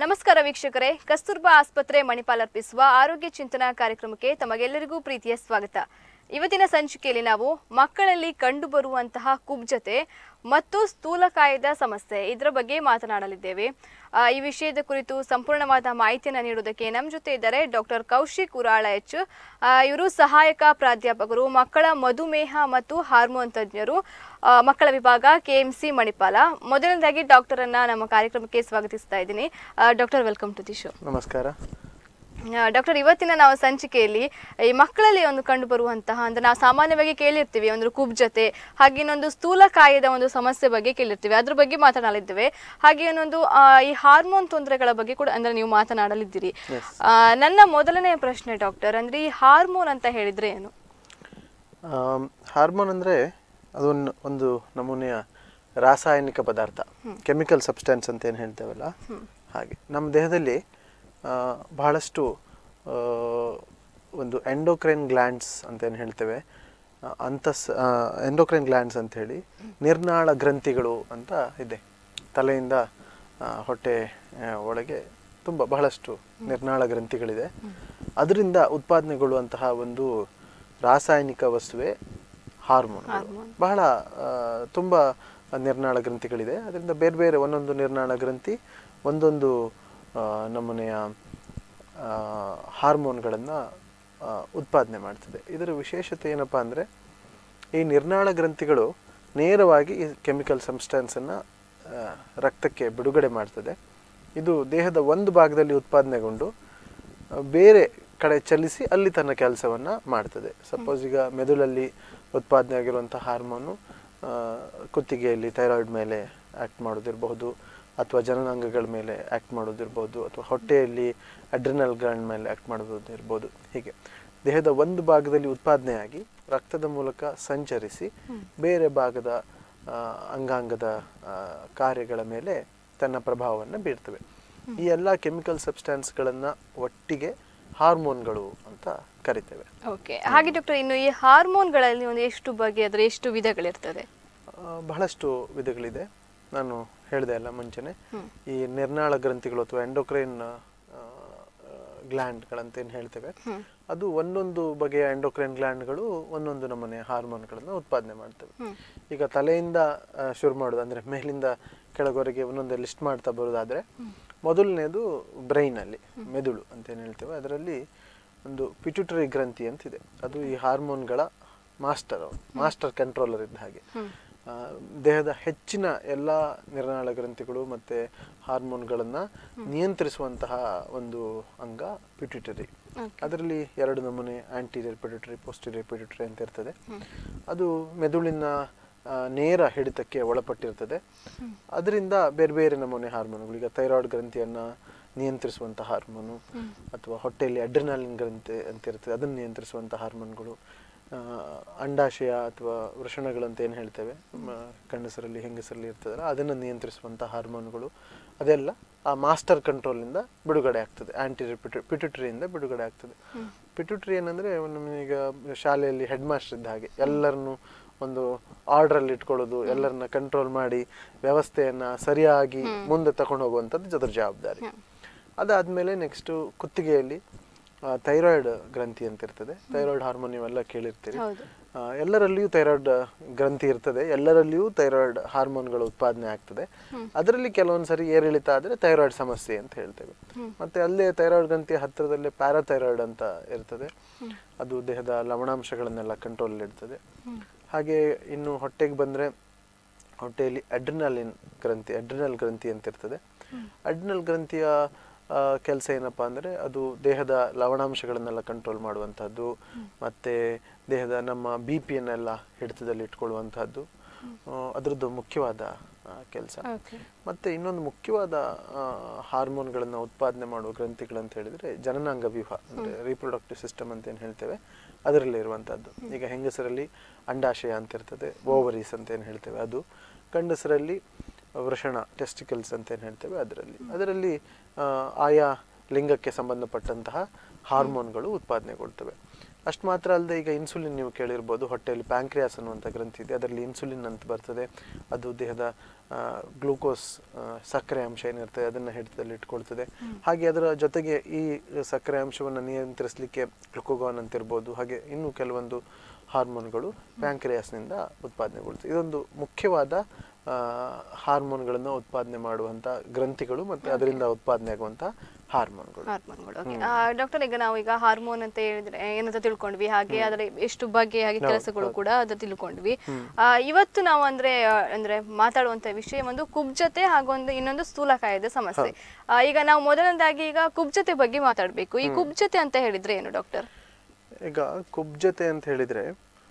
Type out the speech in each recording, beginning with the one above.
ನಮಸ್ಕಾರ ವೀಕ್ಷಕರೇ ಕಸ್ತೂರ್ಬಾ ಆಸ್ಪತ್ರೆ ಮಣಿಪಾಲ್ ಅರ್ಪಿಸುವ ಆರೋಗ್ಯ ಚಿಂತನಾ ಕಾರ್ಯಕ್ರಮಕ್ಕೆ ತಮಗೆಲ್ಲರಿಗೂ ಪ್ರೀತಿಯ ಸ್ವಾಗತ ಇವತ್ತಿನ ಸಂಚಿಕೆಯಲ್ಲಿ ನಾವು ಮಕ್ಕಳಲ್ಲಿ ಕಂಡುಬರುವಂತಹ ಕುಬ್ಜತೆ ಮತ್ತು ಸ್ಥೂಲಕಾಯದ ಸಮಸ್ಯೆ ಇದರ ಬಗ್ಗೆ ಮಾತನಾಡಲಿದ್ದೇವೆ ಆ, ಈ ವಿಷಯದ ಕುರಿತು ಸಂಪೂರ್ಣವಾದ ಮಾಹಿತಿಯನ್ನು ನೀಡುವುದಕ್ಕೆ ನಮ್ಮ ಜೊತೆ ಇದ್ದಾರೆ ಡಾಕ್ಟರ್ ಕೌಶಿಕ್ ಉರಾಳ ಎಚ್ ಇವರು ಸಹಾಯಕ ಪ್ರಾಧ್ಯಾಪಕರು ಮಕ್ಕಳ ಮಧುಮೇಹ ಮತ್ತು ಹಾರ್ಮೋನ್ ತಜ್ಞರು ಆ, ಮಕ್ಕಳ ವಿಭಾಗ ಕೆಎಂಸಿ ಮಣಿಪಾಲ ಮೊದಲನೇದಾಗಿ ಡಾಕ್ಟರ್ ಅನ್ನ ನಮ್ಮ ಕಾರ್ಯಕ್ರಮಕ್ಕೆ ಸ್ವಾಗತಿಸ್ತಾ ಇದ್ದೀನಿ doctor welcome to the show ನಮಸ್ಕಾರ ಡಾಕ್ಟರ್ ಇವತ್ತಿನ ನಾವು ಸಂಚಿಕೆಯಲ್ಲಿ ಈ ಮಕ್ಕಳಲ್ಲಿ ಒಂದು ಕಂಡು ಬರುವಂತಹ ಅಂದ್ರೆ ನಾವು ಸಾಮಾನ್ಯವಾಗಿ ಕೇಳಿರ್ತೀವಿ ಒಂದು ಕುಬ್ಜತೆ ಹಾಗೆ ಇನ್ನೊಂದು ಸ್ಥೂಲಕಾಯದ ಒಂದು ಸಮಸ್ಯೆ ಬಗ್ಗೆ ಕೇಳಿರ್ತೀವಿ ಅದ್ರ ಬಗ್ಗೆ ಮಾತನಾಡಲಿದ್ದೇವೆ ಹಾಗೆ ಇನ್ನೊಂದು ಆ, ಈ ಹಾರ್ಮೋನ್ ತೊಂದರೆಗಳ ಬಗ್ಗೆ ಕೂಡ ಅಂದ್ರೆ ನೀವು ಮಾತನಾಡಲಿದ್ದೀರಿ ಆ, ನನ್ನ ಮೊದಲನೇ ಪ್ರಶ್ನೆ ಡಾಕ್ಟರ್ ಅಂದ್ರೆ ಈ ಹಾರ್ಮೋನ್ ಅಂತ ಹೇಳಿದ್ರೆ ಏನು ಹಾರ್ಮೋನ್ ಅಂದರೆ ಅದೊಂದು ಒಂದು ನಮೂನೆಯ ರಾಸಾಯನಿಕ ಪದಾರ್ಥ ಕೆಮಿಕಲ್ ಸಬ್ಸ್ಟೆನ್ಸ್ ಅಂತ ಏನು ಹೇಳ್ತೇವಲ್ಲ ಹಾಗೆ ನಮ್ಮ ದೇಹದಲ್ಲಿ ಆ, ಬಹಳಷ್ಟು ಆ, ಒಂದು ಎಂಡೋಕ್ರೈನ್ ಗ್ಲ್ಯಾಂಡ್ಸ್ ಅಂತ ಏನು ಹೇಳ್ತೇವೆ ಆ, ಅಂತಸ್ ಎಂಡೋಕ್ರೈನ್ ಗ್ಲ್ಯಾಂಡ್ಸ್ ಅಂತ ಹೇಳಿ ನಿರ್ನಾಳ ಗ್ರಂಥಿಗಳು ಅಂತ ಇದೆ ತಲೆಯಿಂದ ಆ, ಹೊಟ್ಟೆ ಆ, ಒಳಗೆ ತುಂಬ ಬಹಳಷ್ಟು ನಿರ್ನಾಳ ಗ್ರಂಥಿಗಳಿದೆ ಅದರಿಂದ ಉತ್ಪಾದನೆಗೊಳ್ಳುವಂತಹ ಒಂದು ರಾಸಾಯನಿಕ ವಸ್ತುವೆ ಹಾರ್ಮೋನ್ ಬಹಳ ಆ, ತುಂಬ ನಿರ್ನಾಳ ಗ್ರಂಥಿಗಳಿದೆ ಅದರಿಂದ ಬೇರೆ ಬೇರೆ ಒಂದೊಂದು ನಿರ್ನಾಳ ಗ್ರಂಥಿ ಒಂದೊಂದು ಆ, ನಮೂನೆಯ ಹಾರ್ಮೋನ್ಗಳನ್ನು ಉತ್ಪಾದನೆ ಮಾಡ್ತದೆ ಇದರ ವಿಶೇಷತೆ ಏನಪ್ಪ ಅಂದರೆ ಈ ನಿರ್ನಾಳ ಗ್ರಂಥಿಗಳು ನೇರವಾಗಿ ಈ ಕೆಮಿಕಲ್ ಸಬ್ಸ್ಟೆನ್ಸನ್ನು ರಕ್ತಕ್ಕೆ ಬಿಡುಗಡೆ ಮಾಡ್ತದೆ ಇದು ದೇಹದ ಒಂದು ಭಾಗದಲ್ಲಿ ಉತ್ಪಾದನೆಗೊಂಡು ಆ, ಬೇರೆ ಕಡೆ ಚಲಿಸಿ ಅಲ್ಲಿ ತನ್ನ ಕೆಲಸವನ್ನು ಮಾಡ್ತದೆ ಸಪೋಸ್ ಈಗ ಮೆದುಳಲ್ಲಿ ಉತ್ಪಾದನೆ ಆಗಿರುವಂಥ ಹಾರ್ಮೋನು ಆ, ಕುತ್ತಿಗೆಯಲ್ಲಿ ಥೈರಾಯ್ಡ್ ಮೇಲೆ ಆ್ಯಕ್ಟ್ ಮಾಡೋದಿರಬಹುದು ಅಥವಾ ಜನನಾಂಗಗಳ ಮೇಲೆ ಆ್ಯಕ್ಟ್ ಮಾಡೋದಿರ್ಬೋದು ಅಥವಾ ಹೊಟ್ಟೆಯಲ್ಲಿ ಅಡ್ರಿನಲ್ ಗ್ಲ್ಯಾಂಡ್ ಮೇಲೆ ಆ್ಯಕ್ಟ್ ಮಾಡೋದಿರ್ಬೋದು ಹೀಗೆ ದೇಹದ ಒಂದು ಭಾಗದಲ್ಲಿ ಉತ್ಪಾದನೆಯಾಗಿ ರಕ್ತದ ಮೂಲಕ ಸಂಚರಿಸಿ ಬೇರೆ ಭಾಗದ ಆ, ಅಂಗಾಂಗದ ಆ, ಕಾರ್ಯಗಳ ಮೇಲೆ ತನ್ನ ಪ್ರಭಾವವನ್ನು ಬೀರ್ತವೆ ಈ ಎಲ್ಲ ಕೆಮಿಕಲ್ ಸಬ್ಸ್ಟಾನ್ಸ್ಗಳನ್ನು ಒಟ್ಟಿಗೆ ಹಾರ್ಮೋನ್ಗಳು ಅಂತ ಕರಿತೇವೆ ಓಕೆ ಹಾಗೆ ಡಾಕ್ಟರ್ ಇನ್ನು ಈ ಹಾರ್ಮೋನ್ಗಳಲ್ಲಿ ಒಂದು ಎಷ್ಟು ಬಗೆ ಅಂದ್ರೆ ಎಷ್ಟು ವಿಧಗಳಿರ್ತದೆ ಆ, ಬಹಳಷ್ಟು ವಿಧಗಳಿದೆ ನಾನು ಹೇಳಿದೆ ಅಲ್ಲ ಮುಂಚೆನೆ ಈ ನಿರ್ನಾಳ ಗ್ರಂಥಿಗಳು ಅಥವಾ ಎಂಡೋಕ್ರೈನ್ ಗ್ಲ್ಯಾಂಡ್ಗಳಂತ ಏನು ಹೇಳ್ತೇವೆ ಅದು ಒಂದೊಂದು ಬಗೆಯ ಎಂಡೋಕ್ರೈನ್ ಗ್ಲ್ಯಾಂಡ್ಗಳು ಒಂದೊಂದು ನಮೂನೆಯ ಹಾರ್ಮೋನ್ಗಳನ್ನು ಉತ್ಪಾದನೆ ಮಾಡ್ತವೆ ಈಗ ತಲೆಯಿಂದ ಆ, ಶುರು ಮಾಡೋದು ಅಂದರೆ ಮೇಲಿಂದ ಕೆಳಗವರೆಗೆ ಒಂದೊಂದು ಲಿಸ್ಟ್ ಮಾಡ್ತಾ ಬರೋದಾದ್ರೆ ಮೊದಲನೇದು ಬ್ರೈನಲ್ಲಿ ಮೆದುಳು ಅಂತ ಏನು ಹೇಳ್ತೇವೆ ಅದರಲ್ಲಿ ಒಂದು ಪಿಟ್ಯುಟರಿ ಗ್ರಂಥಿ ಅಂತಿದೆ ಅದು ಈ ಹಾರ್ಮೋನ್ಗಳ ಮಾಸ್ಟರ್ ಮಾಸ್ಟರ್ ಕಂಟ್ರೋಲರ್ ಇದ್ದ ಹಾಗೆ ಆ, ದೇಹದ ಹೆಚ್ಚಿನ ಎಲ್ಲ ನಿರ್ನಾಳ ಗ್ರಂಥಿಗಳು ಮತ್ತೆ ಹಾರ್ಮೋನ್ಗಳನ್ನ ನಿಯಂತ್ರಿಸುವಂತಹ ಒಂದು ಅಂಗ ಪಿಟ್ಯುಟರಿ ಅದರಲ್ಲಿ ಎರಡು ನಮೂನೆ ಆಂಟೀರಿಯರ್ ಪಿಟ್ಯುಟರಿ ಪೋಸ್ಟೀರಿಯರ್ ಪಿಟ್ಯುಟರಿ ಅಂತ ಇರ್ತದೆ ಅದು ಮೆದುಳಿನ ಆ, ನೇರ ಹಿಡಿತಕ್ಕೆ ಒಳಪಟ್ಟಿರ್ತದೆ ಅದರಿಂದ ಬೇರೆ ಬೇರೆ ನಮೂನೆ ಹಾರ್ಮೋನ್ಗಳು ಈಗ ಥೈರಾಯ್ಡ್ ಗ್ರಂಥಿಯನ್ನ ನಿಯಂತ್ರಿಸುವಂಥ ಹಾರ್ಮೋನು ಅಥವಾ ಹೊಟ್ಟೆಯಲ್ಲಿ ಅಡ್ರಿನಾಲಿನ್ ಗ್ರಂಥಿ ಅಂತ ಇರ್ತದೆ ಅದನ್ನು ನಿಯಂತ್ರಿಸುವಂಥ ಹಾರ್ಮೋನ್ಗಳು ಆ, ಅಂಡಾಶಯ ಅಥವಾ ವೃಷಣಗಳಂತ ಏನು ಹೇಳ್ತೇವೆ ಮ- ಗಂಡಸರಲ್ಲಿ ಹೆಂಗಸರಲ್ಲಿ ಇರ್ತದಲ್ಲ ಅದನ್ನು ನಿಯಂತ್ರಿಸುವಂಥ ಹಾರ್ಮೋನ್ಗಳು ಅದೆಲ್ಲ ಆ ಮಾಸ್ಟರ್ ಕಂಟ್ರೋಲಿಂದ ಬಿಡುಗಡೆ ಆಗ್ತದೆ ಆಂಟಿ ಪಿಟ್ಯುಟರಿಯಿಂದ ಬಿಡುಗಡೆ ಆಗ್ತದೆ ಪಿಟ್ಯುಟರಿ ಏನಂದ್ರೆ ನಮಗೀಗ ಶಾಲೆಯಲ್ಲಿ ಹೆಡ್ ಮಾಸ್ಟರ್ ಇದ್ದ ಹಾಗೆ ಎಲ್ಲರನ್ನು ಒಂದು ಆರ್ಡರ್ ಅಲ್ಲಿ ಇಟ್ಕೊಳ್ಳೋದು ಎಲ್ಲರನ್ನ ಕಂಟ್ರೋಲ್ ಮಾಡಿ ವ್ಯವಸ್ಥೆಯನ್ನ ಸರಿಯಾಗಿ ಮುಂದೆ ತಕೊಂಡು ಹೋಗುವಂಥದ್ದು ಅದರ ಜವಾಬ್ದಾರಿ ಅದಾದ್ಮೇಲೆ ನೆಕ್ಸ್ಟ್ ಕುತ್ತಿಗೆಯಲ್ಲಿ ಥೈರಾಯ್ಡ್ ಗ್ರಂಥಿ ಅಂತ ಇರ್ತದೆ ಥೈರಾಯ್ಡ್ ಹಾರ್ಮೋನ್ ನೀವೆಲ್ಲ ಕೇಳಿರ್ತೀರಿ ಹೌದು. ಆ, ಎಲ್ಲರಲ್ಲಿಯೂ ಥೈರಾಯ್ಡ್ ಗ್ರಂಥಿ ಇರ್ತದೆ ಎಲ್ಲರಲ್ಲಿಯೂ ಥೈರಾಯ್ಡ್ ಹಾರ್ಮೋನ್ಗಳು ಉತ್ಪಾದನೆ ಆಗ್ತದೆ ಅದರಲ್ಲಿ ಕೆಲವೊಂದು ಸರಿ ಏರಿಳಿತ ಆದರೆ ಥೈರಾಯ್ಡ್ ಸಮಸ್ಯೆ ಅಂತ ಹೇಳ್ತೇವೆ ಮತ್ತೆ ಅಲ್ಲೇ ಥೈರಾಯ್ಡ್ ಗ್ರಂಥಿಯ ಹತ್ತಿರದಲ್ಲೇ ಪ್ಯಾರಾಥೈರಾಯ್ಡ್ ಅಂತ ಇರ್ತದೆ ಅದು ದೇಹದ ಲವಣಾಂಶಗಳನ್ನೆಲ್ಲ ಕಂಟ್ರೋಲ್ ಇಡ್ತದೆ ಹಾಗೆ ಇನ್ನು ಹೊಟ್ಟೆಗೆ ಬಂದ್ರೆ ಹೊಟ್ಟೆಯಲ್ಲಿ ಅಡ್ರಿನಲಿನ್ ಗ್ರಂಥಿ ಅಡ್ರಿನಲ್ ಗ್ರಂಥಿ ಅಂತ ಇರ್ತದೆ ಅಡ್ರಿನಲ್ ಗ್ರಂಥಿಯ ಕೆಲಸ ಏನಪ್ಪಾ ಅಂದ್ರೆ ಅದು ದೇಹದ ಲವಣಾಂಶಗಳನ್ನೆಲ್ಲ ಕಂಟ್ರೋಲ್ ಮಾಡುವಂತಹದ್ದು ಮತ್ತೆ ದೇಹದ ನಮ್ಮ ಬಿ ಪಿಯನ್ನೆಲ್ಲ ಹಿಡಿತದಲ್ಲಿ ಇಟ್ಕೊಳ್ಳುವಂತಹದ್ದು ಆ, ಅದ್ರದ್ದು ಮುಖ್ಯವಾದ ಕೆಲಸ ಓಕೆ ಮತ್ತೆ ಇನ್ನೊಂದು ಮುಖ್ಯವಾದ ಹಾರ್ಮೋನ್ಗಳನ್ನು ಉತ್ಪಾದನೆ ಮಾಡುವ ಗ್ರಂಥಿಗಳಂತ ಹೇಳಿದ್ರೆ ಜನನಾಂಗ ವ್ಯೂಹ ಅಂದ್ರೆ ರೀಪ್ರೊಡಕ್ಟಿವ್ ಸಿಸ್ಟಮ್ ಅಂತ ಏನು ಹೇಳ್ತೇವೆ ಅದರಲ್ಲಿ ಇರುವಂತಹದ್ದು ಈಗ ಹೆಂಗಸರಲ್ಲಿ ಅಂಡಾಶಯ ಅಂತ ಇರ್ತದೆ ಓವರೀಸ್ ಅಂತ ಏನು ಹೇಳ್ತೇವೆ ಅದು ಗಂಡಸರಲ್ಲಿ ವೃಷಣ ಟೆಸ್ಟಿಕಲ್ಸ್ ಅಂತ ಏನು ಹೇಳ್ತೇವೆ ಅದರಲ್ಲಿ ಅದರಲ್ಲಿ ಆ, ಆಯಾ ಲಿಂಗಕ್ಕೆ ಸಂಬಂಧಪಟ್ಟಂತಹ ಹಾರ್ಮೋನ್ಗಳು ಉತ್ಪಾದನೆಗೊಳ್ತವೆ ಅಷ್ಟು ಮಾತ್ರ ಅಲ್ಲದೆ ಈಗ ಇನ್ಸುಲಿನ್ ನೀವು ಕೇಳಿರ್ಬೋದು ಹೊಟ್ಟೆಯಲ್ಲಿ ಪ್ಯಾಂಕ್ರಿಯಾಸ್ ಅನ್ನುವಂಥ ಗ್ರಂಥಿ ಇದೆ ಅದರಲ್ಲಿ ಇನ್ಸುಲಿನ್ ಅಂತ ಬರ್ತದೆ ಅದು ದೇಹದ ಗ್ಲೂಕೋಸ್ ಸಕ್ಕರೆ ಅಂಶ ಏನಿರ್ತದೆ ಅದನ್ನು ಹಿಡಿತದಲ್ಲಿ ಇಟ್ಕೊಳ್ತದೆ ಹಾಗೆ ಅದರ ಜೊತೆಗೆ ಈ ಸಕ್ಕರೆ ಅಂಶವನ್ನು ನಿಯಂತ್ರಿಸಲಿಕ್ಕೆ ಗ್ಲುಕೋಗಾನ್ ಅಂತ ಇರ್ಬೋದು ಹಾಗೆ ಇನ್ನು ಕೆಲವೊಂದು ಹಾರ್ಮೋನ್ಗಳು ಪ್ಯಾಂಕ್ರಿಯಾಸ್ನಿಂದ ಉತ್ಪಾದನೆಗೊಳ್ತದೆ ಇದೊಂದು ಮುಖ್ಯವಾದ ಆ, ಹಾರ್ಮೋನ್ಗಳನ್ನು ಉತ್ಪಾದನೆ ಮಾಡುವಂಥ ಗ್ರಂಥಿಗಳು ಮತ್ತು ಅದರಿಂದ ಉತ್ಪಾದನೆ ಆಗುವಂಥ ಹಾರ್ಮೋನ್ಗಳು ಹಾರ್ಮೋನ್ಗಳು ಓಕೆ ಡಾಕ್ಟರ್ ಈಗ ನಾವು ಈಗ ಹಾರ್ಮೋನ್ ಅಂತ ಹೇಳಿದ್ರೆ ಏನಂತ ತಿಳ್ಕೊಂಡ್ವಿ ಹಾಗೆ ಅದರ ಎಷ್ಟು ಬಗೆ ಹಾಗೆ ಕೆಲಸಗಳು ಕೂಡ ಅದು ತಿಳ್ಕೊಂಡ್ವಿ ಆ, ಇವತ್ತು ನಾವು ಅಂದ್ರೆ ಆ, ಅಂದ್ರೆ ಮಾತಾಡುವಂತ ವಿಷಯ ಒಂದು ಕುಬ್ಜತೆ ಹಾಗೂ ಒಂದು ಇನ್ನೊಂದು ಸ್ಥೂಲಕಾಯದ ಸಮಸ್ಯೆ ಆ, ಈಗ ನಾವು ಮೊದಲನೇದಾಗಿ ಈಗ ಕುಬ್ಜತೆ ಬಗ್ಗೆ ಮಾತಾಡ್ಬೇಕು ಈ ಕುಬ್ಜತೆ ಅಂತ ಹೇಳಿದ್ರೆ ಏನು ಡಾಕ್ಟರ್ ಈಗ ಕುಬ್ಜತೆ ಅಂತ ಹೇಳಿದರೆ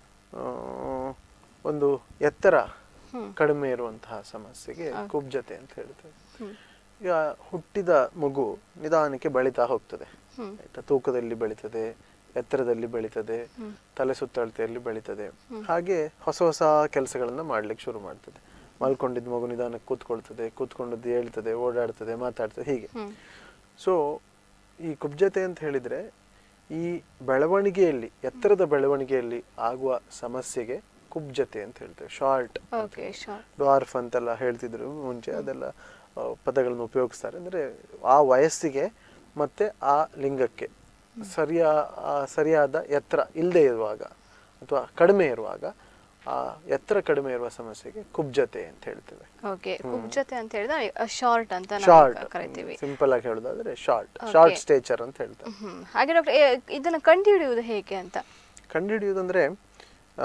ಒಂದು ಎತ್ತರ ಕಡಿಮೆ ಇರುವಂತಹ ಸಮಸ್ಯೆಗೆ ಕುಬ್ಜತೆ ಅಂತ ಹೇಳ್ತೇವೆ ಈಗ ಹುಟ್ಟಿದ ಮಗು ನಿಧಾನಕ್ಕೆ ಬೆಳೀತಾ ಹೋಗ್ತದೆ ಆಯ್ತಾ ತೂಕದಲ್ಲಿ ಬೆಳೀತದೆ ಎತ್ತರದಲ್ಲಿ ಬೆಳೀತದೆ ತಲೆ ಸುತ್ತಳತೆಯಲ್ಲಿ ಬೆಳೀತದೆ ಹಾಗೆ ಹೊಸ ಹೊಸ ಕೆಲಸಗಳನ್ನ ಮಾಡ್ಲಿಕ್ಕೆ ಶುರು ಮಾಡ್ತದೆ ಮಲ್ಕೊಂಡಿದ್ದ ಮಗು ನಿಧಾನಕ್ಕೆ ಕೂತ್ಕೊಳ್ತದೆ ಕೂತ್ಕೊಂಡದ್ದು ಹೇಳ್ತದೆ ಓಡಾಡ್ತದೆ ಮಾತಾಡ್ತದೆ ಹೀಗೆ ಸೊ ಈ ಕುಬ್ಜತೆ ಅಂತ ಹೇಳಿದ್ರೆ ಈ ಬೆಳವಣಿಗೆಯಲ್ಲಿ ಎತ್ತರದ ಬೆಳವಣಿಗೆಯಲ್ಲಿ ಆಗುವ ಸಮಸ್ಯೆಗೆ ಕುಬ್ಜತೆ ಅಂತ ಹೇಳ್ತೇವೆ ಶಾರ್ಟ್ ಓಕೆ ಶೋರ್ ಡ್ವಾರ್ಫ್ ಅಂತೆಲ್ಲ ಹೇಳ್ತಿದ್ರು ಮುಂಚೆ ಅದೆಲ್ಲ ಆ, ಪದಗಳನ್ನು ಉಪಯೋಗಿಸ್ತಾರೆ ಅಂದ್ರೆ ಆ ವಯಸ್ಸಿಗೆ ಮತ್ತೆ ಆ ಲಿಂಗಕ್ಕೆ ಸರಿಯಾ ಆ ಸರಿಯಾದ ಎತ್ತರ ಇಲ್ಲದೆ ಇರುವಾಗ ಅಥವಾ ಕಡಿಮೆ ಇರುವಾಗ ಆ ಎತ್ತರ ಕಡಿಮೆ ಇರುವ ಸಮಸ್ಯೆಗೆ ಕುಬ್ಜತೆ ಅಂತ ಹೇಳ್ತೇವೆ ಓಕೆ ಕುಬ್ಜತೆ ಅಂತ ಹೇಳಿದ್ರೆ ಶಾರ್ಟ್ ಅಂತ ನಾವು ಶಾರ್ಟ್ ಕರಿತೀವಿ ಸಿಂಪಲ್ ಆಗಿ ಹೇಳೋದಾದ್ರೆ ಶಾರ್ಟ್ ಶಾರ್ಟ್ ಸ್ಟೇಚರ್ ಅಂತ ಹೇಳ್ತಾರೆ ಹ್ಮ್ ಹಾಗೆ ಡಾಕ್ಟರ್ ಇದನ್ನ ಕಂಡುಹಿಡಿಯುವುದು ಹೇಗೆ ಅಂತ ಕಂಡುಹಿಡಿಯುವುದಂದ್ರೆ ಆ,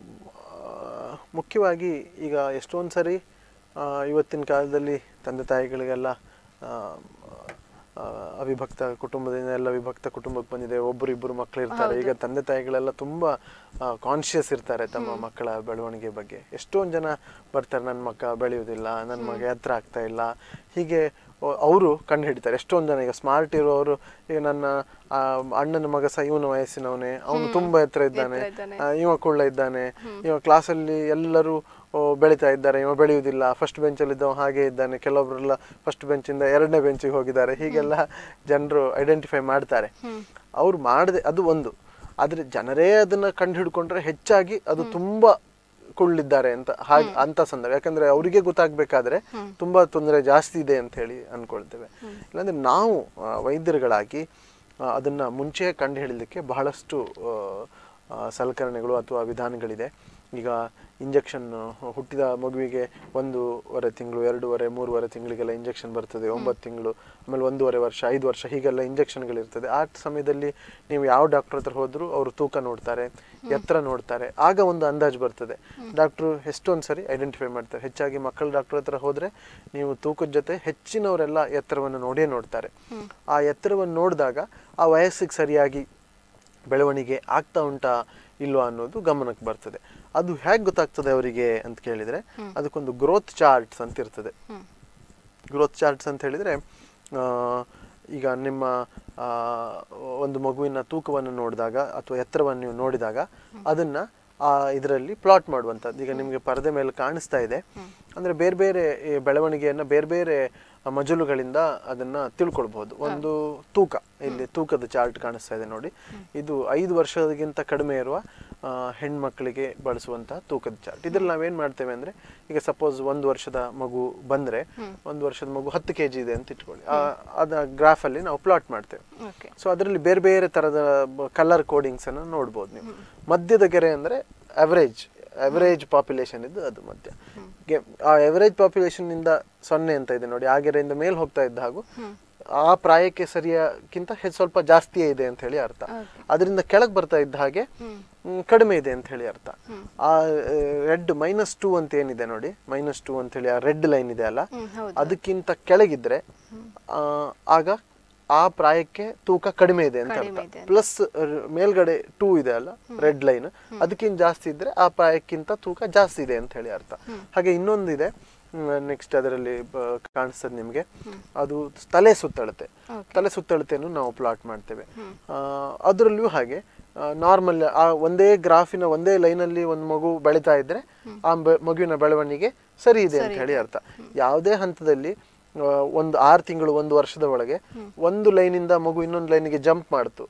ಆ, ಮುಖ್ಯವಾಗಿ ಈಗ ಎಷ್ಟೊಂದು ಸರಿ ಆ, ಇವತ್ತಿನ ಕಾಲದಲ್ಲಿ ತಂದೆ ತಾಯಿಗಳಿಗೆಲ್ಲ ಆ, ಆ, ಅವಿಭಕ್ತ ಕುಟುಂಬದಿಂದ ಎಲ್ಲ ವಿಭಕ್ತ ಕುಟುಂಬಕ್ಕೆ ಬಂದಿದೆ ಒಬ್ಬರು ಇಬ್ಬರು ಮಕ್ಕಳು ಇರ್ತಾರೆ ಈಗ ತಂದೆ ತಾಯಿಗಳೆಲ್ಲ ತುಂಬಾ ಕಾನ್ಶಿಯಸ್ ಇರ್ತಾರೆ ತಮ್ಮ ಮಕ್ಕಳ ಬೆಳವಣಿಗೆ ಬಗ್ಗೆ ಎಷ್ಟೊಂದು ಜನ ಬರ್ತಾರೆ ನನ್ನ ಮಕ್ಕ ಬೆಳೆಯುವುದಿಲ್ಲ ನನ್ನ ಮಗ ಎತ್ತರ ಆಗ್ತಾ ಇಲ್ಲ ಹೀಗೆ ಅವರು ಕಂಡು ಹಿಡಿತಾರೆ ಎಷ್ಟೊಂದು ಜನ ಈಗ ಸ್ಮಾರ್ಟ್ ಇರುವವರು ಈಗ ನನ್ನ ಆ, ಅಣ್ಣನ ಮಗ ಸಹ ಇವನ ವಯಸ್ಸಿನವನೇ ಅವನು ತುಂಬಾ ಎತ್ತರ ಇದ್ದಾನೆ ಎತ್ತರ ಇದ್ದಾನೆ. ಆ, ಇವ ಕುಳ್ಳ ಇದ್ದಾನೆ ಇವ ಕ್ಲಾಸಲ್ಲಿ ಎಲ್ಲರೂ ಓ, ಬೆಳೀತಾ ಇದ್ದಾರೆ ಇವ ಬೆಳೆಯುವುದಿಲ್ಲ ಫಸ್ಟ್ ಬೆಂಚಲ್ಲಿ ಇದ್ದವ ಹಾಗೆ ಇದ್ದಾನೆ ಕೆಲವೊಬ್ಬರೆಲ್ಲ ಫಸ್ಟ್ ಬೆಂಚಿಂದ ಎರಡನೇ ಬೆಂಚಿಗೆ ಹೋಗಿದ್ದಾರೆ ಹೀಗೆಲ್ಲ ಜನರು ಐಡೆಂಟಿಫೈ ಮಾಡ್ತಾರೆ ಅವ್ರು ಮಾಡದೆ ಅದು ಒಂದು ಆದ್ರೆ ಜನರೇ ಅದನ್ನ ಕಂಡು ಹಿಡ್ಕೊಂಡ್ರೆ ಹೆಚ್ಚಾಗಿ ಅದು ತುಂಬಾ ಕುಳ್ಳಿದ್ದಾರೆ ಅಂತ ಹಾಗೆ ಅಂತ ಸಂದರ್ಭ ಯಾಕಂದ್ರೆ ಅವರಿಗೆ ಗೊತ್ತಾಗ್ಬೇಕಾದ್ರೆ ತುಂಬಾ ತೊಂದರೆ ಜಾಸ್ತಿ ಇದೆ ಅಂತ ಹೇಳಿ ಅನ್ಕೊಳ್ತೇವೆ ಇಲ್ಲಾಂದ್ರೆ ನಾವು ಆ, ವೈದ್ಯರುಗಳಾಗಿ ಆ, ಅದನ್ನ ಮುಂಚೆ ಕಂಡು ಹಿಡಿಲಿಕ್ಕೆ ಬಹಳಷ್ಟು ಆ, ಆ, ಸಲಕರಣೆಗಳು ಅಥವಾ ವಿಧಾನಗಳಿದೆ ಈಗ ಇಂಜೆಕ್ಷನ್ ಹುಟ್ಟಿದ ಮಗುವಿಗೆ ಒಂದೂವರೆ ತಿಂಗಳು ಎರಡೂವರೆ ಮೂರುವರೆ ತಿಂಗಳಿಗೆಲ್ಲ ಇಂಜೆಕ್ಷನ್ ಬರ್ತದೆ ಒಂಬತ್ತು ತಿಂಗಳು ಆಮೇಲೆ ಒಂದೂವರೆ ವರ್ಷ ಐದು ವರ್ಷ ಹೀಗೆಲ್ಲ ಇಂಜೆಕ್ಷನ್ಗಳಿರ್ತದೆ ಆ ಸಮಯದಲ್ಲಿ ನೀವು ಯಾವ ಡಾಕ್ಟರ್ ಹತ್ರ ಹೋದ್ರು ಅವರು ತೂಕ ನೋಡ್ತಾರೆ ಎತ್ತರ ನೋಡ್ತಾರೆ ಆಗ ಒಂದು ಅಂದಾಜು ಬರ್ತದೆ ಡಾಕ್ಟ್ರು ಎಷ್ಟೊಂದು ಸರಿ ಐಡೆಂಟಿಫೈ ಮಾಡ್ತಾರೆ ಹೆಚ್ಚಾಗಿ ಮಕ್ಕಳ ಡಾಕ್ಟರ್ ಹತ್ರ ಹೋದ್ರೆ ನೀವು ತೂಕದ ಜೊತೆ ಹೆಚ್ಚಿನವರೆಲ್ಲ ಎತ್ತರವನ್ನು ನೋಡೇ ನೋಡ್ತಾರೆ ಆ ಎತ್ತರವನ್ನು ನೋಡಿದಾಗ ಆ ವಯಸ್ಸಿಗೆ ಸರಿಯಾಗಿ ಬೆಳವಣಿಗೆ ಆಗ್ತಾ ಉಂಟಾ ಇಲ್ವಾ ಅನ್ನೋದು ಗಮನಕ್ಕೆ ಬರ್ತದೆ ಅದು ಹೇಗೆ ಗೊತ್ತಾಗ್ತದೆ ಅವರಿಗೆ ಅಂತ ಕೇಳಿದ್ರೆ ಅದಕ್ಕೊಂದು ಗ್ರೋತ್ ಚಾರ್ಟ್ಸ್ ಅಂತ ಇರ್ತದೆ ಗ್ರೋತ್ ಚಾರ್ಟ್ಸ್ ಅಂತ ಹೇಳಿದ್ರೆ ಆ, ಈಗ ನಿಮ್ಮ ಆ, ಒಂದು ಮಗುವಿನ ತೂಕವನ್ನು ನೋಡಿದಾಗ ಅಥವಾ ಎತ್ತರವನ್ನು ನೀವು ನೋಡಿದಾಗ ಅದನ್ನ ಆ ಇದರಲ್ಲಿ ಪ್ಲಾಟ್ ಮಾಡುವಂಥದ್ದು ಈಗ ನಿಮಗೆ ಪರದೆ ಮೇಲೆ ಕಾಣಿಸ್ತಾ ಇದೆ ಅಂದ್ರೆ ಬೇರೆ ಬೇರೆ ಈ ಬೆಳವಣಿಗೆಯನ್ನ ಬೇರೆ ಬೇರೆ ಮಜಲುಗಳಿಂದ ಅದನ್ನ ತಿಳ್ಕೊಳ್ಬಹುದು ಒಂದು ತೂಕ ಇಲ್ಲಿ ತೂಕದ ಚಾರ್ಟ್ ಕಾಣಿಸ್ತಾ ಇದೆ ನೋಡಿ ಇದು ಐದು ವರ್ಷದಗಿಂತ ಕಡಿಮೆ ಇರುವ ಆ, ಹೆಣ್ಮಕ್ಳಿಗೆ ಬಳಸುವಂತಹ ತೂಕದ ಚಾರ್ಟ್ ಇದ್ರಲ್ಲಿ ನಾವೇನ್ ಮಾಡ್ತೇವೆ ಅಂದ್ರೆ ಈಗ ಸಪೋಸ್ ಒಂದು ವರ್ಷದ ಮಗು ಬಂದ್ರೆ ಒಂದು ವರ್ಷದ ಮಗು ಹತ್ತು ಕೆಜಿ ಇದೆ ಅಂತ ಇಟ್ಕೊಳ್ಳಿ ಆ, ಅದ ಗ್ರಾಫ್ ಅಲ್ಲಿ ನಾವು ಪ್ಲಾಟ್ ಮಾಡ್ತೇವೆ ಓಕೆ ಸೊ ಅದರಲ್ಲಿ ಬೇರೆ ಬೇರೆ ತರದ ಕಲರ್ ಕೋಡಿಂಗ್ಸ್ ಅನ್ನು ನೋಡ್ಬೋದು ನೀವು ಮಧ್ಯದ ಗೆರೆ ಅಂದ್ರೆ ಅವರೇಜ್ ಅವರೇಜ್ ಪಾಪ್ಯುಲೇಷನ್ ಇದ್ದು ಅದು ಮಧ್ಯ ಗೆ- ಆ ಅವರೇಜ್ ಪಾಪ್ಯುಲೇಷನ್ ಇಂದ ಸೊನ್ನೆ ಅಂತ ಇದೆ ನೋಡಿ ಆ ಗೆರೆಯಿಂದ ಮೇಲೆ ಹೋಗ್ತಾ ಇದ್ದ ಹಾಗೂ ಆ ಪ್ರಾಯಕ್ಕೆ ಸರಿಯಕ್ಕಿಂತ ಹೆಚ್ಚು ಸ್ವಲ್ಪ ಜಾಸ್ತಿಯೇ ಇದೆ ಅಂತ ಹೇಳಿ ಅರ್ಥ ಅದರಿಂದ ಕೆಳಗೆ ಬರ್ತಾ ಇದ್ದ ಹಾಗೆ ಮ್, ಕಡಿಮೆ ಇದೆ ಅಂತ ಹೇಳಿ ಅರ್ಥ ಆ ರೆಡ್ ಮೈನಸ್ ಟೂ ಅಂತ ಏನಿದೆ ನೋಡಿ ಮೈನಸ್ ಟೂ ಅಂತ ಹೇಳಿ ಆ ರೆಡ್ ಲೈನ್ ಇದೆ ಅಲ್ಲ ಹ್ಮ್ ಹೌದು ಅದಕ್ಕಿಂತ ಕೆಳಗಿದ್ರೆ ಆ, ಆಗ ಆ ಪ್ರಾಯಕ್ಕೆ ತೂಕ ಕಡಿಮೆ ಇದೆ ಅಂತ ಕಡಿಮೆ ಅರ್ಥ ಇದೆ ಅಂತ. ಪ್ಲಸ್ ಮೇಲ್ಗಡೆ ಟೂ ಇದೆ ಅಲ್ಲ ರೆಡ್ ಲೈನ್ ಅದಕ್ಕಿಂತ ಜಾಸ್ತಿ ಇದ್ರೆ ಆ ಪ್ರಾಯಕ್ಕಿಂತ ತೂಕ ಜಾಸ್ತಿ ಇದೆ ಅಂತ ಹೇಳಿ ಅರ್ಥ ಹಾಗೆ ಇನ್ನೊಂದಿದೆ ನೆಕ್ಸ್ಟ್ ಅದರಲ್ಲಿ ಬ- ಕಾಣಿಸ್ತದೆ ನಿಮ್ಗೆ ಅದು ತಲೆ ಸುತ್ತಳತೆ ತಲೆ ಸುತ್ತಳತೆಯನ್ನು ನಾವು ಪ್ಲಾಟ್ ಮಾಡ್ತೇವೆ ಆ, ಅದರಲ್ಲಿಯೂ ಹಾಗೆ ನಾರ್ಮಲ್ ಆ ಒಂದೇ ಗ್ರಾಫಿನ ಒಂದೇ ಲೈನಲ್ಲಿ ಒಂದು ಮಗು ಬೆಳೀತಾ ಇದ್ರೆ ಆ ಬೆ- ಮಗುವಿನ ಬೆಳವಣಿಗೆ ಸರಿ ಇದೆ ಅಂತ ಹೇಳಿ ಅರ್ಥ ಯಾವುದೇ ಹಂತದಲ್ಲಿ ಆ, ಒಂದು ಆರು ತಿಂಗಳು ಒಂದು ವರ್ಷದ ಒಳಗೆ ಒಂದು ಲೈನಿಂದ ಮಗು ಇನ್ನೊಂದು ಲೈನಿಗೆ ಜಂಪ್ ಮಾಡ್ತು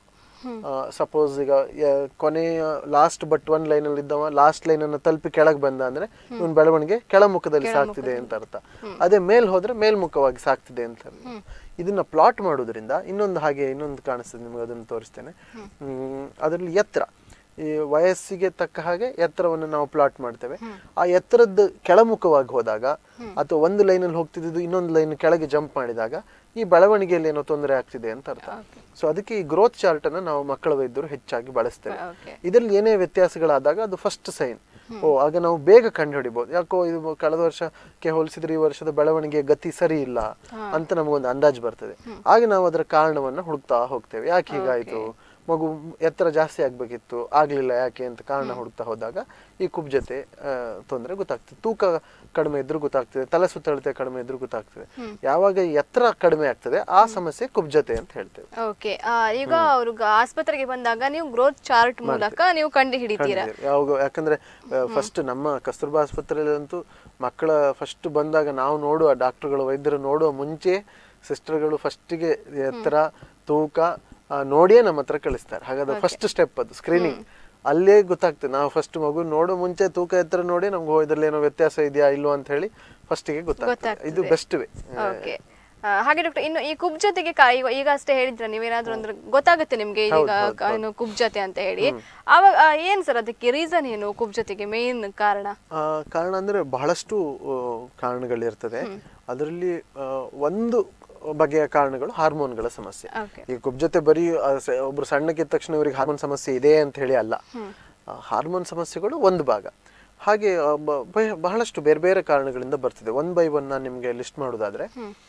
ಸಪೋಸ್ ಈಗ ಯ- ಕೊನೆಯ ಲಾಸ್ಟ್ ಬಟ್ ಒನ್ ಲೈನ್ ಅಲ್ಲಿ ಇದ್ದವ ಲಾಸ್ಟ್ ಲೈನ್ ಅನ್ನು ತಲುಪಿ ಕೆಳಗೆ ಬಂದ ಅಂದ್ರೆ ಇವನ್ ಬೆಳವಣಿಗೆ ಕೆಳಮುಖದಲ್ಲಿ ಸಾಗ್ತಿದೆ ಅಂತ ಅರ್ಥ ಅದೇ ಮೇಲ್ ಹೋದ್ರೆ ಮೇಲ್ಮುಖವಾಗಿ ಸಾಗ್ತಿದೆ ಅಂತ ಅರ್ಥ. ಇದನ್ನ ಪ್ಲಾಟ್ ಮಾಡೋದ್ರಿಂದ ಇನ್ನೊಂದು ಹಾಗೆ ಇನ್ನೊಂದು ಕಾಣಿಸ್ತದೆ ನಿಮಗೆ ಅದನ್ನು ತೋರಿಸ್ತೇನೆ ಹ್ಮ್, ಅದರಲ್ಲಿ ಎತ್ತರ ಈ ವಯಸ್ಸಿಗೆ ತಕ್ಕ ಹಾಗೆ ಎತ್ತರವನ್ನು ನಾವು ಪ್ಲಾಟ್ ಮಾಡ್ತೇವೆ ಆ ಎತ್ತರದ್ದು ಕೆಳಮುಖವಾಗಿ ಹೋದಾಗ ಅಥವಾ ಒಂದು ಲೈನಲ್ಲಿ ಹೋಗ್ತಿದ್ದು ಇನ್ನೊಂದು ಲೈನ್ ಕೆಳಗೆ ಜಂಪ್ ಮಾಡಿದಾಗ ಈ ಬೆಳವಣಿಗೆಯಲ್ಲಿ ಏನೋ ತೊಂದರೆ ಆಗ್ತಿದೆ ಅಂತ ಅರ್ಥ ಸೊ ಅದಕ್ಕೆ ಈ ಗ್ರೋತ್ ಚಾರ್ಟ್ ಅನ್ನು ನಾವು ಮಕ್ಕಳ ವೈದ್ಯರು ಹೆಚ್ಚಾಗಿ ಬಳಸ್ತೇವೆ ಓಕೆ ಇದರಲ್ಲಿ ಏನೇ ವ್ಯತ್ಯಾಸಗಳಾದಾಗ ಅದು ಫಸ್ಟ್ ಸೈನ್ ಓ ಆಗ ನಾವು ಬೇಗ ಕಂಡುಹಿಡಿಬಹುದು ಯಾಕೋ ಇದು ಕಳೆದ ವರ್ಷಕ್ಕೆ ಹೋಲಿಸಿದ್ರೆ ಈ ವರ್ಷದ ಬೆಳವಣಿಗೆ ಗತಿ ಸರಿ ಇಲ್ಲ ಅಂತ ನಮಗೊಂದು ಅಂದಾಜು ಬರ್ತದೆ ಆಗ ನಾವು ಅದರ ಕಾರಣವನ್ನ ಹುಡುಕ್ತಾ ಹೋಗ್ತೇವೆ ಯಾಕೆ ಹೀಗಾಯ್ತು ಮಗು ಎತ್ತರ ಜಾಸ್ತಿ ಆಗ್ಬೇಕಿತ್ತು ಆಗ್ಲಿಲ್ಲ ಯಾಕೆ ಅಂತ ಕಾರಣ ಹುಡುಕ್ತಾ ಹೋದಾಗ ಈ ಕುಬ್ಜತೆ ಆ, ತೊಂದರೆ ಗೊತ್ತಾಗ್ತದೆ ತೂಕ ಕಡಿಮೆ ಇದ್ರೂ ಗೊತ್ತಾಗ್ತದೆ ತಲೆ ಸುತ್ತಳತೆ ಕಡಿಮೆ ಇದ್ರೂ ಗೊತ್ತಾಗ್ತದೆ ಯಾವಾಗ ಈ ಎತ್ತರ ಕಡಿಮೆ ಆಗ್ತದೆ ಆ ಸಮಸ್ಯೆ ಕುಬ್ಜತೆ ಅಂತ ಹೇಳ್ತೇವೆ ಓಕೆ ಈಗ ಅವರು ಆಸ್ಪತ್ರೆಗೆ ಬಂದಾಗ ನೀವು ಗ್ರೋತ್ ಚಾರ್ಟ್ ಮೂಲಕ ನೀವು ಕಂಡು ಹಿಡಿತೀರಾ ಖಂಡಿತ. ಯಾವಾಗ ಯಾಕಂದ್ರೆ ಫಸ್ಟ್ ನಮ್ಮ ಕಸ್ತೂರ್ಬಾ ಆಸ್ಪತ್ರೆಯಲ್ಲಂತೂ ಮಕ್ಕಳ ಫಸ್ಟ್ ಬಂದಾಗ ನಾವು ನೋಡುವ ಡಾಕ್ಟರ್ಗಳು ವೈದ್ಯರು ನೋಡುವ ಮುಂಚೆ ಸಿಸ್ಟರ್ಗಳು ಫಸ್ಟಿಗೆ ಎತ್ತರ ತೂಕ ಆ, ನೋಡಿಯೇ ನಮ್ಮ ಹತ್ರ ಕಳಿಸ್ತಾರೆ ಹಾಗಾದ್ರೆ ಫಸ್ಟ್ ಸ್ಟೆಪ್ ಅದು ಸ್ಕ್ರೀನಿಂಗ್ ಅಲ್ಲೇ ಗೊತ್ತಾಗ್ತದೆ ನಾವು ಫಸ್ಟ್ ಮಗು ನೋಡೋ ಮುಂಚೆ ತೂಕ ಎತ್ತರ ನೋಡಿ ನಮ್ಗೆ ಓ, ಇದ್ರಲ್ಲಿ ಏನೋ ವ್ಯತ್ಯಾಸ ಇದೆಯಾ ಇಲ್ವೋ ಅಂತ ಹೇಳಿ ಫಸ್ಟಿಗೆ ಗೊತ್ತಾಗ್ತದೆ ಇದು ಗೊತ್ತಾಗ್ತದೆ. ಬೆಸ್ಟ್ ವೇ ಓಕೆ ಹಾಗೆ ಡಾಕ್ಟರ್ ಇನ್ನು ಈ ಕುಬ್ಜತೆಗೆ ಕಾ- ಈಗ ಈಗ ಅಷ್ಟೇ ಹೇಳಿದ್ರ ನೀವೇನಾದ್ರೂ ಅಂದ್ರೆ ಗೊತ್ತಾಗುತ್ತೆ ನಿಮ್ಗೆ ಈಗ ಕ- ಏನು ಕುಬ್ಜತೆ ಅಂತ ಹೇಳಿ ಆವಾಗ ಆ, ಏನ್ ಸರ್ ಅದಕ್ಕೆ ರೀಸನ್ ಏನು ಕುಬ್ಜತೆಗೆ ಮೇನ್ ಕಾರಣ ಆ, ಕಾರಣ ಅಂದ್ರೆ ಬಹಳಷ್ಟು ಆ, ಕಾರಣಗಳಿರ್ತದೆ ಅದರಲ್ಲಿ ಆ, ಒಂದು ಬಗೆಯ ಕಾರಣಗಳು ಹಾರ್ಮೋನ್ಗಳ ಸಮಸ್ಯೆ ಓಕೆ ಈಗ ಕುಬ್ಜತೆ ಬರೀ ಆ, ಸ- ಒಬ್ರು ಸಣ್ಣಕ್ಕಿದ್ದ ತಕ್ಷಣ ಇವರಿಗೆ ಹಾರ್ಮೋನ್ ಸಮಸ್ಯೆ ಇದೆ ಅಂತ ಹೇಳಿ ಅಲ್ಲ ಆ, ಹಾರ್ಮೋನ್ ಸಮಸ್ಯೆಗಳು ಒಂದು ಭಾಗ ಹಾಗೆ ಆ, ಬ- ಬಹ- ಬಹಳಷ್ಟು ಬೇರೆ ಬೇರೆ ಕಾರಣಗಳಿಂದ ಬರ್ತಿದೆ ಒನ್ ಬೈ ಒನ್ ನಾನು ನಿಮಗೆ ಲಿಸ್ಟ್ ಮಾಡೋದಾದ್ರೆ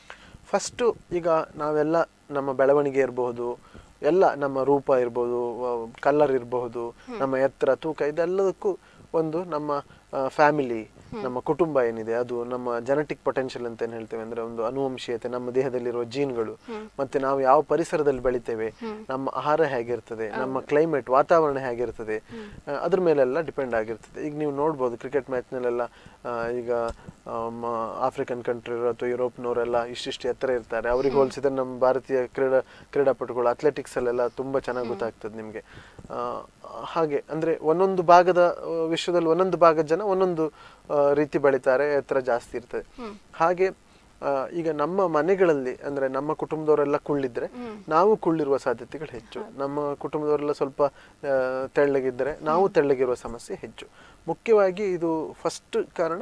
ಫಸ್ಟು ಈಗ ನಾವೆಲ್ಲ ನಮ್ಮ ಬೆಳವಣಿಗೆ ಇರಬಹುದು ಎಲ್ಲ ನಮ್ಮ ರೂಪ ಇರ್ಬೋದು ಕಲರ್ ಇರಬಹುದು ನಮ್ಮ ಎತ್ತರ ತೂಕ ಇದೆಲ್ಲದಕ್ಕೂ ಒಂದು ನಮ್ಮ ಫ್ಯಾಮಿಲಿ ನಮ್ಮ ಕುಟುಂಬ ಏನಿದೆ ಅದು ನಮ್ಮ ಜೆನೆಟಿಕ್ ಪೊಟೆನ್ಷಿಯಲ್ ಅಂತ ಏನ್ ಹೇಳ್ತೇವೆ ಅಂದ್ರೆ ಒಂದು ಅನುವಂಶೀಯತೆ ನಮ್ಮ ದೇಹದಲ್ಲಿರುವ ಜೀನ್ಗಳು ಮತ್ತೆ ನಾವು ಯಾವ ಪರಿಸರದಲ್ಲಿ ಬೆಳಿತೇವೆ ನಮ್ಮ ಆಹಾರ ಹೇಗಿರ್ತದೆ ನಮ್ಮ ಕ್ಲೈಮೇಟ್ ವಾತಾವರಣ ಹೇಗಿರ್ತದೆ ಆ, ಅದ್ರ ಮೇಲೆಲ್ಲ ಡಿಪೆಂಡ್ ಆಗಿರ್ತದೆ ಈಗ ನೀವು ನೋಡ್ಬೋದು ಕ್ರಿಕೆಟ್ ಮ್ಯಾಚ್ನಲ್ಲೆಲ್ಲ ಈಗ ಆಫ್ರಿಕನ್ ಕಂಟ್ರಿ ಅಥವಾ ಯುರೋಪ್ನವರೆಲ್ಲ ಇಷ್ಟಿಷ್ಟು ಎತ್ತರ ಇರ್ತಾರೆ ಅವ್ರಿಗೆ ಹೋಲಿಸಿದ್ರೆ ನಮ್ಮ ಭಾರತೀಯ ಕ್ರೀಡಾ ಕ್ರೀಡಾಪಟುಗಳು ಅಥ್ಲೆಟಿಕ್ಸ್ ಅಲ್ಲೆಲ್ಲ ತುಂಬಾ ಚೆನ್ನಾಗಿ ಗೊತ್ತಾಗ್ತದೆ ನಿಮಗೆ ಹಾಗೆ ಅಂದ್ರೆ ಒಂದೊಂದು ಭಾಗದ ಆ, ವಿಶ್ವದಲ್ಲಿ ಒಂದೊಂದು ಭಾಗದ ಜನ ಒಂದೊಂದು ಆ, ರೀತಿ ಬೆಳಿತಾರೆ ಎತ್ತರ ಜಾಸ್ತಿ ಇರ್ತದೆ ಹಾಗೆ ಆ, ಈಗ ನಮ್ಮ ಮನೆಗಳಲ್ಲಿ ಅಂದ್ರೆ ನಮ್ಮ ಕುಟುಂಬದವರೆಲ್ಲ ಕುಳ್ಳಿದ್ರೆ ನಾವು ಕುಳ್ಳಿರುವ ಸಾಧ್ಯತೆಗಳು ಹೆಚ್ಚು ನಮ್ಮ ಕುಟುಂಬದವರೆಲ್ಲ ಸ್ವಲ್ಪ ಆ, ತೆಳ್ಳಗಿದ್ರೆ ನಾವು ತೆಳ್ಳಗಿರುವ ಸಮಸ್ಯೆ ಹೆಚ್ಚು ಮುಖ್ಯವಾಗಿ ಇದು ಫಸ್ಟ್ ಕಾರಣ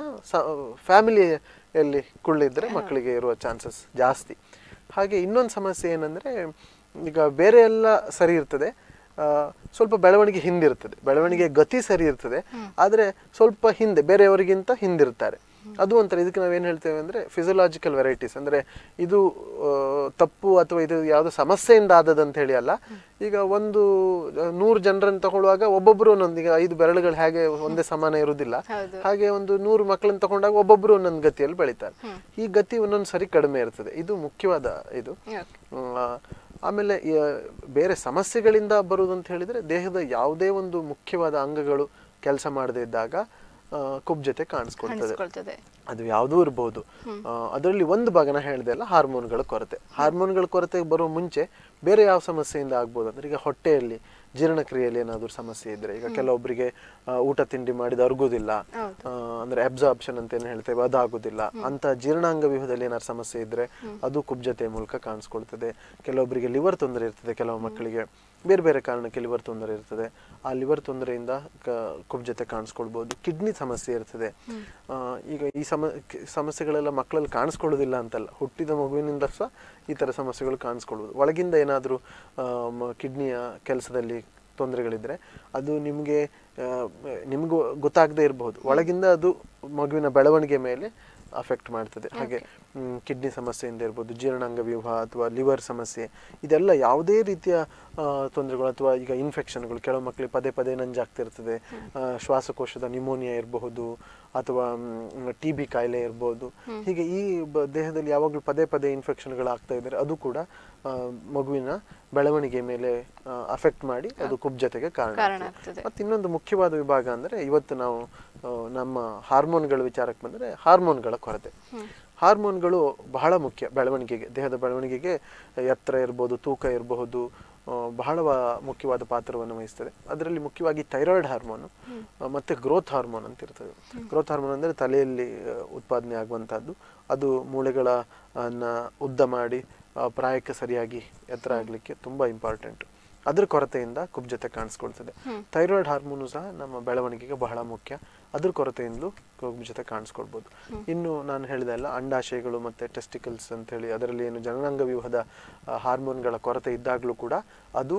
ಫ್ಯಾಮಿಲಿಯಲ್ಲಿ ಕುಳ್ಳಿದ್ರೆ ಮಕ್ಕಳಿಗೆ ಇರುವ ಚಾನ್ಸಸ್ ಜಾಸ್ತಿ ಹಾಗೆ ಇನ್ನೊಂದು ಸಮಸ್ಯೆ ಏನಂದ್ರೆ ಈಗ ಬೇರೆ ಎಲ್ಲ ಸರಿ ಇರ್ತದೆ ಆ, ಸ್ವಲ್ಪ ಬೆಳವಣಿಗೆ ಹಿಂದಿರ್ತದೆ ಬೆಳವಣಿಗೆ ಗತಿ ಸರಿ ಇರ್ತದೆ ಆದ್ರೆ ಸ್ವಲ್ಪ ಹಿಂದೆ ಬೇರೆಯವರಿಗಿಂತ ಹಿಂದಿರ್ತಾರೆ ಅದು ಒಂಥರ ಇದಕ್ಕೆ ನಾವೇನ್ ಹೇಳ್ತೇವೆ ಅಂದ್ರೆ ಫಿಸಿಯಲಾಜಿಕಲ್ ವೆರೈಟೀಸ್ ಅಂದ್ರೆ ಇದು ಆ, ತಪ್ಪು ಅಥವಾ ಇದು ಯಾವ್ದೋ ಸಮಸ್ಯೆಯಿಂದ ಆದದಂತ ಹೇಳಿ ಅಲ್ಲ ಈಗ ಒಂದು ಆ, ನೂರು ಜನರನ್ನು ತಗೊಳ್ಳುವಾಗ ಒಬ್ಬೊಬ್ರು ಒಂದೊಂದು ಈಗ ಐದು ಬೆರಳುಗಳು ಹೇಗೆ ಒಂದೇ ಸಮಾನ ಇರುವುದಿಲ್ಲ ಹೌದು. ಹಾಗೆ ಒಂದು ನೂರು ಮಕ್ಕಳನ್ನು ತಗೊಂಡಾಗ ಒಬ್ಬೊಬ್ರು ಒಂದೊಂದು ಗತಿಯಲ್ಲಿ ಬೆಳಿತಾರೆ ಈ ಗತಿ ಒಂದೊಂದು ಸರಿ ಕಡಿಮೆ ಇರ್ತದೆ ಇದು ಮುಖ್ಯವಾದ ಇದು ಹ್ಮ್, ಆ, ಆಮೇಲೆ ಈ, ಬೇರೆ ಸಮಸ್ಯೆಗಳಿಂದ ಬರುವುದು ಅಂತ ಹೇಳಿದ್ರೆ ದೇಹದ ಯಾವುದೇ ಒಂದು ಮುಖ್ಯವಾದ ಅಂಗಗಳು ಕೆಲಸ ಮಾಡದೇ ಇದ್ದಾಗ ಆ, ಕುಬ್ಜತೆ ಕಾಣಿಸ್ಕೊಳ್ತದೆ ಅನಿಸ್ಕೊಳ್ತದೆ ಅದು ಯಾವುದೂ ಇರಬಹುದು ಅದರಲ್ಲಿ ಒಂದು ಭಾಗನ ಹೇಳಿದೆ ಅಲ್ಲ ಹಾರ್ಮೋನ್ಗಳ ಕೊರತೆ ಹಾರ್ಮೋನ್ಗಳ ಕೊರತೆ ಬರೋ ಮುಂಚೆ ಬೇರೆ ಯಾವ ಸಮಸ್ಯೆಯಿಂದ ಆಗ್ಬೋದು ಅಂದ್ರೆ ಈಗ ಹೊಟ್ಟೆಯಲ್ಲಿ ಜೀರ್ಣಕ್ರಿಯೆಯಲ್ಲಿ ಏನಾದರೂ ಸಮಸ್ಯೆ ಇದ್ರೆ ಈಗ ಕೆಲವೊಬ್ಬರಿಗೆ ಆ, ಊಟ ತಿಂಡಿ ಮಾಡಿದ ಅರ್ಗುದಿಲ್ಲ ಆ, ಅಂದ್ರೆ ಅಬ್ಸಾರ್ಪ್ಷನ್ ಅಂತ ಏನು ಹೇಳ್ತೇವೆ ಅದು ಆಗುದಿಲ್ಲ ಅಂತ ಜೀರ್ಣಾಂಗ ವ್ಯೂಹದಲ್ಲಿ ಏನಾದ್ರು ಸಮಸ್ಯೆ ಇದ್ರೆ ಅದು ಕುಬ್ಜತೆ ಮೂಲಕ ಕಾಣಿಸ್ಕೊಳ್ತದೆ ಕೆಲವೊಬ್ಬರಿಗೆ ಲಿವರ್ ತೊಂದರೆ ಇರ್ತದೆ ಕೆಲವು ಮಕ್ಕಳಿಗೆ ಬೇರೆ ಬೇರೆ ಕಾರಣಕ್ಕೆ ಲಿವರ್ ತೊಂದರೆ ಇರ್ತದೆ ಆ ಲಿವರ್ ತೊಂದರೆಯಿಂದ ಕ- ಕುಬ್ಜತೆ ಕಾಣಿಸ್ಕೊಳ್ಬಹುದು ಕಿಡ್ನಿ ಸಮಸ್ಯೆ ಇರ್ತದೆ ಆ, ಈಗ ಈ ಸಮ ಕ- ಸಮಸ್ಯೆಗಳೆಲ್ಲ ಮಕ್ಕಳಲ್ಲಿ ಕಾಣಿಸ್ಕೊಳ್ಳೋದಿಲ್ಲ ಅಂತಲ್ಲ ಹುಟ್ಟಿದ ಮಗುವಿನಿಂದ ಸಹ ಈ ತರ ಸಮಸ್ಯೆಗಳು ಕಾಣಿಸ್ಕೊಳ್ಬೋದು ಒಳಗಿಂದ ಏನಾದರೂ ಕಿಡ್ನಿಯ ಕೆಲಸದಲ್ಲಿ ತೊಂದರೆಗಳಿದ್ರೆ ಅದು ನಿಮಗೆ ನಿಮಗೂ ಗೊತ್ತಾಗದೇ ಇರಬಹುದು ಒಳಗಿಂದ ಅದು ಮಗುವಿನ ಬೆಳವಣಿಗೆ ಮೇಲೆ ಅಫೆಕ್ಟ್ ಮಾಡ್ತದೆ ಹಾಗೆ ಕಿಡ್ನಿ ಸಮಸ್ಯೆಯಿಂದ ಇರ್ಬೋದು ಜೀರ್ಣಾಂಗ ವ್ಯೂಹ ಅಥವಾ ಲಿವರ್ ಸಮಸ್ಯೆ ಇದೆಲ್ಲ ಯಾವುದೇ ರೀತಿಯ ಆ, ತೊಂದರೆಗಳು ಅಥವಾ ಈಗ ಇನ್ಫೆಕ್ಷನ್ಗಳು ಕೆಲವು ಮಕ್ಕಳಿಗೆ ಪದೇ ಪದೇ ನಂಜಾಗ್ತಿರ್ತದೆ ಆ, ಶ್ವಾಸಕೋಶದ ನಿಮೋನಿಯಾ ಇರಬಹುದು ಅಥವಾ ಟಿ ಬಿ ಕಾಯಿಲೆ ಇರ್ಬೋದು ಹೀಗೆ ಈ ಬ- ದೇಹದಲ್ಲಿ ಯಾವಾಗಲೂ ಪದೇ ಪದೇ ಇನ್ಫೆಕ್ಷನ್ಗಳು ಆಗ್ತಾ ಇದ್ದಾರೆ ಅದು ಕೂಡ ಆ, ಮಗುವಿನ ಬೆಳವಣಿಗೆ ಮೇಲೆ ಅಫೆಕ್ಟ್ ಮಾಡಿ ಅದು ಕುಬ್ಜತೆಗೆ ಕಾರಣ ಕಾರಣ ಆಗ್ತದೆ. ಆಗ್ತದೆ. ಮತ್ತೆ ಇನ್ನೊಂದು ಮುಖ್ಯವಾದ ವಿಭಾಗ ಅಂದ್ರೆ ಇವತ್ತು ನಾವು ಆ, ನಮ್ಮ ಹಾರ್ಮೋನ್ಗಳ ವಿಚಾರಕ್ಕೆ ಬಂದ್ರೆ ಹಾರ್ಮೋನ್ಗಳ ಕೊರತೆ ಹಾರ್ಮೋನ್ಗಳು ಬಹಳ ಮುಖ್ಯ ಬೆಳವಣಿಗೆಗೆ ದೇಹದ ಬೆಳವಣಿಗೆಗೆ ಎತ್ತರ ಇರ್ಬೋದು ತೂಕ ಇರಬಹುದು ಆ, ಬಹಳ ವ- ಮುಖ್ಯವಾದ ಪಾತ್ರವನ್ನು ವಹಿಸ್ತದೆ ಅದರಲ್ಲಿ ಮುಖ್ಯವಾಗಿ ಥೈರಾಯ್ಡ್ ಹಾರ್ಮೋನು ಆ, ಮತ್ತೆ ಗ್ರೋತ್ ಹಾರ್ಮೋನ್ ಅಂತ ಇರ್ತದೆ ಗ್ರೋತ್ ಹಾರ್ಮೋನ್ ಅಂದರೆ ತಲೆಯಲ್ಲಿ ಆ, ಉತ್ಪಾದನೆ ಆಗುವಂತಹದ್ದು ಅದು ಮೂಳೆಗಳ ಅನ್ನ ಉದ್ದ ಮಾಡಿ ಆ, ಪ್ರಾಯಕ್ಕೆ ಸರಿಯಾಗಿ ಎತ್ತರ ಆಗಲಿಕ್ಕೆ ತುಂಬಾ ಇಂಪಾರ್ಟೆಂಟ್ ಅದ್ರ ಕೊರತೆಯಿಂದ ಕುಬ್ಜತೆ ಕಾಣಿಸ್ಕೊಳ್ತದೆ ಥೈರಾಯ್ಡ್ ಹಾರ್ಮೋನು ಸಹ ನಮ್ಮ ಬೆಳವಣಿಗೆಗೆ ಬಹಳ ಮುಖ್ಯ ಅದ್ರ ಕೊರತೆಯಿಂದಲೂ ಕುಬ್ಜತೆ ಕಾಣಿಸ್ಕೊಳ್ಬೋದು ಇನ್ನು ನಾನು ಹೇಳಿದೆ ಅಲ್ಲ ಅಂಡಾಶಯಗಳು ಮತ್ತೆ ಟೆಸ್ಟಿಕಲ್ಸ್ ಅಂತ ಹೇಳಿ ಅದರಲ್ಲಿ ಏನು ಜನನಾಂಗ ವ್ಯೂಹದ ಆ, ಹಾರ್ಮೋನ್ಗಳ ಕೊರತೆ ಇದ್ದಾಗಲೂ ಕೂಡ ಅದು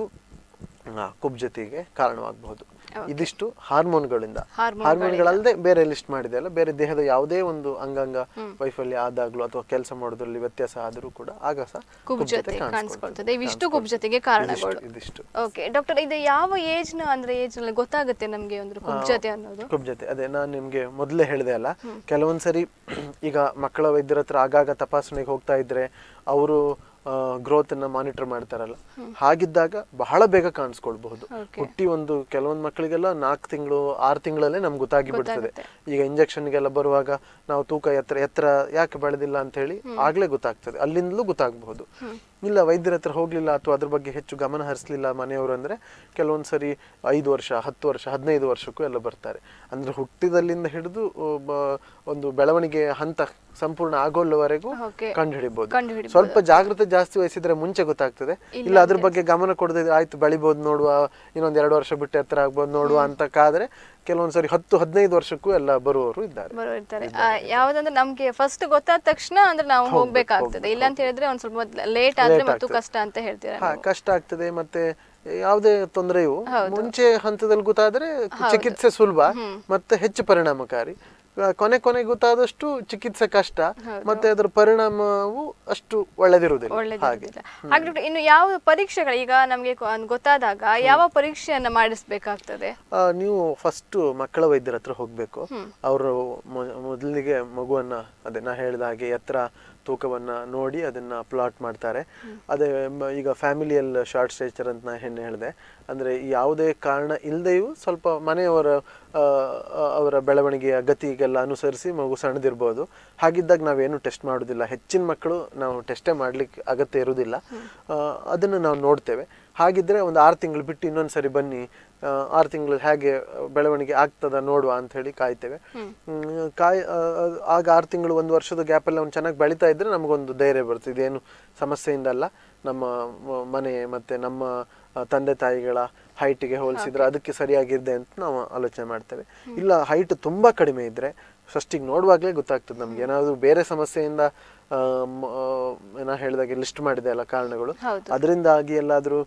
ಆ, ಕುಬ್ಜತೆಗೆ ಕಾರಣವಾಗಬಹುದು ಇದಿಷ್ಟು ಹಾರ್ಮೋನ್ಗಳಿಂದ ಹಾರ್ಮೋನ್ಗಳಿಂದ. ಹಾರ್ಮೋನ್ಗಳಲ್ಲದೆ ಬೇರೆ ಲಿಸ್ಟ್ ಮಾಡಿದೆ ಅಲ್ಲ ಬೇರೆ ದೇಹದ ಯಾವುದೇ ಒಂದು ಅಂಗಾಂಗ ವೈಫಲ್ಯ ಆದಾಗ್ಲೂ ಅಥವಾ ಕೆಲಸ ಮಾಡೋದ್ರಲ್ಲಿ ವ್ಯತ್ಯಾಸ ಆದರೂ ಕೂಡ ಆಗ ಸಹ ಕುಬ್ಜತೆ ಕಾಣಿಸ್ಕೊಳ್ತದೆ ಇವಿಷ್ಟು ಕುಬ್ಜತೆಗೆ ಕಾರಣಗಳು ಇದಿಷ್ಟು ಓಕೆ ಡಾಕ್ಟರ್ ಇದು ಯಾವ ಏಜ್ ನ ಅಂದ್ರೆ ಏಜ್ ನಲ್ಲಿ ಗೊತ್ತಾಗುತ್ತೆ ನಮ್ಗೆ ಒಂದು ಕುಬ್ಜತೆ ಅನ್ನೋದು ಕುಬ್ಜತೆ ಅದೇ ನಾನು ನಿಮ್ಗೆ ಮೊದಲೇ ಹೇಳಿದೆ ಅಲ್ಲ ಕೆಲವೊಂದ್ಸರಿ ಈಗ ಮಕ್ಕಳ ವೈದ್ಯರ ಹತ್ರ ಆಗಾಗ ತಪಾಸಣೆಗೆ ಹೋಗ್ತಾ ಇದ್ರೆ ಅವರು ಗ್ರೋತ್ ಅನ್ನ ಮಾನಿಟರ್ ಮಾಡ್ತಾರಲ್ಲ ಹಾಗಿದ್ದಾಗ ಬಹಳ ಬೇಗ ಕಾಣಿಸ್ಕೊಳ್ಬಹುದು Okay. ಹುಟ್ಟಿ ಒಂದು ಕೆಲವೊಂದು ಮಕ್ಕಳಿಗೆಲ್ಲ ನಾಲ್ಕು ತಿಂಗಳು ಆರು ತಿಂಗಳಲ್ಲೇ ನಮ್ಗೆ ಗೊತ್ತಾಗಿ ಬಿಡ್ತದೆ ಈಗ ಇಂಜೆಕ್ಷನ್ಗೆಲ್ಲ ಬರುವಾಗ ನಾವು ತೂಕ ಎತ್ತರ ಎತ್ತರ ಯಾಕೆ ಬೆಳೆದಿಲ್ಲ ಅಂತ ಹೇಳಿ ಆಗ್ಲೇ ಗೊತ್ತಾಗ್ತದೆ ಅಲ್ಲಿಂದಲೂ ಗೊತ್ತಾಗಬಹುದು ಇಲ್ಲ ವೈದ್ಯರ ಹತ್ರ ಹೋಗ್ಲಿಲ್ಲ ಅಥವಾ ಅದ್ರ ಬಗ್ಗೆ ಹೆಚ್ಚು ಗಮನ ಹರಿಸ್ಲಿಲ್ಲ ಮನೆಯವರು ಅಂದ್ರೆ ಕೆಲವೊಂದ್ ಸರಿ ಐದು ವರ್ಷ ಹತ್ತು ವರ್ಷ ಹದಿನೈದು ವರ್ಷಕ್ಕೂ ಎಲ್ಲ ಬರ್ತಾರೆ ಅಂದ್ರೆ ಹುಟ್ಟಿದಲ್ಲಿಂದ ಹಿಡಿದು ಒಬ್ಬ ಒಂದು ಬೆಳವಣಿಗೆ ಹಂತ ಸಂಪೂರ್ಣ ಆಗೋಲ್ಲವರೆಗೂ Okay. ಕಂಡುಹಿಡಿಬಹುದು ಕಂಡುಹಿಡಿಬೋದು. ಸ್ವಲ್ಪ ಜಾಗ್ರತೆ ಜಾಸ್ತಿ ವಹಿಸಿದ್ರೆ ಮುಂಚೆ ಗೊತ್ತಾಗ್ತದೆ ಇಲ್ಲ ಅದ್ರ ಬಗ್ಗೆ ಗಮನ ಕೊಡದೆ ಆಯ್ತು ಬೆಳಿಬೋದು ನೋಡುವ ಇನ್ನೊಂದ್ ಎರಡು ವರ್ಷ ಬಿಟ್ಟು ಎತ್ತರ ಆಗ್ಬೋದು ನೋಡುವ ಅಂತ ಕಾದ್ರೆ ಕೆಲವೊಂದ್ಸರಿ ಹತ್ತು ಹದಿನೈದು ವರ್ಷಕ್ಕೂ ಎಲ್ಲ ಬರುವವರು ಇದ್ದಾರೆ ಬರೋ ಇರ್ತಾರೆ ಆ, ಯಾವ್ದಂದ್ರೆ ನಮ್ಗೆ ಫಸ್ಟ್ ಗೊತ್ತಾದ ತಕ್ಷಣ ಅಂದ್ರೆ ನಾವು ಹೋಗ್ಬೇಕಾಗ್ತದೆ ಇಲ್ಲ ಅಂತ ಹೇಳಿದ್ರೆ ಒಂದ್ ಸ್ವಲ್ಪ ಲೇಟ್ ಆದ್ರೆ ಮತ್ತು ಕಷ್ಟ ಅಂತ ಹೇಳ್ತೀರಾ ಹಾ ಕಷ್ಟ ಆಗ್ತದೆ ಮತ್ತೆ ಯಾವುದೇ ತೊಂದರೆಯು ಮುಂಚೆ ಹಂತದಲ್ಲಿ ಗೊತ್ತಾದ್ರೆ ಚಿಕಿತ್ಸೆ ಸುಲಭ ಮತ್ತೆ ಹೆಚ್ಚು ಪರಿಣಾಮಕಾರಿ ಆ, ಕೊನೆ ಕೊನೆ ಗೊತ್ತಾದಷ್ಟು ಚಿಕಿತ್ಸೆ ಕಷ್ಟ ಮತ್ತೆ ಅದರ ಪರಿಣಾಮವು ಅಷ್ಟು ಒಳ್ಳೆದಿರುವುದಿಲ್ಲ ಹಾಗೆ ಒಳ್ಳೇದಿಲ್ಲ ಹಾಗೆ doctor, ಇನ್ನು ಯಾವ ಪರೀಕ್ಷೆಗಳು ಈಗ ನಮ್ಗೆ ಗೊ- ಗೊತ್ತಾದಾಗ ಯಾವ ಪರೀಕ್ಷೆಯನ್ನ ಮಾಡಿಸ್ಬೇಕಾಗ್ತದೆ ಆ, ನೀವು ಫಸ್ಟ್ ಮಕ್ಕಳ ವೈದ್ಯರ ಹತ್ರ ಹೋಗ್ಬೇಕು ಅವರು ಮೊದಲಿಗೆ ಮಗುವನ್ನ ಅದೇ ನಾ ಹೇಳಿದ ಹಾಗೆ ಎತ್ತರ ತೂಕವನ್ನ ನೋಡಿ ಅದನ್ನ ಪ್ಲಾಟ್ ಮಾಡ್ತಾರೆ ಅದೇ ಮ- ಈಗ ಫ್ಯಾಮಿಲಿಯಲ್ ಶಾರ್ಟ್ ಸ್ಟೇಚರ್ ಅಂತ ನಾ ಹೆಣ್ಣು ಹೇಳಿದೆ ಅಂದ್ರೆ ಯಾವುದೇ ಕಾರಣ ಇಲ್ಲದೆಯೂ ಸ್ವಲ್ಪ ಮನೆಯವರ ಆ, ಆ, ಅವರ ಬೆಳವಣಿಗೆಯ ಗತಿಗೆಲ್ಲ ಅನುಸರಿಸಿ ಮಗು ಸಣ್ಣದಿರ್ಬೋದು ಹಾಗಿದ್ದಾಗ ನಾವೇನು ಟೆಸ್ಟ್ ಮಾಡೋದಿಲ್ಲ ಹೆಚ್ಚಿನ ಮಕ್ಕಳು ನಾವು ಟೆಸ್ಟೇ ಮಾಡ್ಲಿಕ್ಕೆ ಅಗತ್ಯ ಇರುವುದಿಲ್ಲ ಆ, ಅದನ್ನು ನಾವು ನೋಡ್ತೇವೆ ಹಾಗಿದ್ರೆ ಒಂದು ಆರು ತಿಂಗಳು ಬಿಟ್ಟು ಇನ್ನೊಂದ್ಸರಿ ಬನ್ನಿ ಆ, ಆರು ತಿಂಗಳು ಹೇಗೆ ಬೆಳವಣಿಗೆ ಆಗ್ತದ ನೋಡುವ ಅಂತ ಹೇಳಿ ಕಾಯ್ತೇವೆ ಹ್ಮ್, ಕಾಯ್ ಆ, ಆ, ಆಗ ಆರು ತಿಂಗಳು ಒಂದು ವರ್ಷದ ಗ್ಯಾಪಲ್ಲಿ ಅವ್ನು ಚೆನ್ನಾಗಿ ಬೆಳೀತಾ ಇದ್ರೆ ನಮಗೊಂದು ಧೈರ್ಯ ಬರ್ತದೆ ಇದೇನು ಸಮಸ್ಯೆಯಿಂದ ಅಲ್ಲ ನಮ್ಮ ಮ- ಮನೆ ಮತ್ತೆ ನಮ್ಮ ಆ, ತಂದೆ ತಾಯಿಗಳ ಹೈಟಿಗೆ ಹೋಲಿಸಿದ್ರೆ ಅದಕ್ಕೆ ಸರಿಯಾಗಿದೆ ಅಂತ ನಾವು ಆಲೋಚನೆ ಮಾಡ್ತೇವೆ ಇಲ್ಲ ಹೈಟ್ ತುಂಬಾ ಕಡಿಮೆ ಇದ್ರೆ ಫಸ್ಟಿಗೆ ನೋಡುವಾಗಲೇ ಗೊತ್ತಾಗ್ತದೆ ನಮ್ಗೆ ಏನಾದ್ರು ಬೇರೆ ಸಮಸ್ಯೆಯಿಂದ ಆ, ಮ- ಆ, ನಾ ಹೇಳಿದಾಗೆ ಲಿಸ್ಟ್ ಮಾಡಿದೆ ಅಲ್ಲ ಕಾರಣಗಳು ಹೌದು. ಅದರಿಂದಾಗಿ ಎಲ್ಲಾದ್ರೂ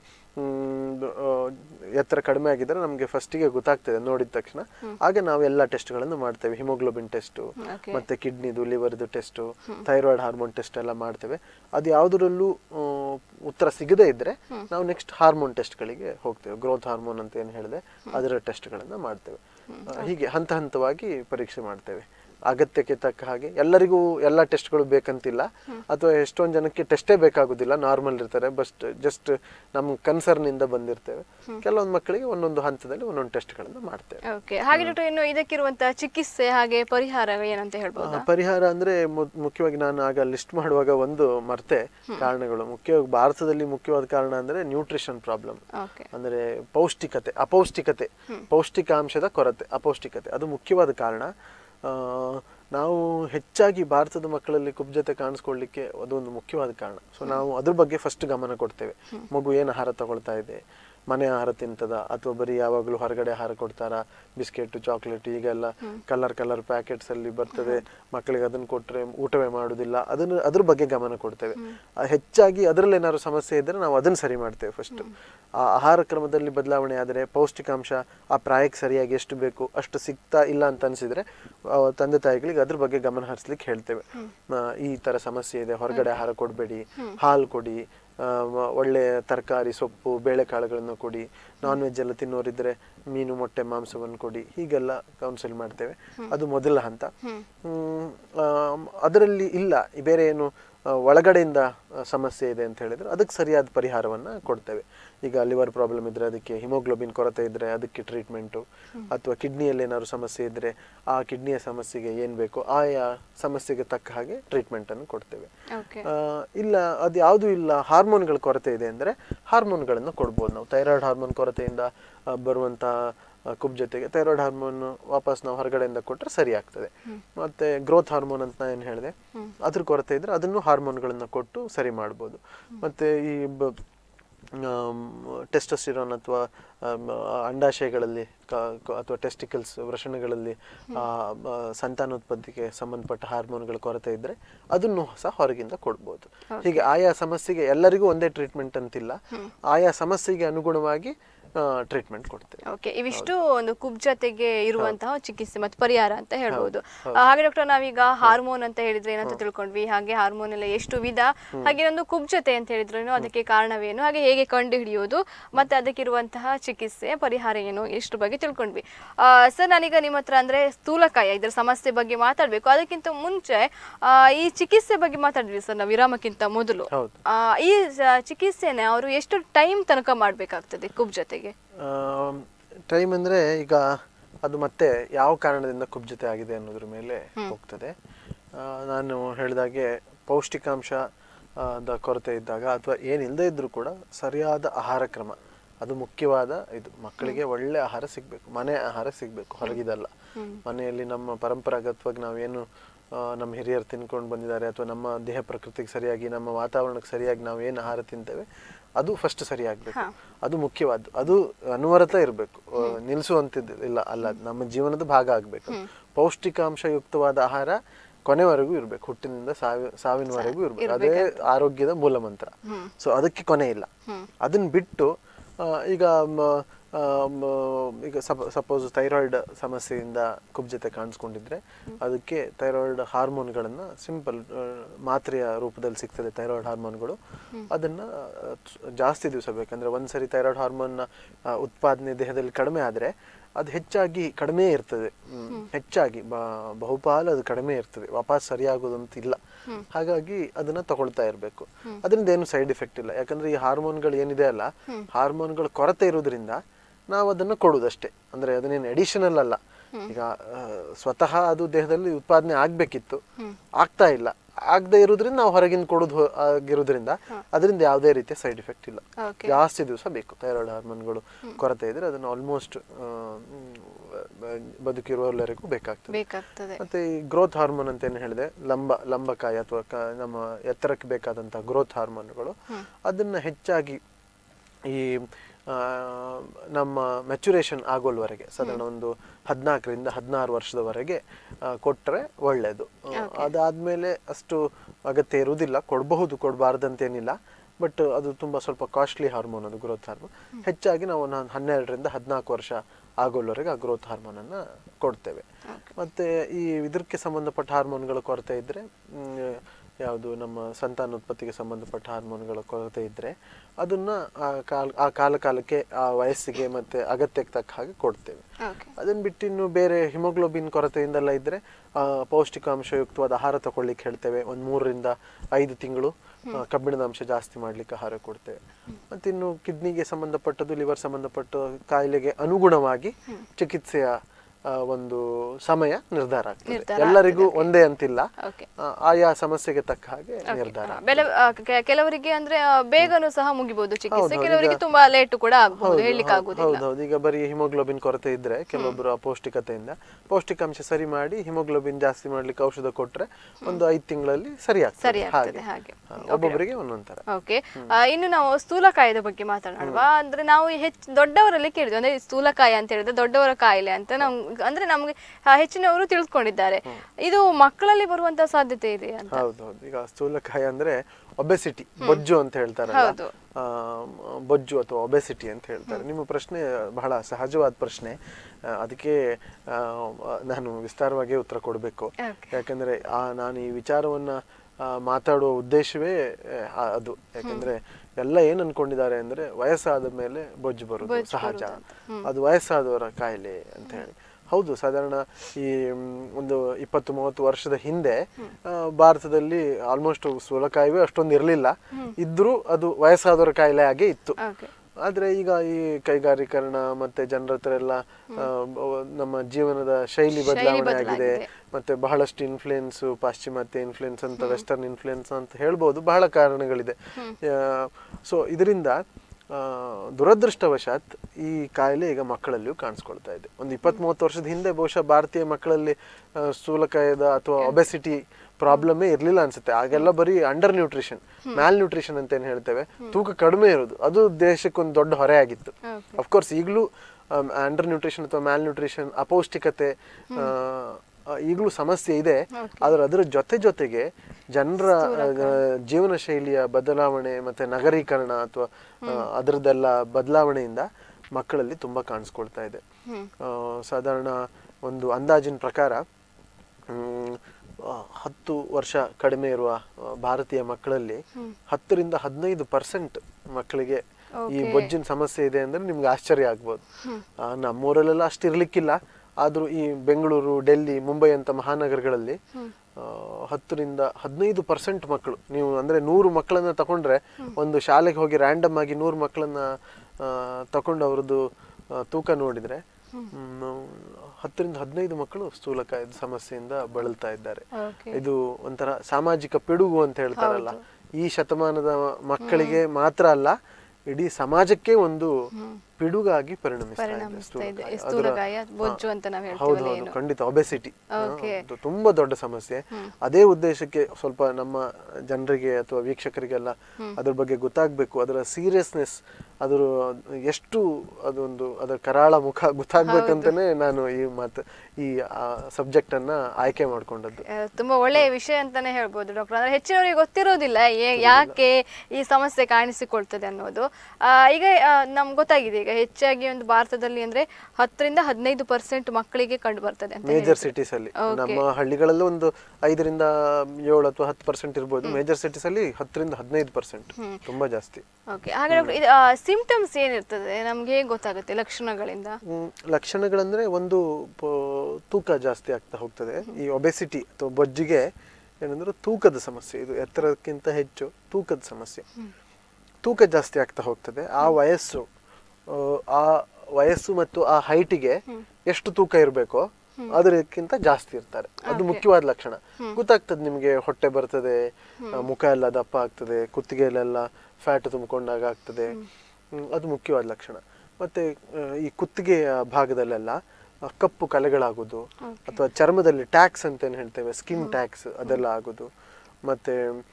ಮ್, ಆ, ಎತ್ತರ ಕಡಿಮೆ ಆಗಿದ್ರೆ ನಮಗೆ ಫಸ್ಟಿಗೆ ಗೊತ್ತಾಗ್ತದೆ ನೋಡಿದ ತಕ್ಷಣ ಆಗ ನಾವು ಎಲ್ಲ ಟೆಸ್ಟ್ಗಳನ್ನು ಮಾಡ್ತೇವೆ ಹಿಮೋಗ್ಲೋಬಿನ್ ಟೆಸ್ಟ್ Okay. ಮತ್ತೆ ಕಿಡ್ನಿದು ಲಿವರ್ದು ಟೆಸ್ಟ್ ಥೈರಾಯ್ಡ್ ಹಾರ್ಮೋನ್ ಟೆಸ್ಟ್ ಎಲ್ಲ ಮಾಡ್ತೇವೆ ಅದು ಯಾವುದರಲ್ಲೂ ಆ, ಉತ್ತರ ಸಿಗದೇ ಇದ್ರೆ ನಾವು ನೆಕ್ಸ್ಟ್ ಹಾರ್ಮೋನ್ ಟೆಸ್ಟ್ಗಳಿಗೆ ಹೋಗ್ತೇವೆ ಗ್ರೋತ್ ಹಾರ್ಮೋನ್ ಅಂತ ಏನು ಹೇಳಿದೆ ಅದರ ಟೆಸ್ಟ್ಗಳನ್ನ ಮಾಡ್ತೇವೆ ಆ, ಹೀಗೆ ಹಂತ ಹಂತವಾಗಿ ಪರೀಕ್ಷೆ ಮಾಡ್ತೇವೆ ಅಗತ್ಯಕ್ಕೆ ತಕ್ಕ ಹಾಗೆ ಎಲ್ಲರಿಗೂ ಎಲ್ಲ ಟೆಸ್ಟ್ಗಳು ಬೇಕಂತಿಲ್ಲ ಅಥವಾ ಎಷ್ಟೊಂದು ಜನಕ್ಕೆ ಟೆಸ್ಟೇ ಬೇಕಾಗುದಿಲ್ಲ ನಾರ್ಮಲ್ ಇರ್ತಾರೆ ಬಸ್ಟ್ ಜಸ್ಟ್ ನಮ್ಮ ಕನ್ಸರ್ನ್ ಇಂದ ಬಂದಿರ್ತೇವೆ ಕೆಲವೊಂದು ಮಕ್ಕಳಿಗೆ ಒಂದೊಂದು ಹಂತದಲ್ಲಿ ಒಂದೊಂದು ಟೆಸ್ಟ್ಗಳನ್ನು ಮಾಡ್ತೇವೆ ಓಕೆ ಹಾಗೆ ಡಾಕ್ಟರ್ ಇನ್ನು ಇದಕ್ಕಿರುವಂತಹ ಚಿಕಿತ್ಸೆ ಹಾಗೆ ಪರಿಹಾರ ಏನಂತ ಹೇಳ್ಬೋದು ಆ, ಪರಿಹಾರ ಅಂದ್ರೆ ಮು- ಮುಖ್ಯವಾಗಿ ನಾನು ಆಗ ಲಿಸ್ಟ್ ಮಾಡುವಾಗ ಒಂದು ಮರ್ತೆ ಕಾರಣಗಳು ಮುಖ್ಯವಾಗಿ ಭಾರತದಲ್ಲಿ ಮುಖ್ಯವಾದ ಕಾರಣ ಅಂದ್ರೆ ನ್ಯೂಟ್ರಿಷನ್ ಪ್ರಾಬ್ಲಮ್ ಓಕೆ ಅಂದ್ರೆ ಪೌಷ್ಟಿಕತೆ ಅಪೌಷ್ಟಿಕತೆ ಪೌಷ್ಟಿಕಾಂಶದ ಕೊರತೆ ಅಪೌಷ್ಟಿಕತೆ ಅದು ಮುಖ್ಯವಾದ ಕಾರಣ ಆ, ನಾವು ಹೆಚ್ಚಾಗಿ ಭಾರತದ ಮಕ್ಕಳಲ್ಲಿ ಕುಬ್ಜತೆ ಕಾಣಿಸ್ಕೊಳ್ಳಿಕ್ಕೆ ಅದೊಂದು ಮುಖ್ಯವಾದ ಕಾರಣ ಸೊ ನಾವು ಅದ್ರ ಬಗ್ಗೆ ಫಸ್ಟ್ ಗಮನ ಕೊಡ್ತೇವೆ ಮಗು ಏನು ಆಹಾರ ತಗೊಳ್ತಾ ಇದೆ ಮನೆ ಆಹಾರ ತಿಂತದ ಅಥವಾ ಬರೀ ಯಾವಾಗಲೂ ಹೊರಗಡೆ ಆಹಾರ ಕೊಡ್ತಾರ ಬಿಸ್ಕೆಟ್ ಚಾಕ್ಲೇಟ್ ಈಗೆಲ್ಲ ಕಲರ್ ಕಲರ್ ಪ್ಯಾಕೆಟ್ಸ್ ಅಲ್ಲಿ ಬರ್ತದೆ ಮಕ್ಕಳಿಗೆ ಅದನ್ನ ಕೊಟ್ರೆ ಊಟವೇ ಮಾಡುದಿಲ್ಲ ಅದನ್ನ ಅದ್ರ ಬಗ್ಗೆ ಗಮನ ಕೊಡ್ತೇವೆ ಆ, ಹೆಚ್ಚಾಗಿ ಅದರಲ್ಲಿ ಏನಾದ್ರು ಸಮಸ್ಯೆ ಇದ್ರೆ ನಾವು ಅದನ್ನ ಸರಿ ಮಾಡ್ತೇವೆ ಫಸ್ಟ್ ಆ ಆಹಾರ ಕ್ರಮದಲ್ಲಿ ಬದಲಾವಣೆ ಆದರೆ ಪೌಷ್ಟಿಕಾಂಶ ಆ ಪ್ರಾಯಕ್ಕೆ ಸರಿಯಾಗಿ ಎಷ್ಟು ಬೇಕು ಅಷ್ಟು ಸಿಗ್ತಾ ಇಲ್ಲ ಅಂತ ಅನ್ಸಿದ್ರೆ ಆ, ತಂದೆ ತಾಯಿಗಳಿಗೆ ಅದ್ರ ಬಗ್ಗೆ ಗಮನ ಹರಿಸ್ಲಿಕ್ಕೆ ಹೇಳ್ತೇವೆ ಆ, ಈ ತರ ಸಮಸ್ಯೆ ಇದೆ ಹೊರಗಡೆ ಆಹಾರ ಕೊಡಬೇಡಿ ಹಾಲು ಕೊಡಿ ಆ, ಮ- ಒಳ್ಳೆ ತರಕಾರಿ ಸೊಪ್ಪು ಬೇಳೆಕಾಳುಗಳನ್ನು ಕೊಡಿ ನಾನ್ ವೆಜ್ ಎಲ್ಲ ತಿನ್ನೋರಿದ್ರೆ ಮೀನು ಮೊಟ್ಟೆ ಮಾಂಸವನ್ನು ಕೊಡಿ ಹೀಗೆಲ್ಲ ಕೌನ್ಸಿಲ್ ಮಾಡ್ತೇವೆ ಅದು ಮೊದಲ ಹಂತ ಹ್ಮ್, ಆ, ಅದರಲ್ಲಿ ಇಲ್ಲ ಈ ಬೇರೆ ಏನು ಆ, ಒಳಗಡೆಯಿಂದ ಆ, ಸಮಸ್ಯೆ ಇದೆ ಅಂತ ಹೇಳಿದ್ರೆ ಅದಕ್ಕೆ ಸರಿಯಾದ ಪರಿಹಾರವನ್ನು ಕೊಡ್ತೇವೆ ಈಗ ಲಿವರ್ ಪ್ರಾಬ್ಲಮ್ ಇದ್ರೆ ಅದಕ್ಕೆ ಹಿಮೋಗ್ಲೋಬಿನ್ ಕೊರತೆ ಇದ್ರೆ ಅದಕ್ಕೆ ಟ್ರೀಟ್ಮೆಂಟು ಅಥವಾ ಕಿಡ್ನಿಯಲ್ಲಿ ಏನಾದ್ರು ಸಮಸ್ಯೆ ಇದ್ರೆ ಆ ಕಿಡ್ನಿಯ ಸಮಸ್ಯೆಗೆ ಏನು ಬೇಕು ಆಯಾ ಸಮಸ್ಯೆಗೆ ತಕ್ಕ ಹಾಗೆ ಟ್ರೀಟ್ಮೆಂಟನ್ನು ಕೊಡ್ತೇವೆ ಓಕೆ ಆ, ಇಲ್ಲ ಅದು ಯಾವುದೂ ಇಲ್ಲ ಹಾರ್ಮೋನ್ಗಳ ಕೊರತೆ ಇದೆ ಅಂದರೆ ಹಾರ್ಮೋನ್ಗಳನ್ನು ಕೊಡ್ಬೋದು ನಾವು ಥೈರಾಯ್ಡ್ ಹಾರ್ಮೋನ್ ಕೊರತೆಯಿಂದ ಆ, ಬರುವಂಥ ಆ, ಕುಬ್ಜತೆಗೆ ಥೈರಾಯ್ಡ್ ಹಾರ್ಮೋನ್ ವಾಪಸ್ ನಾವು ಹೊರಗಡೆಯಿಂದ ಕೊಟ್ಟರೆ ಸರಿ ಆಗ್ತದೆ ಮತ್ತೆ ಗ್ರೋತ್ ಹಾರ್ಮೋನ್ ಅಂತ ನಾನು ಏನು ಹೇಳಿದೆ ಅದ್ರ ಕೊರತೆ ಇದ್ರೆ ಅದನ್ನು ಹಾರ್ಮೋನ್ಗಳನ್ನು ಕೊಟ್ಟು ಸರಿ ಮಾಡ್ಬೋದು ಮತ್ತೆ ಈ ಬ ಟೆಸ್ಟೋಸ್ಟಿರೋನ್ ಅಥವಾ ಅಂಡಾಶಯಗಳಲ್ಲಿ ಅಥವಾ ಟೆಸ್ಟಿಕಲ್ಸ್ ವೃಷಣಗಳಲ್ಲಿ ಆ, ಆ, ಸಂತಾನೋತ್ಪತ್ತಿಗೆ ಸಂಬಂಧಪಟ್ಟ ಹಾರ್ಮೋನ್ಗಳ ಕೊರತೆ ಇದ್ರೆ ಅದನ್ನು ಸಹ ಹೊರಗಿಂದ ಕೊಡ್ಬೋದು ಹೀಗೆ ಆಯಾ ಸಮಸ್ಯೆಗೆ ಎಲ್ಲರಿಗೂ ಒಂದೇ ಟ್ರೀಟ್ಮೆಂಟ್ ಅಂತಿಲ್ಲ ಆಯಾ ಸಮಸ್ಯೆಗೆ ಅನುಗುಣವಾಗಿ ಟ್ರೀಟ್ಮೆಂಟ್ ಕೊಡ್ತೇವೆ ಓಕೆ ಇವಿಷ್ಟು ಒಂದು ಕುಬ್ಜತೆಗೆ ಇರುವಂತಹ ಚಿಕಿತ್ಸೆ ಮತ್ತು ಪರಿಹಾರ ಅಂತ ಹೇಳ್ಬೋದು ಆ, ಹಾಗೆ ಡಾಕ್ಟರ್ ನಾವೀಗ ಹಾರ್ಮೋನ್ ಅಂತ ಹೇಳಿದ್ರೆ ಏನಂತ ತಿಳ್ಕೊಂಡ್ವಿ ಹಾಗೆ ಹಾರ್ಮೋನ್ ಎಲ್ಲ ಎಷ್ಟು ವಿಧ ಹಾಗೆ ಒಂದು ಕುಬ್ಜತೆ ಅಂತ ಹೇಳಿದ್ರು ಅದಕ್ಕೆ ಕಾರಣವೇನು ಹಾಗೆ ಹೇಗೆ ಕಂಡು ಹಿಡಿಯೋದು ಮತ್ತೆ ಅದಕ್ಕಿರುವಂತಹ ಚಿಕಿತ್ಸೆ ಪರಿಹಾರ ಏನು ಇಷ್ಟು ಬಗ್ಗೆ ತಿಳ್ಕೊಂಡ್ವಿ ಸರ್ ನಾನೀಗ ನಿಮ್ಮ ಹತ್ರ ಅಂದ್ರೆ ಸ್ಥೂಲಕಾಯ ಇದ್ರ ಸಮಸ್ಯೆ ಬಗ್ಗೆ ಮಾತಾಡ್ಬೇಕು ಅದಕ್ಕಿಂತ ಮುಂಚೆ ಆ, ಈ ಚಿಕಿತ್ಸೆ ಬಗ್ಗೆ ಮಾತಾಡಿದ್ವಿ ಸರ್ ನಾವು ವಿರಾಮಕ್ಕಿಂತ ಮೊದಲು ಹೌದು. ಆ, ಈ ಸ- ಚಿಕಿತ್ಸೆನ ಅವರು ಎಷ್ಟು ಟೈಮ್ ತನಕ ಮಾಡ್ಬೇಕಾಗ್ತದೆ ಕುಬ್ಜತೆಗೆ ಟೈಮ್ ಅಂದರೆ ಈಗ ಅದು ಮತ್ತೆ ಯಾವ ಕಾರಣದಿಂದ ಕುಬ್ಜತೆ ಆಗಿದೆ ಅನ್ನೋದ್ರ ಮೇಲೆ ಹೋಗ್ತದೆ ಆ, ನಾನು ಹೇಳಿದಾಗೆ ಪೌಷ್ಟಿಕಾಂಶ ಆ, ದ ಕೊರತೆ ಇದ್ದಾಗ ಅಥವಾ ಏನಿಲ್ಲದೆ ಇದ್ರೂ ಕೂಡ ಸರಿಯಾದ ಆಹಾರ ಕ್ರಮ ಅದು ಮುಖ್ಯವಾದ ಇದು ಮಕ್ಕಳಿಗೆ ಒಳ್ಳೆ ಆಹಾರ ಸಿಗಬೇಕು ಮನೆ ಆಹಾರ ಸಿಗಬೇಕು ಹೊರಗಿದಲ್ಲ ಮನೆಯಲ್ಲಿ ನಮ್ಮ ಪರಂಪರಾಗತವಾಗಿ ನಾವೇನು ಆ, ನಮ್ಮ ಹಿರಿಯರು ತಿನ್ಕೊಂಡು ಬಂದಿದ್ದಾರೆ ಅಥವಾ ನಮ್ಮ ದೇಹ ಪ್ರಕೃತಿಗೆ ಸರಿಯಾಗಿ ನಮ್ಮ ವಾತಾವರಣಕ್ಕೆ ಸರಿಯಾಗಿ ನಾವು ಏನು ಆಹಾರ ತಿಂತೇವೆ ಅದು ಫಸ್ಟ್ ಸರಿಯಾಗಬೇಕು ಅದು ಮುಖ್ಯವಾದ್ದು ಅದು ಅನುವರತ ಇರಬೇಕು ನಿಲ್ಲಿಸುವಂತಿದ್ದು ಇಲ್ಲ ಅಲ್ಲ ನಮ್ಮ ಜೀವನದ ಭಾಗ ಆಗಬೇಕು ಪೌಷ್ಟಿಕಾಂಶಯುಕ್ತವಾದ ಆಹಾರ ಕೊನೆವರೆಗೂ ಇರಬೇಕು ಹುಟ್ಟಿನಿಂದ ಸಾವಿ ಸಾವಿನವರೆಗೂ ಇರಬೇಕು ಅದೇ ಆರೋಗ್ಯದ ಮೂಲ ಮಂತ್ರ ಸೊ ಅದಕ್ಕೆ ಕೊನೆ ಇಲ್ಲ ಅದನ್ನ ಬಿಟ್ಟು ಆ, ಈಗ ಮ, ಆ, ಮ, ಈಗ ಸಪೋಸ್ ಥೈರಾಯ್ಡ್ ಸಮಸ್ಯೆಯಿಂದ ಕುಬ್ಜತೆ ಕಾಣಿಸ್ಕೊಂಡಿದ್ರೆ ಅದಕ್ಕೆ ಥೈರಾಯ್ಡ್ ಹಾರ್ಮೋನ್ಗಳನ್ನು ಸಿಂಪಲ್ ಮಾತ್ರೆಯ ರೂಪದಲ್ಲಿ ಸಿಗ್ತದೆ ಥೈರಾಯ್ಡ್ ಹಾರ್ಮೋನ್ಗಳು ಅದನ್ನ ಆ, ಜಾಸ್ತಿ ದಿವಸ ಬೇಕಂದ್ರೆ ಒಂದ್ಸರಿ ಥೈರಾಯ್ಡ್ ಹಾರ್ಮೋನ್ನ ಆ, ಉತ್ಪಾದನೆ ದೇಹದಲ್ಲಿ ಕಡಿಮೆ ಆದ್ರೆ ಅದು ಹೆಚ್ಚಾಗಿ ಕಡಿಮೆ ಇರ್ತದೆ ಹ್ಮ್. ಹೆಚ್ಚಾಗಿ ಬ- ಬಹುಪಾಲು ಅದು ಕಡಿಮೆ ಇರ್ತದೆ ವಾಪಸ್ ಸರಿಯಾಗೋದಂತ ಇಲ್ಲ ಹಾಗಾಗಿ ಅದನ್ನ ತಗೊಳ್ತಾ ಇರಬೇಕು ಅದರಿಂದ ಏನು ಸೈಡ್ ಎಫೆಕ್ಟ್ ಇಲ್ಲ ಯಾಕಂದ್ರೆ ಈ ಹಾರ್ಮೋನ್ಗಳು ಏನಿದೆ ಅಲ್ಲ ಹಾರ್ಮೋನ್ಗಳ ಕೊರತೆ ಇರೋದ್ರಿಂದ ನಾವು ಅದನ್ನು ಕೊಡುದಷ್ಟೇ ಅಂದ್ರೆ ಅದನ್ನೇನು ಅಡಿಷನಲ್ ಅಲ್ಲ ಈಗ ಆ, ಸ್ವತಃ ಅದು ದೇಹದಲ್ಲಿ ಉತ್ಪಾದನೆ ಆಗ್ಬೇಕಿತ್ತು ಆಗ್ತಾ ಇಲ್ಲ ಆಗದೆ ಇರೋದ್ರಿಂದ ನಾವು ಹೊರಗಿಂದ ಕೊಡೋದು ಹೊ- ಆಗಿರೋದ್ರಿಂದ ಅದರಿಂದ ಯಾವುದೇ ರೀತಿಯ ಸೈಡ್ ಎಫೆಕ್ಟ್ ಇಲ್ಲ ಓಕೆ ಜಾಸ್ತಿ ದಿವಸ ಬೇಕು ಥೈರಾಯ್ಡ್ ಹಾರ್ಮೋನ್ಗಳು ಕೊರತೆ ಇದ್ರೆ ಅದನ್ನು ಆಲ್ಮೋಸ್ಟ್ ಬದುಕಿರುವವರೆಗೂ ಬೇಕಾಗ್ತದೆ ಬೇಕಾಗ್ತದೆ ಮತ್ತೆ ಈ ಗ್ರೋತ್ ಹಾರ್ಮೋನ್ ಅಂತ ಏನು ಹೇಳಿದೆ ಲಂಬ ಲಂಬಕಾಯ ಅಥವಾ ಕ- ನಮ್ಮ ಎತ್ತರಕ್ಕೆ ಬೇಕಾದಂತ ಗ್ರೋತ್ ಹಾರ್ಮೋನ್ಗಳು ಅದನ್ನ ಹೆಚ್ಚಾಗಿ ಈ ಆ, ನಮ್ಮ ಮೆಚುರೇಷನ್ ಆಗೋಲ್ವರೆಗೆ ಸಾಧಾರಣ ಒಂದು ಹದಿನಾಲ್ಕರಿಂದ ಹದಿನಾರು ವರ್ಷದವರೆಗೆ ಆ, ಕೊಟ್ರೆ ಒಳ್ಳೆಯದು ಅದಾದ್ಮೇಲೆ ಅಷ್ಟು ಅಗತ್ಯ ಇರುವುದಿಲ್ಲ ಕೊಡಬಹುದು ಕೊಡಬಾರ್ದಂತೇನಿಲ್ಲ ಬಟ್ ಅದು ತುಂಬಾ ಸ್ವಲ್ಪ ಕಾಸ್ಟ್ಲಿ ಹಾರ್ಮೋನ್ ಅದು ಗ್ರೋತ್ ಹಾರ್ಮೋನ್ ಹೆಚ್ಚಾಗಿ ನಾವು ಒಂದು ಹನ್ನೆರಡರಿಂದ ಹದಿನಾಲ್ಕು ವರ್ಷ ಆಗೋಲ್ವರೆಗೆ ಆ ಗ್ರೋತ್ ಹಾರ್ಮೋನ್ ಅನ್ನ ಕೊಡ್ತೇವೆ ಮತ್ತೆ ಈ ಇದಕ್ಕೆ ಸಂಬಂಧಪಟ್ಟ ಹಾರ್ಮೋನ್ಗಳ ಕೊರತೆ ಇದ್ರೆ ಮ್, ಯಾವುದು ನಮ್ಮ ಸಂತಾನೋತ್ಪತ್ತಿಗೆ ಸಂಬಂಧಪಟ್ಟ ಹಾರ್ಮೋನ್ಗಳ ಕೊರತೆ ಇದ್ರೆ ಅದನ್ನ ಆ ಕಾಲ ಆ ಕಾಲ ಕಾಲಕ್ಕೆ ಆ ವಯಸ್ಸಿಗೆ ಮತ್ತೆ ಅಗತ್ಯಕ್ಕೆ ತಕ್ಕ ಹಾಗೆ ಕೊಡ್ತೇವೆ ಓಕೆ ಅದನ್ನ ಬಿಟ್ಟು ಇನ್ನು ಬೇರೆ ಹಿಮೋಗ್ಲೋಬಿನ್ ಕೊರತೆಯಿಂದೆಲ್ಲ ಇದ್ರೆ ಆ, ಪೌಷ್ಟಿಕಾಂಶಯುಕ್ತವಾದ ಆಹಾರ ತಗೊಳ್ಳಿಕ್ಕೆ ಹೇಳ್ತೇವೆ ಒಂದು ಮೂರರಿಂದ ಐದು ತಿಂಗಳು ಆ, ಕಬ್ಬಿಣದ ಅಂಶ ಜಾಸ್ತಿ ಮಾಡ್ಲಿಕ್ಕೆ ಆಹಾರ ಕೊಡ್ತೇವೆ ಮತ್ತೆ ಇನ್ನು ಕಿಡ್ನಿಗೆ ಸಂಬಂಧಪಟ್ಟದ್ದು ಲಿವರ್ ಸಂಬಂಧಪಟ್ಟ ಕಾಯಿಲೆಗೆ ಅನುಗುಣವಾಗಿ ಚಿಕಿತ್ಸೆಯ ಆ, ಒಂದು ಸಮಯ ನಿರ್ಧಾರ ಆಗ್ತದೆ ನಿರ್ಧಾರ ಎಲ್ಲರಿಗೂ ಒಂದೇ ಅಂತಿಲ್ಲ ಓಕೆ ಆ, ಆಯಾ ಸಮಸ್ಯೆಗೆ ತಕ್ಕ ಹಾಗೆ ನಿರ್ಧಾರ ಬೆಲೆ ಆ, ಕೆ- ಕೆಲವರಿಗೆ ಅಂದ್ರೆ ಆ, ಬೇಗನೂ ಸಹ ಮುಗಿಬಹುದು ಚಿಕಿತ್ಸೆ ಹೌದು, ಕೆಲವರಿಗೆ ಈಗ- ತುಂಬಾ ಲೇಟ್ ಕೂಡ ಆಗಬಹುದು ಹೇಳಲಿಕ್ಕೆ ಆಗುದಿಲ್ಲ ಹೌದೌದು ಈಗ ಬರೀ ಹಿಮೋಗ್ಲೋಬಿನ್ ಕೊರತೆ ಇದ್ರೆ ಕೆಲವೊಬ್ಬರು ಅಪೌಷ್ಟಿಕತೆಯಿಂದ ಪೌಷ್ಟಿಕಾಂಶ ಸರಿ ಮಾಡಿ ಹಿಮೋಗ್ಲೋಬಿನ್ ಜಾಸ್ತಿ ಮಾಡ್ಲಿಕ್ಕೆ ಔಷಧ ಕೊಟ್ರೆ ಒಂದು ಐದು ತಿಂಗಳಲ್ಲಿ ಸರಿ ಆಗ್ತದೆ ಸರಿ ಆಗ್ತದೆ ಹಾಗೆ ಹಾ, ಒಬ್ಬೊಬ್ಬರಿಗೆ ಒಂದೊಂದ್ ತರ ಓಕೆ ಇನ್ನು ನಾವು ಸ್ಥೂಲಕಾಯದ ಬಗ್ಗೆ ಮಾತನಾಡುವ ಅಂದ್ರೆ ನಾವು ಹೆಚ್ಚು ದೊಡ್ಡವರಲ್ಲಿ ಕೇಳಿದ್ವಿ ಅಂದ್ರೆ ಈ ಸ್ಥೂಲಕಾಯ ಅಂತ ಹೇಳಿದ್ರೆ ದೊಡ್ಡವರ ಕಾಯಿಲೆ ಅಂತ ನಮ್ ಅಂದ್ರೆ ನಮ್ಗೆ ಆ, ಹೆಚ್ಚಿನವರು ತಿಳ್ಕೊಂಡಿದ್ದಾರೆ ಇದು ಮಕ್ಕಳಲ್ಲಿ ಬರುವಂತ ಸಾಧ್ಯತೆ ಇದೆ ಅಂತ ಹೌದೌದು ಈಗ ಸ್ಥೂಲಕಾಯ ಅಂದ್ರೆ ಒಬೆಸಿಟಿ ಬೊಜ್ಜು ಅಂತ ಹೇಳ್ತಾರಲ್ಲ ಹೌದು. ಆ, ಬೊಜ್ಜು ಅಥವಾ ಒಬೆಸಿಟಿ ಅಂತ ಹೇಳ್ತಾರೆ ನಿಮ್ಮ ಪ್ರಶ್ನೆ ಬಹಳ ಸಹಜವಾದ ಪ್ರಶ್ನೆ ಆ, ಅದಕ್ಕೆ ಆ, ನಾನು ವಿಸ್ತಾರವಾಗಿ ಉತ್ತರ ಕೊಡಬೇಕು Okay. ಯಾಕಂದ್ರೆ ಆ ನಾನು ಈ ವಿಚಾರವನ್ನ ಆ, ಮಾತಾಡುವ ಉದ್ದೇಶವೇ ಆ, ಅದು ಯಾಕಂದ್ರೆ ಎಲ್ಲ ಏನ್ ಅನ್ಕೊಂಡಿದ್ದಾರೆ ಅಂದ್ರೆ ವಯಸ್ಸಾದ ಮೇಲೆ ಬೊಜ್ಜು ಬರುದು ಸಹಜ ಅದು ವಯಸ್ಸಾದವರ ಕಾಯಿಲೆ ಅಂತ ಹೇಳಿ ಹೌದು ಸಾಧಾರಣ ಈ ಮ್, ಒಂದು ಇಪ್ಪತ್ತು ಮೂವತ್ತು ವರ್ಷದ ಹಿಂದೆ ಆ, ಭಾರತದಲ್ಲಿ ಆಲ್ಮೋಸ್ಟ್ ಸ್ಥೂಲಕಾಯವೇ ಅಷ್ಟೊಂದು ಇರಲಿಲ್ಲ ಇದ್ರೂ ಅದು ವಯಸ್ಸಾದವರ ಕಾಯಿಲೆ ಆಗೇ ಇತ್ತು ಓಕೆ ಆದ್ರೆ ಈಗ ಈ ಕೈಗಾರೀಕರಣ ಮತ್ತೆ ಜನರ ಹತ್ರ ಎಲ್ಲ ಆ, ಬ- ನಮ್ಮ ಜೀವನದ ಶೈಲಿ ಬದಲಾವಣೆ ಆಗಿದೆ ಮತ್ತೆ ಬಹಳಷ್ಟು ಇನ್ಫ್ಲುಯೆನ್ಸ್ ಪಾಶ್ಚಿಮಾತ್ಯ ಇನ್ಫ್ಲುಯೆನ್ಸ್ ಅಂತ ವೆಸ್ಟರ್ನ್ ಇನ್ಫ್ಲುಯೆನ್ಸ್ ಅಂತ ಹೇಳ್ಬೋದು ಬಹಳ ಕಾರಣಗಳಿದೆ ಸೊ ಇದರಿಂದ ಆ, ದುರದೃಷ್ಟವಶಾತ್ ಈ ಕಾಯಿಲೆ ಈಗ ಮಕ್ಕಳಲ್ಲಿಯೂ ಕಾಣಿಸ್ಕೊಳ್ತಾ ಇದೆ ಒಂದು ಇಪ್ಪತ್ತ್ ಮೂವತ್ತು ವರ್ಷದ ಹಿಂದೆ ಬಹುಶಃ ಭಾರತೀಯ ಮಕ್ಕಳಲ್ಲಿ ಆ, ಸ್ಥೂಲಕಾಯದ ಅಥವಾ ಒಬೆಸಿಟಿ ಪ್ರಾಬ್ಲಮೇ ಇರ್ಲಿಲ್ಲ ಅನ್ಸುತ್ತೆ ಆಗೆಲ್ಲ ಬರೀ ಅಂಡರ್ ನ್ಯೂಟ್ರಿಷನ್ ಮ್ಯಾಲ್ ನ್ಯೂಟ್ರಿಷನ್ ಅಂತ ಏನ್ ಹೇಳ್ತೇವೆ ತೂಕ ಕಡಿಮೆ ಇರೋದು ಅದು ದೇಶಕ್ಕೊಂದು ದೊಡ್ಡ ಹೊರೆ ಆಗಿತ್ತು ಓಕೆ ಅಫ್ಕೋರ್ಸ್ ಈಗಲೂ ಅಂಡರ್ ನ್ಯೂಟ್ರಿಷನ್ ಅಥವಾ ಮ್ಯಾಲ್ ನ್ಯೂಟ್ರಿಷನ್ ಅಪೌಷ್ಟಿಕತೆ ಆ, ಆ, ಈಗಲೂ ಸಮಸ್ಯೆ ಇದೆ ಆದ್ರೆ ಅದರ ಜೊತೆ ಜೊತೆಗೆ ಜನರ ಆ, ಜೀವನ ಶೈಲಿಯ ಬದಲಾವಣೆ ಮತ್ತೆ ನಗರೀಕರಣ ಅಥವಾ ಆ, ಅದರದ್ದೆಲ್ಲ ಬದಲಾವಣೆಯಿಂದ ಮಕ್ಕಳಲ್ಲಿ ತುಂಬಾ ಕಾಣಿಸ್ಕೊಳ್ತಾ ಇದೆ ಆ, ಸಾಧಾರಣ ಒಂದು ಅಂದಾಜಿನ ಪ್ರಕಾರ ಮ್, ಆ, ಹತ್ತು ವರ್ಷ ಕಡಿಮೆ ಇರುವ ಆ, ಭಾರತೀಯ ಮಕ್ಕಳಲ್ಲಿ ಹತ್ತರಿಂದ ಹದಿನೈದು ಪರ್ಸೆಂಟ್ ಮಕ್ಕಳಿಗೆ ಈ ಬೊಜ್ಜಿನ ಸಮಸ್ಯೆ ಇದೆ ಅಂದ್ರೆ ನಿಮ್ಗೆ ಆಶ್ಚರ್ಯ ಆಗ್ಬೋದು ಆ, ನಮ್ಮೂರಲ್ಲೆಲ್ಲ ಅಷ್ಟು ಇರ್ಲಿಕ್ಕಿಲ್ಲ ಆದ್ರೂ ಈ ಬೆಂಗಳೂರು ಡೆಲ್ಲಿ ಮುಂಬೈ ಅಂತ ಮಹಾನಗರಗಳಲ್ಲಿ ಆ, ಹತ್ತರಿಂದ ಹದಿನೈದು ಪರ್ಸೆಂಟ್ ಮಕ್ಕಳು ನೀವು ಅಂದ್ರೆ ನೂರು ಮಕ್ಕಳನ್ನ ತಗೊಂಡ್ರೆ ಒಂದು ಶಾಲೆಗೆ ಹೋಗಿ ರ್ಯಾಂಡಮ್ ಆಗಿ ನೂರು ಮಕ್ಕಳನ್ನ ಆ, ತಕೊಂಡು ಅವ್ರದ್ದು ಆ, ತೂಕ ನೋಡಿದ್ರೆ ಮ್, ಹತ್ತರಿಂದ ಹದಿನೈದು ಮಕ್ಕಳು ಸ್ಥೂಲಕಾಯದ ಸಮಸ್ಯೆಯಿಂದ ಬಳಲ್ತಾ ಇದ್ದಾರೆ ಓಕೆ ಇದು ಒಂಥರ ಸಾಮಾಜಿಕ ಪಿಡುಗು ಅಂತ ಹೇಳ್ತಾರಲ್ಲ ಈ ಶತಮಾನದ ಮಕ್ಕಳಿಗೆ ಮಾತ್ರ ಅಲ್ಲ ಇಡೀ ಸಮಾಜಕ್ಕೆ ಒಂದು ಪಿಡುಗಾಗಿ ಪರಿಣಮಿಸ್ತಾ ಇದೆ ಪರಿಣಮಿಸ್ತಾ ಇದೆ ಸ್ಥೂಲಕಾಯ. ಅದರ- ಸ್ಥೂಲಕಾಯ ಬೊಜ್ಜು ಅಂತ ನಾವು ಹೌದು ಹೇಳ್ತೀವಲ್ಲ ಹೌದು ಏನು ಖಂಡಿತ ಒಬೆಸಿಟಿ Okay. ತುಂಬಾ ದೊಡ್ಡ ಸಮಸ್ಯೆ ಅದೇ ಉದ್ದೇಶಕ್ಕೆ ಸ್ವಲ್ಪ ನಮ್ಮ ಜನರಿಗೆ ಅಥವಾ ವೀಕ್ಷಕರಿಗೆಲ್ಲ ಅದ್ರ ಬಗ್ಗೆ ಗೊತ್ತಾಗ್ಬೇಕು ಅದರ ಸೀರಿಯಸ್ನೆಸ್ ಅದರ ಎಷ್ಟು ಅದೊಂದು ಅದರ ಕರಾಳ ಮುಖ ಗೊತ್ತಾಗ್ಬೇಕಂತಾನೆ ನಾನು ಈ ಮಾತು ಈ ಸಬ್ಜೆಕ್ಟ್ ಅನ್ನ ಆಯ್ಕೆ ಮಾಡ್ಕೊಂಡದ್ದು ಆ, ತುಂಬಾ ಒಳ್ಳೆಯ ವಿಷಯ ಅಂತಾನೆ ಹೇಳ್ಬೋದು ಡಾಕ್ಟರ್ ಅಂದ್ರೆ ಹೆಚ್ಚಿನವರಿಗೆ ಗೊತ್ತಿರೋದಿಲ್ಲ ಏ- ಯಾಕೆ ಈ ಸಮಸ್ಯೆ ಕಾಣಿಸಿಕೊಳ್ತದೆ ಅನ್ನೋದು ಆ, ಈಗ ನಮ್ಗೆ ಗೊತ್ತಾಗಿದೆ ಈಗ ಹೆಚ್ಚಾಗಿ ಒಂದು ಭಾರತದಲ್ಲಿ ಅಂದ್ರೆ ಹತ್ತರಿಂದ ಹದಿನೈದು ಪರ್ಸೆಂಟ್ ಮಕ್ಕಳಿಗೆ ಕಂಡು ಬರ್ತದೆ ಅಂತ ಮೇಜರ್ ಸಿಟೀಸ್ ಅಲ್ಲಿ ನಮ್ಮ ಹಳ್ಳಿಗಳಲ್ಲೂ ಒಂದು ಐದರಿಂದ ಏಳು ಅಥವಾ ಹತ್ತು ಪರ್ಸೆಂಟ್ ಇರ್ಬೋದು ಮೇಜರ್ ಸಿಟೀಸ್ ಅಲ್ಲಿ ಹತ್ತರಿಂದ ಹದಿನೈದು ಪರ್ಸೆಂಟ್ ತುಂಬಾ ಜಾಸ್ತಿ ಓಕೆ ಹಾಗೆ ಡಾಕ್ಟರ್ ಇದು ಸಿಂಪ್ಟಮ್ಸ್ ಏನಿರ್ತದೆ ನಮ್ಗೆ ಹೇಗೆ ಗೊತ್ತಾಗುತ್ತೆ ಲಕ್ಷಣಗಳಿಂದ ಹ್ಮ್, ಲಕ್ಷಣಗಳಂದ್ರೆ ಒಂದು ಪ- ತೂಕ ಜಾಸ್ತಿ ಆಗ್ತಾ ಹೋಗ್ತದೆ ಈ ಒಬೆಸಿಟಿ ಅಥವಾ ಬೊಜ್ಜಿಗೆ ಏನಂದ್ರೆ ತೂಕದ ಸಮಸ್ಯೆ ಇದು ಎತ್ತರಕ್ಕಿಂತ ಹೆಚ್ಚು ತೂಕದ ಸಮಸ್ಯೆ ತೂಕ ಜಾಸ್ತಿ ಆಗ್ತಾ ಹೋಗ್ತದೆ ಆ ವಯಸ್ಸು ಆ, ಆ ವಯಸ್ಸು ಮತ್ತು ಆ ಹೈಟಿಗೆ ಎಷ್ಟು ತೂಕ ಇರಬೇಕೋ ಅದಕ್ಕಿಂತ ಜಾಸ್ತಿ ಇರ್ತಾರೆ ಅದು ಮುಖ್ಯವಾದ ಲಕ್ಷಣ ಗೊತ್ತಾಗ್ತದೆ ನಿಮ್ಗೆ ಹೊಟ್ಟೆ ಬರ್ತದೆ ಆ, ಮುಖ ಎಲ್ಲ ದಪ್ಪ ಆಗ್ತದೆ ಕುತ್ತಿಗೆಲೆಲ್ಲ ಫ್ಯಾಟ್ ತುಂಬಿಕೊಂಡಾಗ ಆಗ್ತದೆ ಹ್ಮ್, ಅದು ಮುಖ್ಯವಾದ ಲಕ್ಷಣ ಮತ್ತೆ ಆ, ಈ ಕುತ್ತಿಗೆಯ ಭಾಗದಲ್ಲೆಲ್ಲ ಆ, ಕಪ್ಪು ಕಲೆಗಳಾಗೋದು ಅಥವಾ ಚರ್ಮದಲ್ಲಿ ಟ್ಯಾಕ್ಸ್ ಅಂತ ಏನ್ ಹೇಳ್ತೇವೆ ಸ್ಕಿನ್ ಟ್ಯಾಕ್ಸ್ ಅದೆಲ್ಲ ಆಗೋದು ಮತ್ತೆ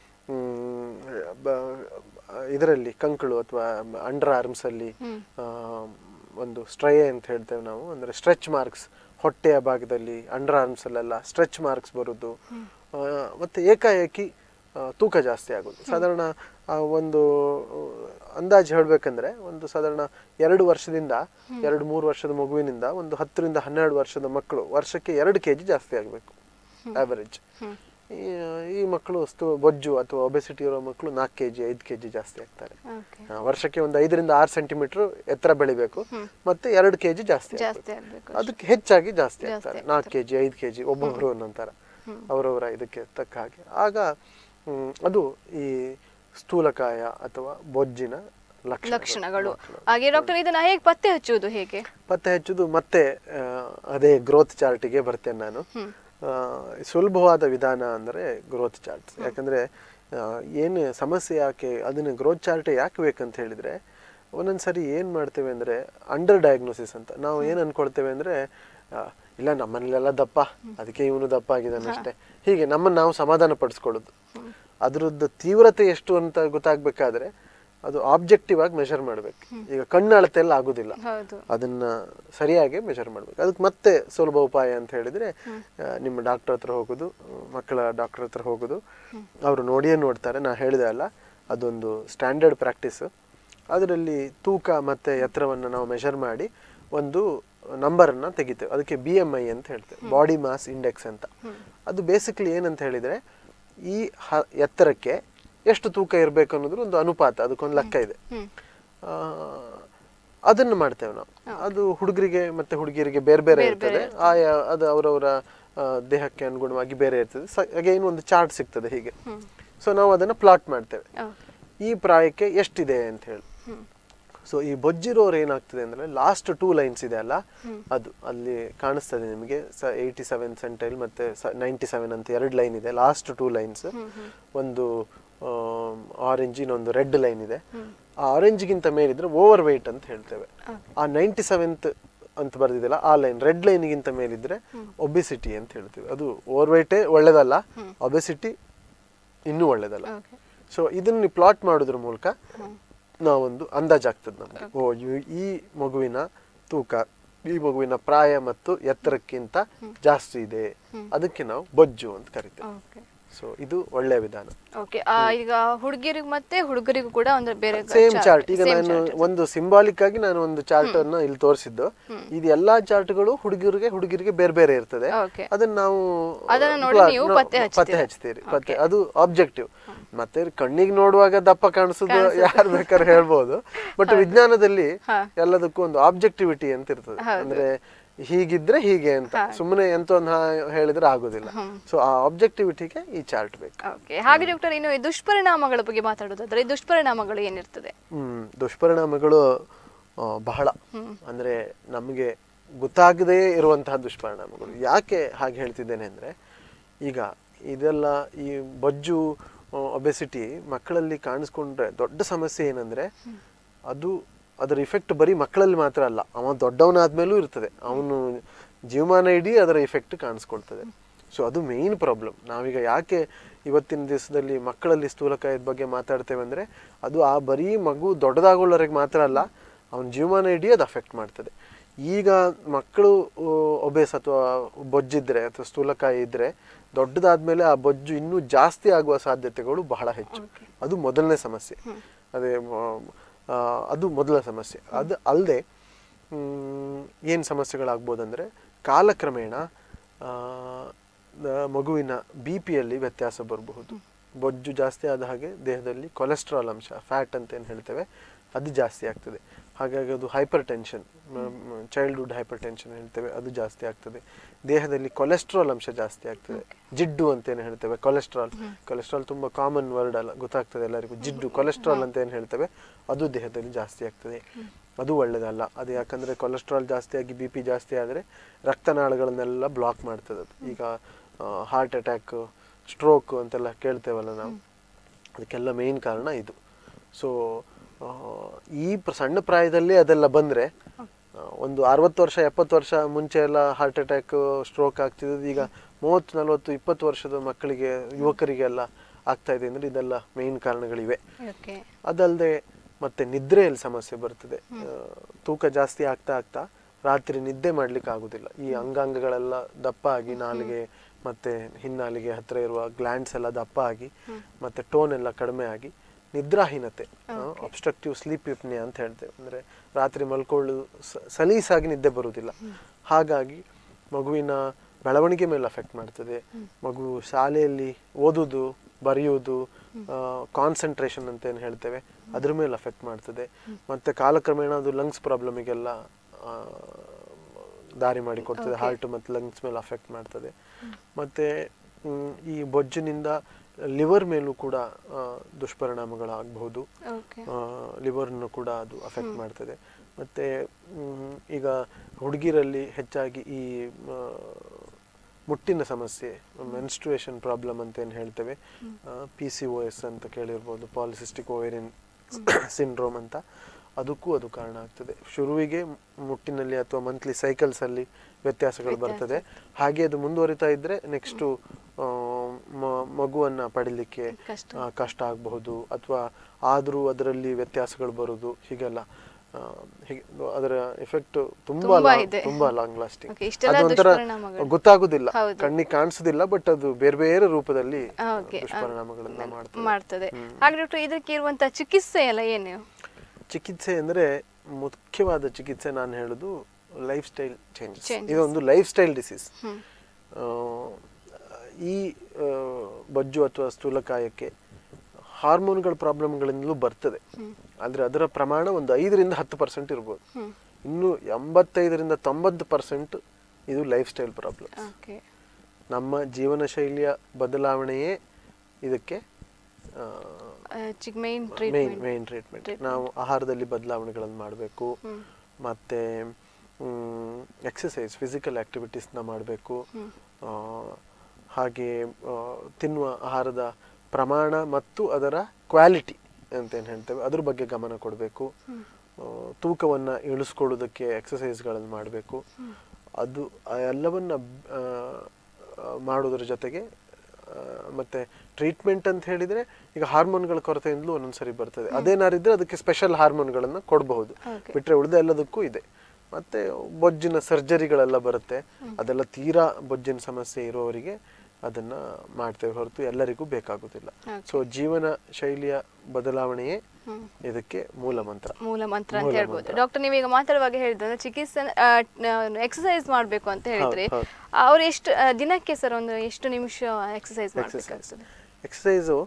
ಇದರಲ್ಲಿ ಕಂಕಳು ಅಥವಾ ಅಂಡರ್ ಆರ್ಮ್ಸ್ ಅಲ್ಲಿ ಆ, ಒಂದು ಸ್ಟ್ರೈ ಅಂತ ಹೇಳ್ತೇವೆ ನಾವು ಅಂದ್ರೆ ಸ್ಟ್ರೆಚ್ ಮಾರ್ಕ್ಸ್ ಹೊಟ್ಟೆಯ ಭಾಗದಲ್ಲಿ ಅಂಡರ್ ಆರ್ಮ್ಸ್ ಅಲ್ಲೆಲ್ಲ ಸ್ಟ್ರೆಚ್ ಮಾರ್ಕ್ಸ್ ಬರುದು ಆ, ಮತ್ತೆ ಏಕಾಏಕಿ ಆ, ತೂಕ ಜಾಸ್ತಿ ಆಗೋದು ಸಾಧಾರಣ ಆ, ಒಂದು ಅಂದಾಜು ಹೇಳ್ಬೇಕಂದ್ರೆ ಒಂದು ಸಾಧಾರಣ ಎರಡು ವರ್ಷದಿಂದ ಎರಡು ಮೂರು ವರ್ಷದ ಮಗುವಿನಿಂದ ಒಂದು ಹತ್ತರಿಂದ ಹನ್ನೆರಡು ವರ್ಷದ ಮಕ್ಕಳು ವರ್ಷಕ್ಕೆ ಎರಡು ಕೆಜಿ ಜಾಸ್ತಿ ಆಗಬೇಕು ಆವರೇಜ್ ಈ ಮಕ್ಕಳು ಸ್ತು ಬೊಜ್ಜು ಅಥವಾ ಒಬೆಸಿಟಿ ಇರೋ ಮಕ್ಕಳು ನಾಲ್ಕು ಕೆಜಿ ಐದು ಕೆಜಿ ಜಾಸ್ತಿ ಆಗ್ತಾರೆ ಓಕೆ ಆ, ವರ್ಷಕ್ಕೆ ಒಂದು ಐದರಿಂದ ಆರು ಸೆಂಟಿಮೀಟರ್ ಎತ್ತರ ಬೆಳಿಬೇಕು ಮತ್ತೆ ಎರಡು ಕೆಜಿ ಜಾಸ್ತಿ ಆಗ್ಬೇಕು. ಜಾಸ್ತಿ ಆಗ್ಬೇಕು ಅದಕ್ಕೆ ಹೆಚ್ಚಾಗಿ ಜಾಸ್ತಿ ಜಾಸ್ತಿ ಆಗ್ತಾರೆ ನಾಲ್ಕು ಕೆಜಿ ಐದು ಕೆಜಿ ಒಬ್ಬೊಬ್ರು ಒಂದೊಂಥರ ಅವರವರ ಇದಕ್ಕೆ ತಕ್ಕ ಹಾಗೆ ಆಗ ಹ್ಮ್, ಅದು ಈ ಸ್ಥೂಲಕಾಯ ಅಥವಾ ಬೊಜ್ಜಿನ ಲಕ್ಷಣ ಲಕ್ಷಣಗಳು ಹಾಗೆ ಡಾಕ್ಟರ್ ಇದನ್ನ ಹೇಗೆ ಪತ್ತೆ ಹಚ್ಚುವುದು ಹೇಗೆ ಪತ್ತೆ ಹಚ್ಚುದು ಮತ್ತೆ ಆ, ಅದೇ ಗ್ರೋತ್ ಚಾರ್ಟಿಗೆ ಬರ್ತೇನೆ ನಾನು ಆ, ಸುಲಭವಾದ ವಿಧಾನ ಅಂದ್ರೆ ಗ್ರೋತ್ ಚಾರ್ಟ್ ಯಾಕಂದ್ರೆ ಆ, ಏನು ಸಮಸ್ಯೆ ಯಾಕೆ ಅದನ್ನ ಗ್ರೋತ್ ಚಾರ್ಟ್ ಯಾಕೆ ಬೇಕಂತ ಹೇಳಿದ್ರೆ ಒಂದೊಂದ್ಸರಿ ಏನ್ ಮಾಡ್ತೇವೆ ಅಂದ್ರೆ ಅಂಡರ್ ಡಯಾಗ್ನೋಸಿಸ್ ಅಂತ ನಾವು ಏನ್ ಅನ್ಕೊಳ್ತೇವೆ ಅಂದ್ರೆ ಆ, ಇಲ್ಲ ನಮ್ಮನೆಲ್ಲ ದಪ್ಪ ಅದಕ್ಕೆ ಇವನು ದಪ್ಪ ಆಗಿದ್ದಾನೆ ಅಷ್ಟೇ ಹೀಗೆ ನಮ್ಮನ್ನು ನಾವು ಸಮಾಧಾನ ಪಡಿಸ್ಕೊಳ್ಳೋದು ಅದ್ರದ್ದು ತೀವ್ರತೆ ಎಷ್ಟು ಅಂತ ಗೊತ್ತಾಗ್ಬೇಕಾದ್ರೆ ಅದು ಆಬ್ಜೆಕ್ಟಿವ್ ಆಗಿ ಮೆಷರ್ ಮಾಡ್ಬೇಕು ಈಗ ಕಣ್ಣು ಅಳತೆ ಎಲ್ಲ ಆಗುದಿಲ್ಲ ಹೌದು ಅದನ್ನ ಸರಿಯಾಗಿ ಮೆಷರ್ ಮಾಡ್ಬೇಕು ಅದಕ್ಕೆ ಮತ್ತೆ ಸುಲಭ ಉಪಾಯ ಅಂತ ಹೇಳಿದ್ರೆ ಆ, ನಿಮ್ಮ ಡಾಕ್ಟರ್ ಹತ್ರ ಹೋಗೋದು ಮಕ್ಕಳ ಡಾಕ್ಟರ್ ಹತ್ರ ಹೋಗೋದು ಅವರು ನೋಡಿಯೇ ನೋಡ್ತಾರೆ ನಾ ಹೇಳಿದೆ ಅಲ್ಲ ಅದೊಂದು ಸ್ಟ್ಯಾಂಡರ್ಡ್ ಪ್ರಾಕ್ಟೀಸ್ ಅದರಲ್ಲಿ ತೂಕ ಮತ್ತೆ ಎತ್ತರವನ್ನು ನಾವು ಮೆಷರ್ ಮಾಡಿ ಒಂದು ನಂಬರನ್ನು ತೆಗಿತೇವೆ ಅದಕ್ಕೆ ಬಿ ಎಮ್ ಐ ಅಂತ ಹೇಳ್ತೇವೆ ಬಾಡಿ ಮಾಸ್ ಇಂಡೆಕ್ಸ್ ಅಂತ ಅದು ಬೇಸಿಕ್ಲಿ ಏನಂತ ಹೇಳಿದ್ರೆ ಈ ಹ- ಎತ್ತರಕ್ಕೆ ಎಷ್ಟು ತೂಕ ಇರಬೇಕು ಅನ್ನೋದ್ರ ಒಂದು ಅನುಪಾತ ಅದಕ್ಕೊಂದು ಲೆಕ್ಕ ಇದೆ ಹ್ಮ್ ಆ, ಅದನ್ನು ಮಾಡ್ತೇವೆ ನಾವು ಅದು ಹುಡುಗರಿಗೆ ಮತ್ತೆ ಹುಡುಗಿಯರಿಗೆ ಬೇರೆ ಬೇರೆ ಇರ್ತದೆ ಆಯಾ ಅದು ಅವರವರ ದೇಹಕ್ಕೆ ಅನುಗುಣವಾಗಿ ಬೇರೆ ಇರ್ತದೆ ಅಗೇನ್ ಒಂದು ಚಾರ್ಟ್ ಸಿಗ್ತದೆ ಹೀಗೆ ಸೊ ನಾವು ಅದನ್ನು ಪ್ಲಾಟ್ ಮಾಡ್ತೇವೆ ಓಕೆ ಈ ಪ್ರಾಯಕ್ಕೆ ಎಷ್ಟಿದೆ ಅಂತ ಹೇಳಿ ಸೊ ಈ ಬೊಜ್ಜಿರೋರು ಏನಾಗ್ತದೆ ಅಂದ್ರೆ ಲಾಸ್ಟ್ ಟೂ ಲೈನ್ಸ್ ಇದೆ ಅಲ್ಲ ಅದು ಅಲ್ಲಿ ಕಾಣಿಸ್ತದೆ ನಿಮಗೆ ಏಯ್ಟಿ ಸೆವೆನ್ ಸೆಂಟೈಲ್ ಮತ್ತೆ ನೈಂಟಿ ಸೆವೆನ್ ಅಂತ ಎರಡು ಲೈನ್ ಇದೆ ಲಾಸ್ಟ್ ಟೂ ಲೈನ್ಸ್ ಒಂದು ಆರೆಂಜ್ ಇನ್ನೊಂದು ರೆಡ್ ಲೈನ್ ಇದೆ ಆ ಆರೆಂಜ್ಗಿಂತ ಮೇಲಿದ್ರೆ ಓವರ್ ವೆಯ್ಟ್ ಅಂತ ಹೇಳ್ತೇವೆ ಆ ನೈಂಟಿ ಸೆವೆಂತ್ ಅಂತ ಬರ್ದಿದೆಯಲ್ಲ ಆ ಲೈನ್ ರೆಡ್ ಲೈನ್ಗಿಂತ ಮೇಲಿದ್ರೆ ಒಬಿಸಿಟಿ ಅಂತ ಹೇಳ್ತೀವಿ ಅದು ಓವರ್ ವೆಯ್ಟೇ ಒಳ್ಳೇದಲ್ಲ ಒಬೆಸಿಟಿ ಇನ್ನೂ ಒಳ್ಳೇದಲ್ಲ ಓಕೆ ಸೊ ಇದನ್ನ ಪ್ಲಾಟ್ ಮಾಡೋದ್ರ ಮೂಲಕ ನಾವೊಂದು ಅಂದಾಜಾಗ್ತದೆ ನಮ್ಗೆ ಓ ಇವ್- ಈ ಮಗುವಿನ ತೂಕ ಈ ಮಗುವಿನ ಪ್ರಾಯ ಮತ್ತು ಎತ್ತರಕ್ಕಿಂತ ಜಾಸ್ತಿ ಇದೆ ಅದಕ್ಕೆ ನಾವು ಬೊಜ್ಜು ಅಂತ ಕರಿತೇವೆ ಓಕೆ ಸೊ ಇದು ಒಳ್ಳೆಯ ವಿಧಾನ ಓಕೆ ಈಗ ಹುಡುಗಿರಿಗೂ ಮತ್ತೆ ಹುಡುಗರಿಗೂ ಕೂಡ ಒಂದು ಬೇರೆ ಸೇಮ್ chart- ಚಾರ್ಟ್ ಈಗ same ನಾನು chart. ಒಂದು ಸಿಂಬಾಲಿಕ್ ಆಗಿ ನಾನು ಒಂದು ಚಾರ್ಟ್ ಅನ್ನ ಇಲ್ಲಿ ತೋರಿಸಿದ್ದು ಇದು ಎಲ್ಲಾ ಚಾರ್ಟ್ಗಳು ಹುಡುಗರಿಗೆ ಹುಡುಗಿರಿಗೆ ಬೇರೆ ಬೇರೆ ಇರ್ತದೆ ಓಕೆ ಅದನ್ನ ನಾವು ಅದನ್ನ ನೋಡಿ ಪ್ಲಾ- ನೀವು ನಾವು ಪತ್ತೆ ಪತ್ತೆ ಹಚ್ತೀರಾ? ಹಚ್ತೀರಿ ಪತ್ತೆ ಅದು ಆಬ್ಜೆಕ್ಟಿವ್ ಮತ್ತೆ ಕಣ್ಣಿಗೆ ನೋಡುವಾಗ ದಪ್ಪ ಕಾಣಿಸೋದು ಯಾರು ಬೇಕಾದ್ರೆ ಹೇಳ್ಬೋದು ಬಟ್ ವಿಜ್ಞಾನದಲ್ಲಿ ಹಾ. ಎಲ್ಲದಕ್ಕೂ ಒಂದು ಆಬ್ಜೆಕ್ಟಿವಿಟಿ ಅಂತ ಇರ್ತದೆ ಅಂದ್ರೆ ಹೀಗಿದ್ರೆ ಹೀಗೆ ಅಂತ ಸುಮ್ಮನೆ ಎಂತ ಒಂದು ಹಾ- ಹೇಳಿದ್ರೆ ಆಗೋದಿಲ್ಲ ಸೊ ಆ ಆಬ್ಜೆಕ್ಟಿವಿಟಿಗೆ ಈ ಚಾರ್ಟ್ ಬೇಕು ಓಕೆ ಹಾಗೆ ಡಾಕ್ಟರ್ ಇನ್ನು ಈ ದುಷ್ಪರಿಣಾಮಗಳ ಬಗ್ಗೆ ಮಾತಾಡೋದಾದ್ರೆ ಈ ದುಷ್ಪರಿಣಾಮಗಳು ಏನಿರ್ತದೆ ಹ್ಮ್ ದುಷ್ಪರಿಣಾಮಗಳು ಆ, ಬಹಳ ಅಂದ್ರೆ ನಮಗೆ ಗೊತ್ತಾಗದೇ ಇರುವಂತಹ ದುಷ್ಪರಿಣಾಮಗಳು ಯಾಕೆ ಹಾಗೆ ಹೇಳ್ತಿದ್ದೇನೆ ಅಂದ್ರೆ ಈಗ ಇದೆಲ್ಲ ಈ ಬೊಜ್ಜು ಒಬೆಸಿಟಿ ಮಕ್ಕಳಲ್ಲಿ ಕಾಣಿಸ್ಕೊಂಡ್ರೆ ದೊಡ್ಡ ಸಮಸ್ಯೆ ಏನಂದ್ರೆ ಅದು ಅದರ ಇಫೆಕ್ಟ್ ಬರೀ ಮಕ್ಕಳಲ್ಲಿ ಮಾತ್ರ ಅಲ್ಲ ಅವ ದೊಡ್ಡವನಾದ್ಮೇಲೂ ಇರ್ತದೆ ಅವನು ಜೀವಮಾನ ಇಡೀ ಅದರ ಇಫೆಕ್ಟ್ ಕಾಣಿಸ್ಕೊಳ್ತದೆ ಸೊ ಅದು ಮೇಯ್ನ್ ಪ್ರಾಬ್ಲಮ್ ನಾವೀಗ ಯಾಕೆ ಇವತ್ತಿನ ದಿವಸದಲ್ಲಿ ಮಕ್ಕಳಲ್ಲಿ ಸ್ಥೂಲಕಾಯದ ಬಗ್ಗೆ ಮಾತಾಡ್ತೇವೆ ಅಂದ್ರೆ ಅದು ಆ ಬರೀ ಮಗು ದೊಡ್ಡದಾಗೊಳ್ಳೋರಿಗೆ ಮಾತ್ರ ಅಲ್ಲ ಅವನ ಜೀವಮಾನ ಇಡೀ ಅದು ಅಫೆಕ್ಟ್ ಮಾಡ್ತದೆ ಈಗ ಮಕ್ಕಳು ಒಬೇಸ್ ಅಥವಾ ಬೊಜ್ಜಿದ್ರೆ ಅಥವಾ ಸ್ಥೂಲಕಾಯಿ ಇದ್ರೆ ದೊಡ್ಡದಾದ್ಮೇಲೆ ಆ ಬೊಜ್ಜು ಇನ್ನೂ ಜಾಸ್ತಿ ಆಗುವ ಸಾಧ್ಯತೆಗಳು ಬಹಳ ಹೆಚ್ಚು ಅದು ಮೊದಲನೇ ಸಮಸ್ಯೆ ಅದೇ ಮ- ಆ, ಅದು ಮೊದಲ ಸಮಸ್ಯೆ ಅದು ಅಲ್ಲದೆ ಏನು ಸಮಸ್ಯೆಗಳಾಗ್ಬೋದಂದ್ರೆ ಕಾಲಕ್ರಮೇಣ ಆ, ನ- ಮಗುವಿನ ಬಿ ಪಿಯಲ್ಲಿ ವ್ಯತ್ಯಾಸ ಬರಬಹುದು ಬೊಜ್ಜು ಜಾಸ್ತಿ ಆದ ಹಾಗೆ ದೇಹದಲ್ಲಿ ಕೊಲೆಸ್ಟ್ರಾಲ್ ಅಂಶ ಫ್ಯಾಟ್ ಅಂತ ಏನು ಹೇಳ್ತೇವೆ ಅದು ಜಾಸ್ತಿ ಆಗ್ತದೆ ಹಾಗಾಗಿ ಅದು hypertension childhood hypertension ಹೇಳ್ತೇವೆ ಅದು ಜಾಸ್ತಿ ಆಗ್ತದೆ ದೇಹದಲ್ಲಿ ಕೊಲೆಸ್ಟ್ರಾಲ್ ಅಂಶ ಜಾಸ್ತಿ ಆಗ್ತದೆ ಜಿಡ್ಡು ಅಂತ ಏನು ಹೇಳ್ತೇವೆ ಕೊಲೆಸ್ಟ್ರಾಲ್ ಕೊಲೆಸ್ಟ್ರಾಲ್ ತುಂಬಾ ಕಾಮನ್ ವರ್ಡ್ ಅಲ್ಲ ಗೊತ್ತಾಗ್ತದೆ ಎಲ್ಲರಿಗೂ ಜಿಡ್ಡು ಕೊಲೆಸ್ಟ್ರಾಲ್ ಅಂತ ಏನು ಹೇಳ್ತೇವೆ ಅದು ದೇಹದಲ್ಲಿ ಜಾಸ್ತಿ ಆಗ್ತದೆ ಅದು ಒಳ್ಳೇದಲ್ಲ ಅದು ಯಾಕಂದ್ರೆ ಕೊಲೆಸ್ಟ್ರಾಲ್ ಜಾಸ್ತಿ ಆಗಿ ಬಿ ಪಿ ಜಾಸ್ತಿ ಆದರೆ ರಕ್ತನಾಳಗಳನ್ನೆಲ್ಲ ಬ್ಲಾಕ್ ಮಾಡ್ತದೆ ಅದು ಈಗ ಹಾರ್ಟ್ ಅಟ್ಯಾಕ್ ಸ್ಟ್ರೋಕ್ ಅಂತೆಲ್ಲ ಕೇಳ್ತೇವಲ್ಲ ನಾವು ಅದಕ್ಕೆಲ್ಲ ಮೇನ್ ಕಾರಣ ಇದು ಸೊ ಈ ಪ್ರ- ಸಣ್ಣ ಪ್ರಾಯದಲ್ಲಿ ಅದೆಲ್ಲ ಬಂದ್ರೆ ಆ, ಒಂದು ಅರವತ್ತು ವರ್ಷ ಎಪ್ಪತ್ತು ವರ್ಷ ಮುಂಚೆ ಎಲ್ಲ ಹಾರ್ಟ್ ಅಟ್ಯಾಕ್ ಸ್ಟ್ರೋಕ್ ಆಗ್ತಿದ್ದು ಈಗ ಮೂವತ್ತು ನಲವತ್ತು ಇಪ್ಪತ್ತು ವರ್ಷದ ಮಕ್ಕಳಿಗೆ ಯುವಕರಿಗೆಲ್ಲ ಆಗ್ತಾ ಇದೆ ಅಂದ್ರೆ ಇದೆಲ್ಲ ಮೇನ್ ಕಾರಣಗಳಿವೆ ಓಕೆ ಅದಲ್ಲದೆ ಮತ್ತೆ ನಿದ್ರೆಯಲ್ಲಿ ಸಮಸ್ಯೆ ಬರ್ತದೆ ಆ, ತೂಕ ಜಾಸ್ತಿ ಆಗ್ತಾ ಆಗ್ತಾ ರಾತ್ರಿ ನಿದ್ದೆ ಮಾಡ್ಲಿಕ್ಕೆ ಆಗುದಿಲ್ಲ ಈ ಅಂಗಾಂಗಗಳೆಲ್ಲ ದಪ್ಪ ಆಗಿ ನಾಲಿಗೆ ಮತ್ತೆ ಹಿನ್ನಾಲಿಗೆ ಹತ್ರ ಇರುವ ಗ್ಲ್ಯಾಂಡ್ಸ್ ಎಲ್ಲ ದಪ್ಪ ಆಗಿ ಮತ್ತೆ ಟೋನ್ ಎಲ್ಲ ಕಡಿಮೆ ಆಗಿ ನಿದ್ರಾಹೀನತೆ ಅಬ್ಸ್ಟ್ರಕ್ಟಿವ್ ಸ್ಲೀಪ್ ಯುಪ್ನಿಯ ಅಂತ ಹೇಳ್ತೇವೆ ಅಂದ್ರೆ ರಾತ್ರಿ ಮಲ್ಕೊಳ್ಳು ಸ- ಸಲೀಸಾಗಿ ನಿದ್ದೆ ಬರುವುದಿಲ್ಲ ಹಾಗಾಗಿ ಮಗುವಿನ ಬೆಳವಣಿಗೆ ಮೇಲೆ ಅಫೆಕ್ಟ್ ಮಾಡ್ತದೆ ಮಗು ಶಾಲೆಯಲ್ಲಿ ಓದುದು ಬರೆಯುವುದು ಕಾನ್ಸಂಟ್ರೇಷನ್ ಅಂತ ಏನು ಹೇಳ್ತೇವೆ ಅದ್ರ ಮೇಲೆ ಅಫೆಕ್ಟ್ ಮಾಡ್ತದೆ ಮತ್ತೆ ಕಾಲಕ್ರಮೇಣ ಅದು ಲಂಗ್ಸ್ ಪ್ರಾಬ್ಲಮಿಗೆಲ್ಲ ದಾರಿ ಮಾಡಿಕೊಡ್ತದೆ ಹಾರ್ಟ್ ಮತ್ತು ಲಂಗ್ಸ್ ಮೇಲೆ ಅಫೆಕ್ಟ್ ಮಾಡ್ತದೆ ಮತ್ತೆ ಮ್, ಈ ಬೊಜ್ಜಿನಿಂದ ಲಿವರ್ ಮೇಲೂ ಕೂಡ ಆ, ದುಷ್ಪರಿಣಾಮಗಳಾಗಬಹುದು ಓಕೆ ಲಿವರ್ನು ಕೂಡ ಅದು ಅಫೆಕ್ಟ್ ಮಾಡ್ತದೆ ಮತ್ತೆ ಮ್, ಈಗ ಹುಡುಗಿರಲ್ಲಿ ಹೆಚ್ಚಾಗಿ ಈ ಆ, ಮುಟ್ಟಿನ ಸಮಸ್ಯೆ ಮೆನ್ಸ್ಟ್ರುಯೇಷನ್ ಪ್ರಾಬ್ಲಮ್ ಅಂತ ಏನು ಹೇಳ್ತೇವೆ ಪಿ ಸಿ ಒ ಎಸ್ ಅಂತ ಕೇಳಿರ್ಬೋದು ಪಾಲಿಸಿಸ್ಟಿಕ್ ಓವೇರಿಯನ್ ಸಿಂಡ್ರೋಮ್ ಅಂತ ಅದಕ್ಕೂ ಅದು ಕಾರಣ ಆಗ್ತದೆ ಶುರುವಿಗೆ ಮುಟ್ಟಿನಲ್ಲಿ ಅಥವಾ ಮಂತ್ಲಿ ಸೈಕಲ್ಸ್ ಅಲ್ಲಿ ವ್ಯತ್ಯಾಸಗಳು ಬರ್ತದೆ ಹಾಗೆ ಅದು ಮುಂದುವರಿತಾ ಇದ್ರೆ ನೆಕ್ಸ್ಟು ಮಗುವನ್ನ ಪಡಿಲಿಕ್ಕೆ ಕಷ್ಟ. ಆ, ಕಷ್ಟ ಆಗಬಹುದು ಅಥವಾ ಆದ್ರೂ ಅದರಲ್ಲಿ ವ್ಯತ್ಯಾಸಗಳು ಬರುವುದು ಹೀಗೆಲ್ಲ ಆ, ಹೀಗೆ ಅದರ ಎಫೆಕ್ಟ್ ತುಂಬಾ ತುಂಬಾ long- ಇದೆ. ತುಂಬಾ ಲಾಂಗ್ ಲಾಸ್ಟಿಂಗ್ Okay, ಇಷ್ಟೆಲ್ಲ ಅದೊಂಥರ ದುಷ್ಪರಿಣಾಮಗಳು. ಗೊತ್ತಾಗುದಿಲ್ಲ ಹೌದು. ಕಣ್ಣಿಗೆ ಕಾಣಿಸುದಿಲ್ಲ ಬಟ್ ಅದು ಬೇರೆ ಬೇರೆ ರೂಪದಲ್ಲಿ ಓಕೆ ದುಷ್ಪರಿಣಾಮಗಳನ್ನ ಮಾಡ್ತದೆ ಮಾಡ್ತದೆ ಹಾಗೆ ಡಾಕ್ಟರ್ ಇದಕ್ಕೆ ಇರುವಂತ ಚಿಕಿತ್ಸೆ ಎಲ್ಲ ಏನು ಚಿಕಿತ್ಸೆ ಅಂದ್ರೆ ಮುಖ್ಯವಾದ ಚಿಕಿತ್ಸೆ ನಾನು ಹೇಳುದು ಲೈಫ್ ಸ್ಟೈಲ್ ಚೇಂಜಸ್ Changes. ಇದೊಂದು ಲೈಫ್ ಸ್ಟೈಲ್ ಡಿಸೀಸ್ ಹ್ಮ್. ಈ ಆ, ಬೊಜ್ಜು ಅಥವಾ ಸ್ಥೂಲಕಾಯಕ್ಕೆ ಹಾರ್ಮೋನ್ಗಳ ಪ್ರಾಬ್ಲಮ್ಗಳಿಂದಲೂ ಬರ್ತದೆ ಆದರೆ ಅದರ ಪ್ರಮಾಣ ಒಂದು ಐದರಿಂದ ಹತ್ತು ಪರ್ಸೆಂಟ್ ಇರ್ಬೋದು ಹ್ಮ್ ಇನ್ನು ಎಂಬತ್ತೈದರಿಂದ ತೊಂಬತ್ತು ಪರ್ಸೆಂಟ್ ಇದು ಲೈಫ್ ಸ್ಟೈಲ್ ಪ್ರಾಬ್ಲಮ್ ಓಕೆ ನಮ್ಮ ಜೀವನ ಶೈಲಿಯ ಬದಲಾವಣೆಯೇ ಇದಕ್ಕೆ ಚಿಕ್ಕ main main treatment main treatment ನಾವು ಆಹಾರದಲ್ಲಿ ಬದಲಾವಣೆಗಳನ್ನು ಮಾಡಬೇಕು ಮತ್ತು ಎಕ್ಸಸೈಸ್ ಫಿಸಿಕಲ್ ಆ್ಯಕ್ಟಿವಿಟೀಸ್ನ ಮಾಡಬೇಕು ಹಾಗೆ ಆ, ತಿನ್ನುವ ಆಹಾರದ ಪ್ರಮಾಣ ಮತ್ತು ಅದರ ಕ್ವಾಲಿಟಿ ಅಂತ ಏನು ಹೇಳ್ತೇವೆ ಅದ್ರ ಬಗ್ಗೆ ಗಮನ ಕೊಡಬೇಕು ತೂಕವನ್ನು ಇಳಿಸ್ಕೊಳ್ಳೋದಕ್ಕೆ ಎಕ್ಸಸೈಸ್ಗಳನ್ನು ಮಾಡಬೇಕು ಅದು ಆ ಎಲ್ಲವನ್ನ ಆ, ಆ, ಮಾಡೋದ್ರ ಜೊತೆಗೆ ಆ, ಮತ್ತೆ ಟ್ರೀಟ್ಮೆಂಟ್ ಅಂತ ಹೇಳಿದ್ರೆ ಈಗ ಹಾರ್ಮೋನ್ಗಳ ಕೊರತೆಯಿಂದಲೂ ಒಂದೊಂದ್ಸರಿ ಬರ್ತದೆ ಅದೇನಾರಿದ್ರೆ ಅದಕ್ಕೆ ಸ್ಪೆಷಲ್ ಹಾರ್ಮೋನ್ಗಳನ್ನು ಕೊಡಬಹುದು Okay. ಬಿಟ್ರೆ ಉಳಿದ ಎಲ್ಲದಕ್ಕೂ ಇದೆ ಮತ್ತೆ ಬೊಜ್ಜಿನ ಸರ್ಜರಿಗಳೆಲ್ಲ ಬರುತ್ತೆ ಅದೆಲ್ಲ ತೀರಾ ಬೊಜ್ಜಿನ ಸಮಸ್ಯೆ ಇರುವವರಿಗೆ ಅದನ್ನ ಮಾಡ್ತೇವೆ ಹೊರತು ಎಲ್ಲರಿಗೂ ಬೇಕಾಗುದಿಲ್ಲ ಸೊ ಜೀವನ ಶೈಲಿಯ ಬದಲಾವಣೆಯೇ ಇದಕ್ಕೆ ಮೂಲ ಮಂತ್ರ ಮೂಲ ಮಂತ್ರ ಅಂತ ಹೇಳ್ಬೋದು ಡಾಕ್ಟರ್ ನೀವೀಗ ಮಾತಾಡುವಾಗ ಹೇಳಿದ್ರೆ ಅಂದ್ರೆ ಚಿಕಿತ್ಸೆ ಎಕ್ಸಸೈಸ್ ಮಾಡಬೇಕು ಅಂತ ಹೇಳಿದ್ರೆ ಹೌದು. ಅವ್ರು ಎಷ್ಟು ಆ, ದಿನಕ್ಕೆ ಸರ್ ಒಂದು ಎಷ್ಟು ನಿಮಿಷ ಎಕ್ಸಸೈಸ್ ಮಾಡಬೇಕಾಗ್ತದೆ ಎಕ್ಸಸೈಸು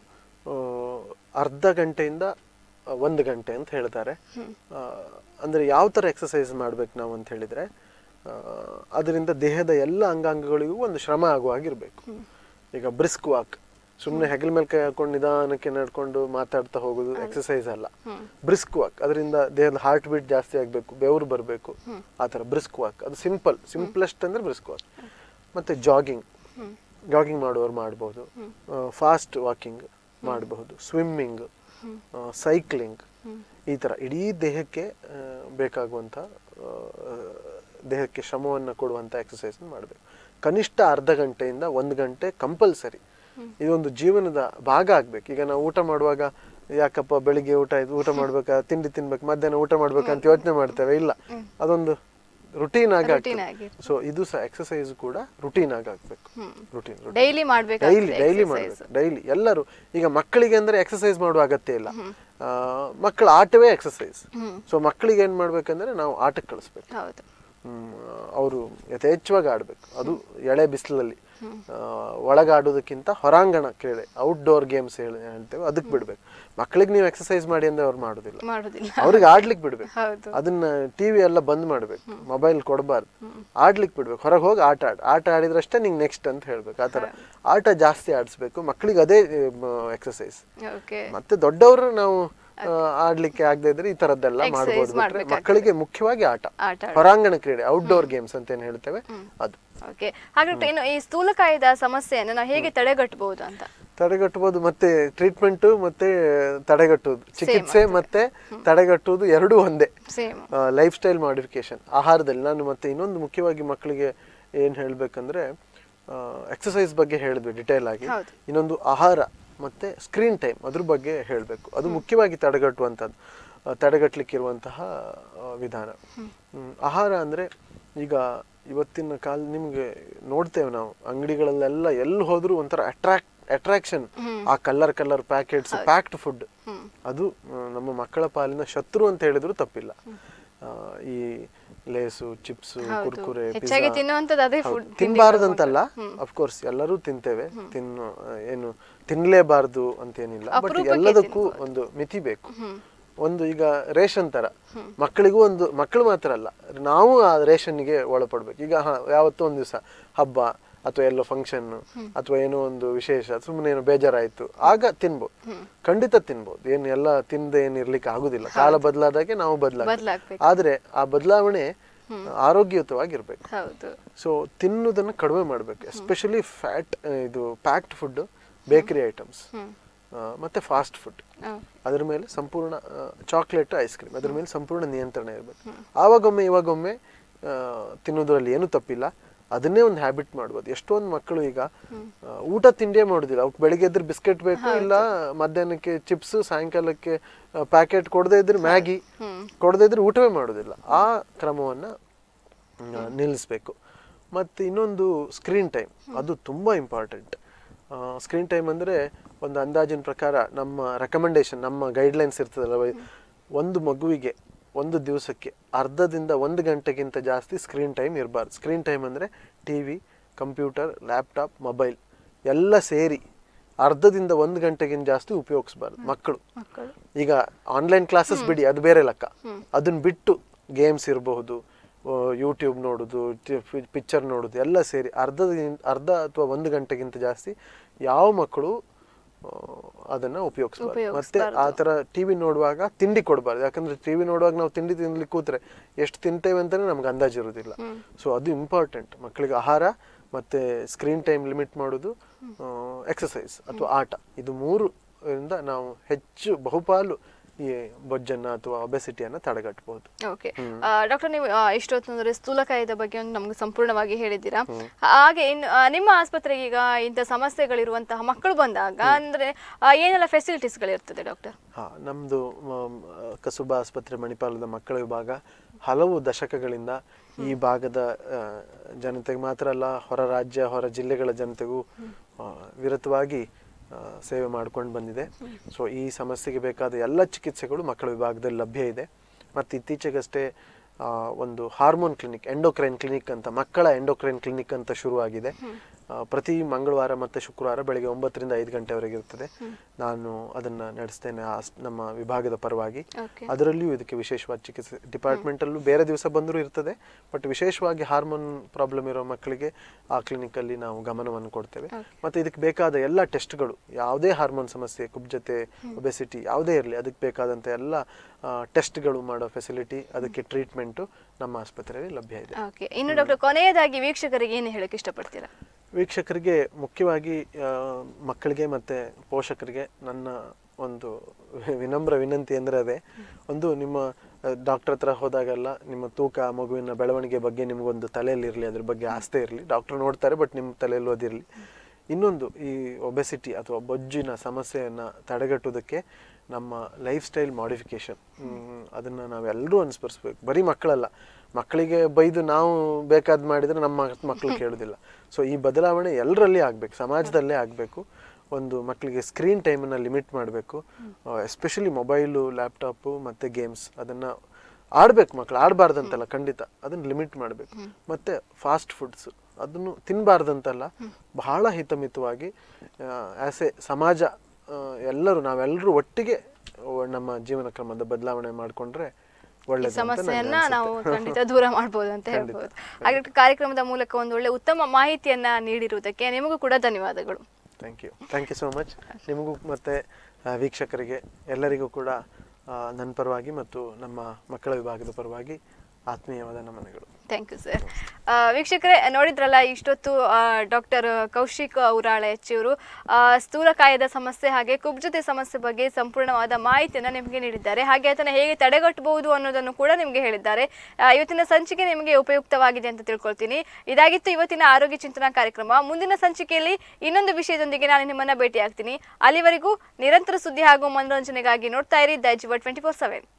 ಅರ್ಧ ಗಂಟೆಯಿಂದ ಆ, ಒಂದು ಗಂಟೆ ಅಂತ ಹೇಳ್ತಾರೆ ಆ, ಅಂದ್ರೆ ಯಾವ ಥರ ಎಕ್ಸಸೈಸ್ ಮಾಡ್ಬೇಕು ನಾವು ಅಂತ ಹೇಳಿದ್ರೆ ಆ, ಅದರಿಂದ ದೇಹದ ಎಲ್ಲ ಅಂಗಾಂಗಗಳಿಗೂ ಒಂದು ಶ್ರಮ ಆಗುವಾಗಿರ್ಬೇಕು ಈಗ ಬ್ರಿಸ್ಕ್ ವಾಕ್ ಸುಮ್ಮನೆ ಹೆಗಲ ಮೇಲೆ ಕೈ ಹಾಕೊಂಡು ನಿಧಾನಕ್ಕೆ ನಡ್ಕೊಂಡು ಮಾತಾಡ್ತಾ ಹೋಗೋದು ಎಕ್ಸಸೈಸ್ ಅಲ್ಲ ಬ್ರಿಸ್ಕ್ ವಾಕ್ ಅದರಿಂದ ದೇಹದ ಹಾರ್ಟ್ ಬೀಟ್ ಜಾಸ್ತಿ ಆಗಬೇಕು ಬೆವರು ಬರಬೇಕು ಆ ಥರ ಬ್ರಿಸ್ಕ್ ವಾಕ್ ಅದು ಸಿಂಪಲ್ ಸಿಂಪ್ಲೆಸ್ಟ್ ಅಂದ್ರೆ ಬ್ರಿಸ್ಕ್ ವಾಕ್ ಮತ್ತೆ ಜಾಗಿಂಗ್ ಜಾಗಿಂಗ್ ಮಾಡುವವರು ಮಾಡ್ಬೋದು ಫಾಸ್ಟ್ ವಾಕಿಂಗ್ ಮಾಡಬಹುದು ಸ್ವಿಮ್ಮಿಂಗ್ ಸೈಕ್ಲಿಂಗ್ ಈ ಥರ ಇಡೀ ದೇಹಕ್ಕೆ ಆ, ಬೇಕಾಗುವಂಥ ಆ, ದೇಹಕ್ಕೆ ಶ್ರಮವನ್ನು ಕೊಡುವಂಥ ಎಕ್ಸಸೈಸ್ ಮಾಡಬೇಕು ಕನಿಷ್ಠ ಅರ್ಧ ಗಂಟೆಯಿಂದ ಒಂದು ಗಂಟೆ ಕಂಪಲ್ಸರಿ ಇದೊಂದು ಜೀವನದ ಭಾಗ ಆಗ್ಬೇಕು ಈಗ ನಾವು ಊಟ ಮಾಡುವಾಗ ಯಾಕಪ್ಪ ಬೆಳಿಗ್ಗೆ ಊಟ ಆಯ್ತು ಊಟ ಮಾಡ್ಬೇಕಾ ತಿಂಡಿ ತಿನ್ಬೇಕು ಮಧ್ಯಾಹ್ನ ಊಟ ಮಾಡ್ಬೇಕಂತ ಯೋಚನೆ ಮಾಡ್ತೇವೆ ಇಲ್ಲ ಅದೊಂದು ರುಟೀನ್ ಆಗಿ Routine ಆಗಿ. ಸೊ ಇದು ಸಹ ಎಕ್ಸಸೈಸ್ ಕೂಡ ರುಟೀನ್ ಆಗಿ ಆಗ್ಬೇಕು ರುಟೀನ್ ಡೈಲಿ ಡೈಲಿ ಮಾಡ್ಬೇಕಾಗ್ತದೆ ಡೈಲಿ exercise. ಮಾಡಬೇಕು ಡೈಲಿ ಎಲ್ಲರೂ ಈಗ ಮಕ್ಕಳಿಗೆ ಅಂದ್ರೆ ಎಕ್ಸಸೈಸ್ ಮಾಡುವ ಅಗತ್ಯ ಇಲ್ಲ ಆ, ಮಕ್ಕಳ ಆಟವೇ ಎಕ್ಸಸೈಸ್ ಸೊ ಮಕ್ಕಳಿಗೆ ಏನ್ ಮಾಡ್ಬೇಕಂದ್ರೆ ನಾವು ಆಟಕ್ಕೆ ಕಳಿಸ್ಬೇಕು ಹೌದು ಅವರು ಯಥೇಚ್ಛವಾಗಿ ಆಡ್ಬೇಕು ಅದು ಎಳೆ ಬಿಸಿಲಲ್ಲಿ ಒಳಗಾಡೋದಕ್ಕಿಂತ ಹೊರಾಂಗಣ ಕ್ರೀಡೆ ಔಟ್ಡೋರ್ ಗೇಮ್ಸ್ ಹೇಳಿ ಹೇಳ್ತೇವೆ ಅದಕ್ಕೆ ಬಿಡ್ಬೇಕು ಮಕ್ಕಳಿಗೆ ನೀವು ಎಕ್ಸಸೈಸ್ ಮಾಡಿ ಅಂದ್ರೆ ಅವ್ರು ಮಾಡೋದಿಲ್ಲ ಮಾಡೋದಿಲ್ಲ ಅವ್ರಿಗೆ ಆಡ್ಲಿಕ್ಕೆ ಬಿಡ್ಬೇಕು ಹೌದು ಅದನ್ನ ಟಿವಿ ಎಲ್ಲ ಬಂದ್ ಮಾಡ್ಬೇಕು ಮೊಬೈಲ್ ಕೊಡಬಾರ್ದು ಆಡ್ಲಿಕ್ಕೆ ಬಿಡ್ಬೇಕು ಹೊರಗೆ ಹೋಗಿ ಆಟ ಆಡ್ ಆಟ ಆಡಿದ್ರಷ್ಟೇ ನಿಂಗೆ ನೆಕ್ಸ್ಟ್ ಅಂತ ಹೇಳ್ಬೇಕು ಆ ಥರ ಆಟ ಜಾಸ್ತಿ ಆಡಿಸ್ಬೇಕು ಮಕ್ಕಳಿಗೆ ಅದೇ ಎಕ್ಸಸೈಸ್ ಓಕೆ ಮತ್ತೆ ದೊಡ್ಡವರು ನಾವು ಆ, ಆಡ್ಲಿಕ್ಕೆ ಆಗದೆ ಇದ್ರೆ ಈ ತರದ್ದೆಲ್ಲ Exercise ಮಾಡ್ಬೋದು ಬಿಟ್ರೆ ಮಾಡ್ಬೇಕಾಗ್ತದೆ. ಮಕ್ಕಳಿಗೆ ಮುಖ್ಯವಾಗಿ ಆಟ ಆಟ ಆಡ ಹೊರಾಂಗಣ ಕ್ರೀಡೆ ಔಟ್ಡೋರ್ ಗೇಮ್ಸ್ ಅಂತ ಏನ್ ಹೇಳ್ತೇವೆ ಅದು ಓಕೆ ಹಾಗಾದ್ರೆ ಇನ್ನು ಈ ಸ್ಥೂಲಕಾಯದ ಸಮಸ್ಯೆಯನ್ನು ನಾವು ಹೇಗೆ ತಡೆಗಟ್ಟಬಹುದು ಅಂತ ತಡೆಗಟ್ಟಬಹುದು ಮತ್ತೆ ಟ್ರೀಟ್ಮೆಂಟ್ ಮತ್ತೆ ತಡೆಗಟ್ಟುವುದು ಚಿಕಿತ್ಸೆ ಮತ್ತೆ ತಡೆಗಟ್ಟುವುದು ಎರಡೂ ಒಂದೇ ಸೇಮ್ ಲೈಫ್ ಸ್ಟೈಲ್ ಮಾಡಿಫಿಕೇಶನ್ ಆಹಾರದಲ್ಲಿ ನಾನು ಮತ್ತೆ ಇನ್ನೊಂದು ಮುಖ್ಯವಾಗಿ ಮಕ್ಕಳಿಗೆ ಏನು ಹೇಳಬೇಕಂದ್ರೆ ಎಕ್ಸಸೈಸ್ ಬಗ್ಗೆ ಹೇಳಿದ್ವಿ ಡಿಟೇಲ್ ಆಗಿ ಹೌದು. ಇನ್ನೊಂದು ಆಹಾರ ಮತ್ತೆ ಸ್ಕ್ರೀನ್ ಟೈಮ್ ಅದ್ರ ಬಗ್ಗೆ ಹೇಳಬೇಕು ಅದು ಮುಖ್ಯವಾಗಿ ತಡೆಗಟ್ಟುವಂಥದ್ದು ಆ, ತಡೆಗಟ್ಟಲಿಕ್ಕಿರುವಂತಹ ಆ, ವಿಧಾನ ಹ್ಮ್, ಆಹಾರ ಅಂದ್ರೆ ಈಗ ಇವತ್ತಿನ ಕಾಲ ನಿಮ್ಗೆ ನೋಡ್ತೇವೆ ನಾವು ಅಂಗಡಿಗಳಲ್ಲೆಲ್ಲ ಎಲ್ಲಿ ಹೋದ್ರೂ ಒಂಥರ ಅಟ್ರಾಕ್ಟ್ ಅಟ್ರಾಕ್ಷನ್ ಆ colour colour packets packed food ಅದು ಆ, ನಮ್ಮ ಮಕ್ಕಳ ಪಾಲಿನ ಶತ್ರು ಅಂತ ಹೇಳಿದ್ರು ತಪ್ಪಿಲ್ಲ ಆ, ಈ ಲೇಸು ಚಿಪ್ಸು ಕುರ್ಕುರೆ ಹೆಚ್ಚಾಗಿ pizza. ತಿನ್ನುವಂಥದ್ದು ಅದೇ ಹೌದು, ಫುಡ್ ತಿನ್ಬಾರ್ದಂತಲ್ಲ ಅಫ್ಕೋರ್ಸ್ ಎಲ್ಲರೂ ತಿಂತೇವೆ ತಿನ್ನು ಏನು ತಿನ್ಲೇಬಾರ್ದು ಅಂತೇನಿಲ್ಲ ಬಟ್ ಅಪರೂಪಕ್ಕೆ ಎಲ್ಲದಕ್ಕೂ ಒಂದು ಮಿತಿ ಬೇಕು ಒಂದು ಈಗ ರೇಷನ್ ತರ ಮಕ್ಕಳಿಗೂ ಒಂದು ಮಕ್ಕಳು ಮಾತ್ರ ಅಲ್ಲ ನಾವು ಆ ರೇಷನ್ಗೆ ಒಳಪಡ್ಬೇಕು ಈಗ ಹಾ ಯಾವತ್ತೋ ಒಂದು ದಿವಸ ಹಬ್ಬ ಅಥವಾ ಎಲ್ಲೋ ಫಂಕ್ಷನ್ ಅಥವಾ ಏನೋ ಒಂದು ವಿಶೇಷ ಸುಮ್ಮನೆ ಏನೋ ಬೇಜಾರಾಯ್ತು ಆಗ ತಿನ್ಬೋದು ಖಂಡಿತ ತಿನ್ಬೋದು ಏನು ಎಲ್ಲ ತಿಂದೆ ಏನು ಇರ್ಲಿಕ್ಕೆ ಆಗುದಿಲ್ಲ ಕಾಲ ಬದಲಾದಾಗೆ ನಾವು ಬದಲಾಗ ಬದಲಾಗ್ಬೇಕು ಆದ್ರೆ ಆ ಬದಲಾವಣೆ ಆರೋಗ್ಯಯುತವಾಗಿರ್ಬೇಕು ಹೌದು ಸೊ ತಿನ್ನುವುದನ್ನು ಕಡಿಮೆ ಮಾಡಬೇಕು ಎಸ್ಪೆಷಲಿ ಫ್ಯಾಟ್ ಇದು ಪ್ಯಾಕ್ಡ್ ಫುಡ್ ಬೇಕರಿ ಐಟಮ್ಸ್ ಮತ್ತೆ ಫಾಸ್ಟ್ ಫುಡ್ ಆ, ಅದ್ರ ಮೇಲೆ ಸಂಪೂರ್ಣ ಚಾಕ್ಲೇಟ್ ಐಸ್ ಕ್ರೀಮ್ ಅದ್ರ ಮೇಲೆ ಸಂಪೂರ್ಣ ನಿಯಂತ್ರಣ ಇರಬೇಕು ಆವಾಗೊಮ್ಮೆ ಇವಾಗೊಮ್ಮೆ ಆ, ತಿನ್ನೋದ್ರಲ್ಲಿ ಏನು ತಪ್ಪಿಲ್ಲ ಅದನ್ನೇ ಒಂದು ಹ್ಯಾಬಿಟ್ ಮಾಡ್ಬೋದು ಎಷ್ಟೊಂದು ಮಕ್ಕಳು ಈಗ ಆ, ಊಟ ತಿಂಡಿಯೇ ಮಾಡೋದಿಲ್ಲ ಅವ್ಕೆ ಬೆಳಿಗ್ಗೆ ಎದ್ರೆ ಬಿಸ್ಕೆಟ್ ಬೇಕು ಇಲ್ಲ ಮಧ್ಯಾಹ್ನಕ್ಕೆ ಚಿಪ್ಸ್ ಸಾಯಂಕಾಲಕ್ಕೆ ಪ್ಯಾಕೆಟ್ ಕೊಡದೇ ಇದ್ರೆ ಮ್ಯಾಗಿ ಕೊಡದೇ ಇದ್ರೆ ಊಟವೇ ಮಾಡೋದಿಲ್ಲ ಆ ಕ್ರಮವನ್ನ ಆ, ನಿಲ್ಲಿಸ್ಬೇಕು ಮತ್ತು ಇನ್ನೊಂದು ಸ್ಕ್ರೀನ್ ಟೈಮ್ ಅದು ತುಂಬ ಇಂಪಾರ್ಟೆಂಟ್ ಸ್ಕ್ರೀನ್ ಟೈಮ್ ಅಂದರೆ ಒಂದು ಅಂದಾಜಿನ ಪ್ರಕಾರ ನಮ್ಮ ರೆಕಮೆಂಡೇಶನ್ ನಮ್ಮ ಗೈಡ್ಲೈನ್ಸ್ ಇರ್ತದಲ್ಲ ವೈ- ಒಂದು ಮಗುವಿಗೆ ಒಂದು ದಿವಸಕ್ಕೆ ಅರ್ಧದಿಂದ ಒಂದು ಗಂಟೆಗಿಂತ ಜಾಸ್ತಿ ಸ್ಕ್ರೀನ್ ಟೈಮ್ ಇರಬಾರ್ದು ಸ್ಕ್ರೀನ್ ಟೈಮ್ ಅಂದರೆ T V computer laptop mobile ಎಲ್ಲ ಸೇರಿ ಅರ್ಧದಿಂದ ಒಂದು ಗಂಟೆಗಿಂತ ಜಾಸ್ತಿ ಉಪಯೋಗಿಸಬಾರ್ದು ಮಕ್ಕಳು ಮಕ್ಕಳು ಈಗ ಆನ್ಲೈನ್ ಕ್ಲಾಸಸ್ ಬಿಡಿ ಅದು ಬೇರೆ ಲೆಕ್ಕ ಅದನ್ನ ಬಿಟ್ಟು ಗೇಮ್ಸ್ ಇರಬಹುದು ಯೂಟ್ಯೂಬ್ ನೋಡೋದು ಪಿಕ್ಚರ್ ನೋಡೋದು ಎಲ್ಲ ಸೇರಿ ಅರ್ಧದಿಂದ ಅರ್ಧ ಅಥವಾ ಒಂದು ಗಂಟೆಗಿಂತ ಜಾಸ್ತಿ ಯಾವ ಮಕ್ಕಳು ಆ, ಅದನ್ನ ಉಪಯೋಗಿಸಬಾರ್ದು ಮತ್ತೆ ಆ ತರ ಟಿವಿ ನೋಡುವಾಗ ತಿಂಡಿ ಕೊಡಬಾರ್ದು ಯಾಕಂದ್ರೆ ಟಿವಿ ನೋಡುವಾಗ ನಾವು ತಿಂಡಿ ತಿನ್ಲಿಕ್ಕೆ ಕೂತ್ರೆ ಎಷ್ಟು ತಿಂತೇವೆ ಅಂತಾನೆ ನಮ್ಗೆ ಅಂದಾಜು ಇರೋದಿಲ್ಲ ಸೊ ಅದು ಇಂಪಾರ್ಟೆಂಟ್ ಮಕ್ಕಳಿಗೆ ಆಹಾರ ಮತ್ತೆ ಸ್ಕ್ರೀನ್ ಟೈಮ್ ಲಿಮಿಟ್ ಮಾಡೋದು ಎಕ್ಸಸೈಸ್ ಅಥವಾ ಆಟ ಇದು ಮೂರು ಇಂದ ನಾವು ಹೆಚ್ಚು ಬಹುಪಾಲು ಈ ಬೊಜ್ಜನ್ನ ಅಥವಾ ಒಬೆಸಿಟಿಯನ್ನ ತಡೆಗಟ್ಟಬಹುದು ಓಕೆ ಡಾಕ್ಟರ್ ನೀವು ಆ, ಇಷ್ಟೊತ್ತು ಅಂದ್ರೆ ಸ್ಥೂಲಕಾಯದ ಬಗ್ಗೆ ಒಂದು ನಮ್ಗೆ ಸಂಪೂರ್ಣವಾಗಿ ಹೇಳಿದ್ದೀರಾ ಹಾಗೆ ಇನ್ನು ಆ, ನಿಮ್ಮ ಆಸ್ಪತ್ರೆಗೆ ಈಗ ಇಂಥ ಸಮಸ್ಯೆಗಳಿರುವಂತಹ ಮಕ್ಕಳು ಬಂದಾಗ ಅಂದ್ರೆ ಆ, ಏನೆಲ್ಲ ಫೆಸಿಲಿಟೀಸ್ಗಳಿರ್ತದೆ ಡಾಕ್ಟರ್ ಹಾ ನಮ್ದು ಮ- ಮ- ಕಸುಬಾ ಆಸ್ಪತ್ರೆ ಮಣಿಪಾಲದ ಮಕ್ಕಳ ವಿಭಾಗ ಹಲವು ದಶಕಗಳಿಂದ ಈ ಭಾಗದ ಆ, ಜನತೆಗೆ ಮಾತ್ರ ಅಲ್ಲ ಹೊರ ರಾಜ್ಯ ಹೊರ ಜಿಲ್ಲೆಗಳ ಜನತೆಗೂ ಆ, ವಿರತವಾಗಿ ಆ, ಸೇವೆ ಮಾಡ್ಕೊಂಡು ಬಂದಿದೆ ಸೊ ಈ ಸಮಸ್ಯೆಗೆ ಬೇಕಾದ ಎಲ್ಲ ಚಿಕಿತ್ಸೆಗಳು ಮಕ್ಕಳ ವಿಭಾಗದಲ್ಲಿ ಲಭ್ಯ ಇದೆ ಮತ್ತು ಇತ್ತೀಚೆಗಷ್ಟೇ ಆ, ಒಂದು ಹಾರ್ಮೋನ್ ಕ್ಲಿನಿಕ್ ಎಂಡೋಕ್ರೈನ್ ಕ್ಲಿನಿಕ್ ಅಂತ ಮಕ್ಕಳ ಎಂಡೋಕ್ರೈನ್ ಕ್ಲಿನಿಕ್ ಅಂತ ಶುರುವಾಗಿದೆ ಆ, ಪ್ರತಿ ಮಂಗಳವಾರ ಮತ್ತು ಶುಕ್ರವಾರ ಬೆಳಗ್ಗೆ ಒಂಬತ್ತರಿಂದ ಐದು ಗಂಟೆವರೆಗೆ ಇರ್ತದೆ ನಾನು ಅದನ್ನ ನಡೆಸ್ತೇನೆ ಆ ಸ್- ನಮ್ಮ ವಿಭಾಗದ ಪರವಾಗಿ ಓಕೆ ಅದರಲ್ಲಿಯೂ ಇದಕ್ಕೆ ವಿಶೇಷವಾದ ಚಿಕಿತ್ಸೆ ಡಿಪಾರ್ಟ್ಮೆಂಟ್ ಅಲ್ಲೂ ಬೇರೆ ದಿವಸ ಬಂದರೂ ಇರ್ತದೆ ಬಟ್ ವಿಶೇಷವಾಗಿ ಹಾರ್ಮೋನ್ ಪ್ರಾಬ್ಲಮ್ ಇರೋ ಮಕ್ಕಳಿಗೆ ಆ ಕ್ಲಿನಿಕ್ ಅಲ್ಲಿ ನಾವು ಗಮನವನ್ನು ಕೊಡ್ತೇವೆ ಮತ್ತೆ ಇದಕ್ಕೆ ಬೇಕಾದ ಎಲ್ಲ ಟೆಸ್ಟ್ಗಳು ಯಾವುದೇ ಹಾರ್ಮೋನ್ ಸಮಸ್ಯೆ ಕುಬ್ಜತೆ ಒಬೆಸಿಟಿ ಯಾವುದೇ ಇರಲಿ ಅದಕ್ಕೆ ಬೇಕಾದಂತ ಎಲ್ಲ ಟೆಸ್ಟ್ಗಳು ಮಾಡೋ ಫೆಸಿಲಿಟಿ ಅದಕ್ಕೆ ಟ್ರೀಟ್ಮೆಂಟು ನಮ್ಮ ಆಸ್ಪತ್ರೆಯಲ್ಲಿ ಲಭ್ಯ ಇದೆ ಓಕೆ ಇನ್ನು ಡಾಕ್ಟರ್ ಕೊನೆಯದಾಗಿ ವೀಕ್ಷಕರಿಗೆ ಏನು ಹೇಳಕ್ಕೆ ಇಷ್ಟಪಡ್ತೀರಾ ವೀಕ್ಷಕರಿಗೆ ಮುಖ್ಯವಾಗಿ ಆ, ಮಕ್ಕಳಿಗೆ ಮತ್ತೆ ಪೋಷಕರಿಗೆ ನನ್ನ ಒಂದು ವಿನಮ್ರ ವಿನಂತಿ ಅಂದರೆ ಅದೇ ಒಂದು ನಿಮ್ಮ ಡಾಕ್ಟರ್ ಹತ್ರ ಹೋದಾಗೆಲ್ಲ ನಿಮ್ಮ ತೂಕ ಮಗುವಿನ ಬೆಳವಣಿಗೆ ಬಗ್ಗೆ ನಿಮಗೊಂದು ತಲೆಯಲ್ಲಿರಲಿ ಅದ್ರ ಬಗ್ಗೆ ಆಸ್ತೆ ಇರಲಿ ಡಾಕ್ಟರ್ ನೋಡ್ತಾರೆ ಬಟ್ ನಿಮ್ಮ ತಲೆಯಲ್ಲಿ ಓದಿರಲಿ ಇನ್ನೊಂದು ಈ ಒಬೆಸಿಟಿ ಅಥವಾ ಬೊಜ್ಜಿನ ಸಮಸ್ಯೆಯನ್ನು ತಡೆಗಟ್ಟುವುದಕ್ಕೆ ನಮ್ಮ ಲೈಫ್ ಸ್ಟೈಲ್ ಮಾಡಿಫಿಕೇಶನ್ ಅದನ್ನು ನಾವೆಲ್ಲರೂ ಅನುಸರಿಸ್ಬೇಕು ಬರೀ ಮಕ್ಕಳಲ್ಲ ಮಕ್ಕಳಿಗೆ ಬೈದು ನಾವು ಬೇಕಾದ್ ಮಾಡಿದ್ರೆ ನಮ್ಮ ಮಕ್ಕಳು ಕೇಳೋದಿಲ್ಲ ಸೊ ಈ ಬದಲಾವಣೆ ಎಲ್ಲರಲ್ಲಿ ಆಗಬೇಕು ಸಮಾಜದಲ್ಲೇ ಆಗಬೇಕು ಒಂದು ಮಕ್ಕಳಿಗೆ ಸ್ಕ್ರೀನ್ ಟೈಮನ್ನು ಲಿಮಿಟ್ ಮಾಡಬೇಕು ಎಸ್ಪೆಷಲಿ ಮೊಬೈಲು ಲ್ಯಾಪ್ಟಾಪು ಮತ್ತು ಗೇಮ್ಸ್ ಅದನ್ನು ಆಡ್ಬೇಕು ಮಕ್ಕಳು ಆಡಬಾರ್ದಂತಲ್ಲ ಖಂಡಿತ ಅದನ್ನು ಲಿಮಿಟ್ ಮಾಡಬೇಕು ಮತ್ತೆ ಫಾಸ್ಟ್ ಫುಡ್ಸ್ ಅದನ್ನು ತಿನ್ನಬಾರ್ದಂತಲ್ಲ ಬಹಳ ಹಿತಮಿತವಾಗಿ ಆಸ್ ಎ ಸಮಾಜ ಆ, ಎಲ್ಲರೂ ನಾವೆಲ್ಲರೂ ಒಟ್ಟಿಗೆ ಒ- ನಮ್ಮ ಜೀವನ ಕ್ರಮದ ಬದಲಾವಣೆ ಮಾಡಿಕೊಂಡ್ರೆ ಈ ಒಳ್ಳೆಯದು ಅಂತ ನನಗೆ ಸಮಸ್ಯೆಯನ್ನ ಅನ್ಸುತ್ತೆ. ನಾವು ಖಂಡಿತ ದೂರ ಮಾಡ್ಬೋದು ಅಂತ ಹೇಳ್ಬೋದು ಹಾಗೆ ಕಾರ್ಯಕ್ರಮದ ಮೂಲಕ ಒಂದು ಒಳ್ಳೆ ಉತ್ತಮ ಮಾಹಿತಿಯನ್ನ ನೀಡಿರುವುದಕ್ಕೆ ನಿಮಗೂ ಕೂಡ ಧನ್ಯವಾದಗಳು thank you thank you so much ನಿಮಗೂ ಮತ್ತು ವೀಕ್ಷಕರಿಗೆ ಎಲ್ಲರಿಗೂ ಕೂಡ ಆ, ನನ್ನ ಪರವಾಗಿ ಮತ್ತು ನಮ್ಮ ಮಕ್ಕಳ ವಿಭಾಗದ ಪರವಾಗಿ ಆತ್ಮೀಯವಾದ ನಮನಗಳು ಥ್ಯಾಂಕ್ ಯು ಸರ್ ವೀಕ್ಷಕರೇ ನೋಡಿದ್ರಲ್ಲ ಇಷ್ಟೊತ್ತು ಡಾಕ್ಟರ್ ಕೌಶಿಕ್ ಉರಾಳೆ ಹೆಚ್ಚಿವರು ಸ್ಥೂಲಕಾಯದ ಸಮಸ್ಯೆ ಹಾಗೆ ಕುಬ್ಜತೆ ಸಮಸ್ಯೆ ಬಗ್ಗೆ ಸಂಪೂರ್ಣವಾದ ಮಾಹಿತಿಯನ್ನು ನಿಮಗೆ ನೀಡಿದ್ದಾರೆ ಹಾಗೆ ಅದನ್ನು ಹೇಗೆ ತಡೆಗಟ್ಟಬಹುದು ಅನ್ನೋದನ್ನು ಕೂಡ ನಿಮಗೆ ಹೇಳಿದ್ದಾರೆ ಆ, ಇವತ್ತಿನ ಸಂಚಿಕೆ ನಿಮಗೆ ಉಪಯುಕ್ತವಾಗಿದೆ ಅಂತ ತಿಳ್ಕೊಳ್ತೀನಿ ಇದಾಗಿತ್ತು ಇವತ್ತಿನ ಆರೋಗ್ಯ ಚಿಂತನಾ ಕಾರ್ಯಕ್ರಮ ಮುಂದಿನ ಸಂಚಿಕೆಯಲ್ಲಿ ಇನ್ನೊಂದು ವಿಷಯದೊಂದಿಗೆ ನಾನು ನಿಮ್ಮನ್ನ ಭೇಟಿ ಆಗ್ತೀನಿ ಅಲ್ಲಿವರೆಗೂ ನಿರಂತರ ಸುದ್ದಿ ಹಾಗೂ ಮನೋರಂಜನೆಗಾಗಿ ನೋಡ್ತಾ ಇರಿ ದೈಜಿವ ಟ್ವೆಂಟಿ ಫೋರ್ ಸೆವೆನ್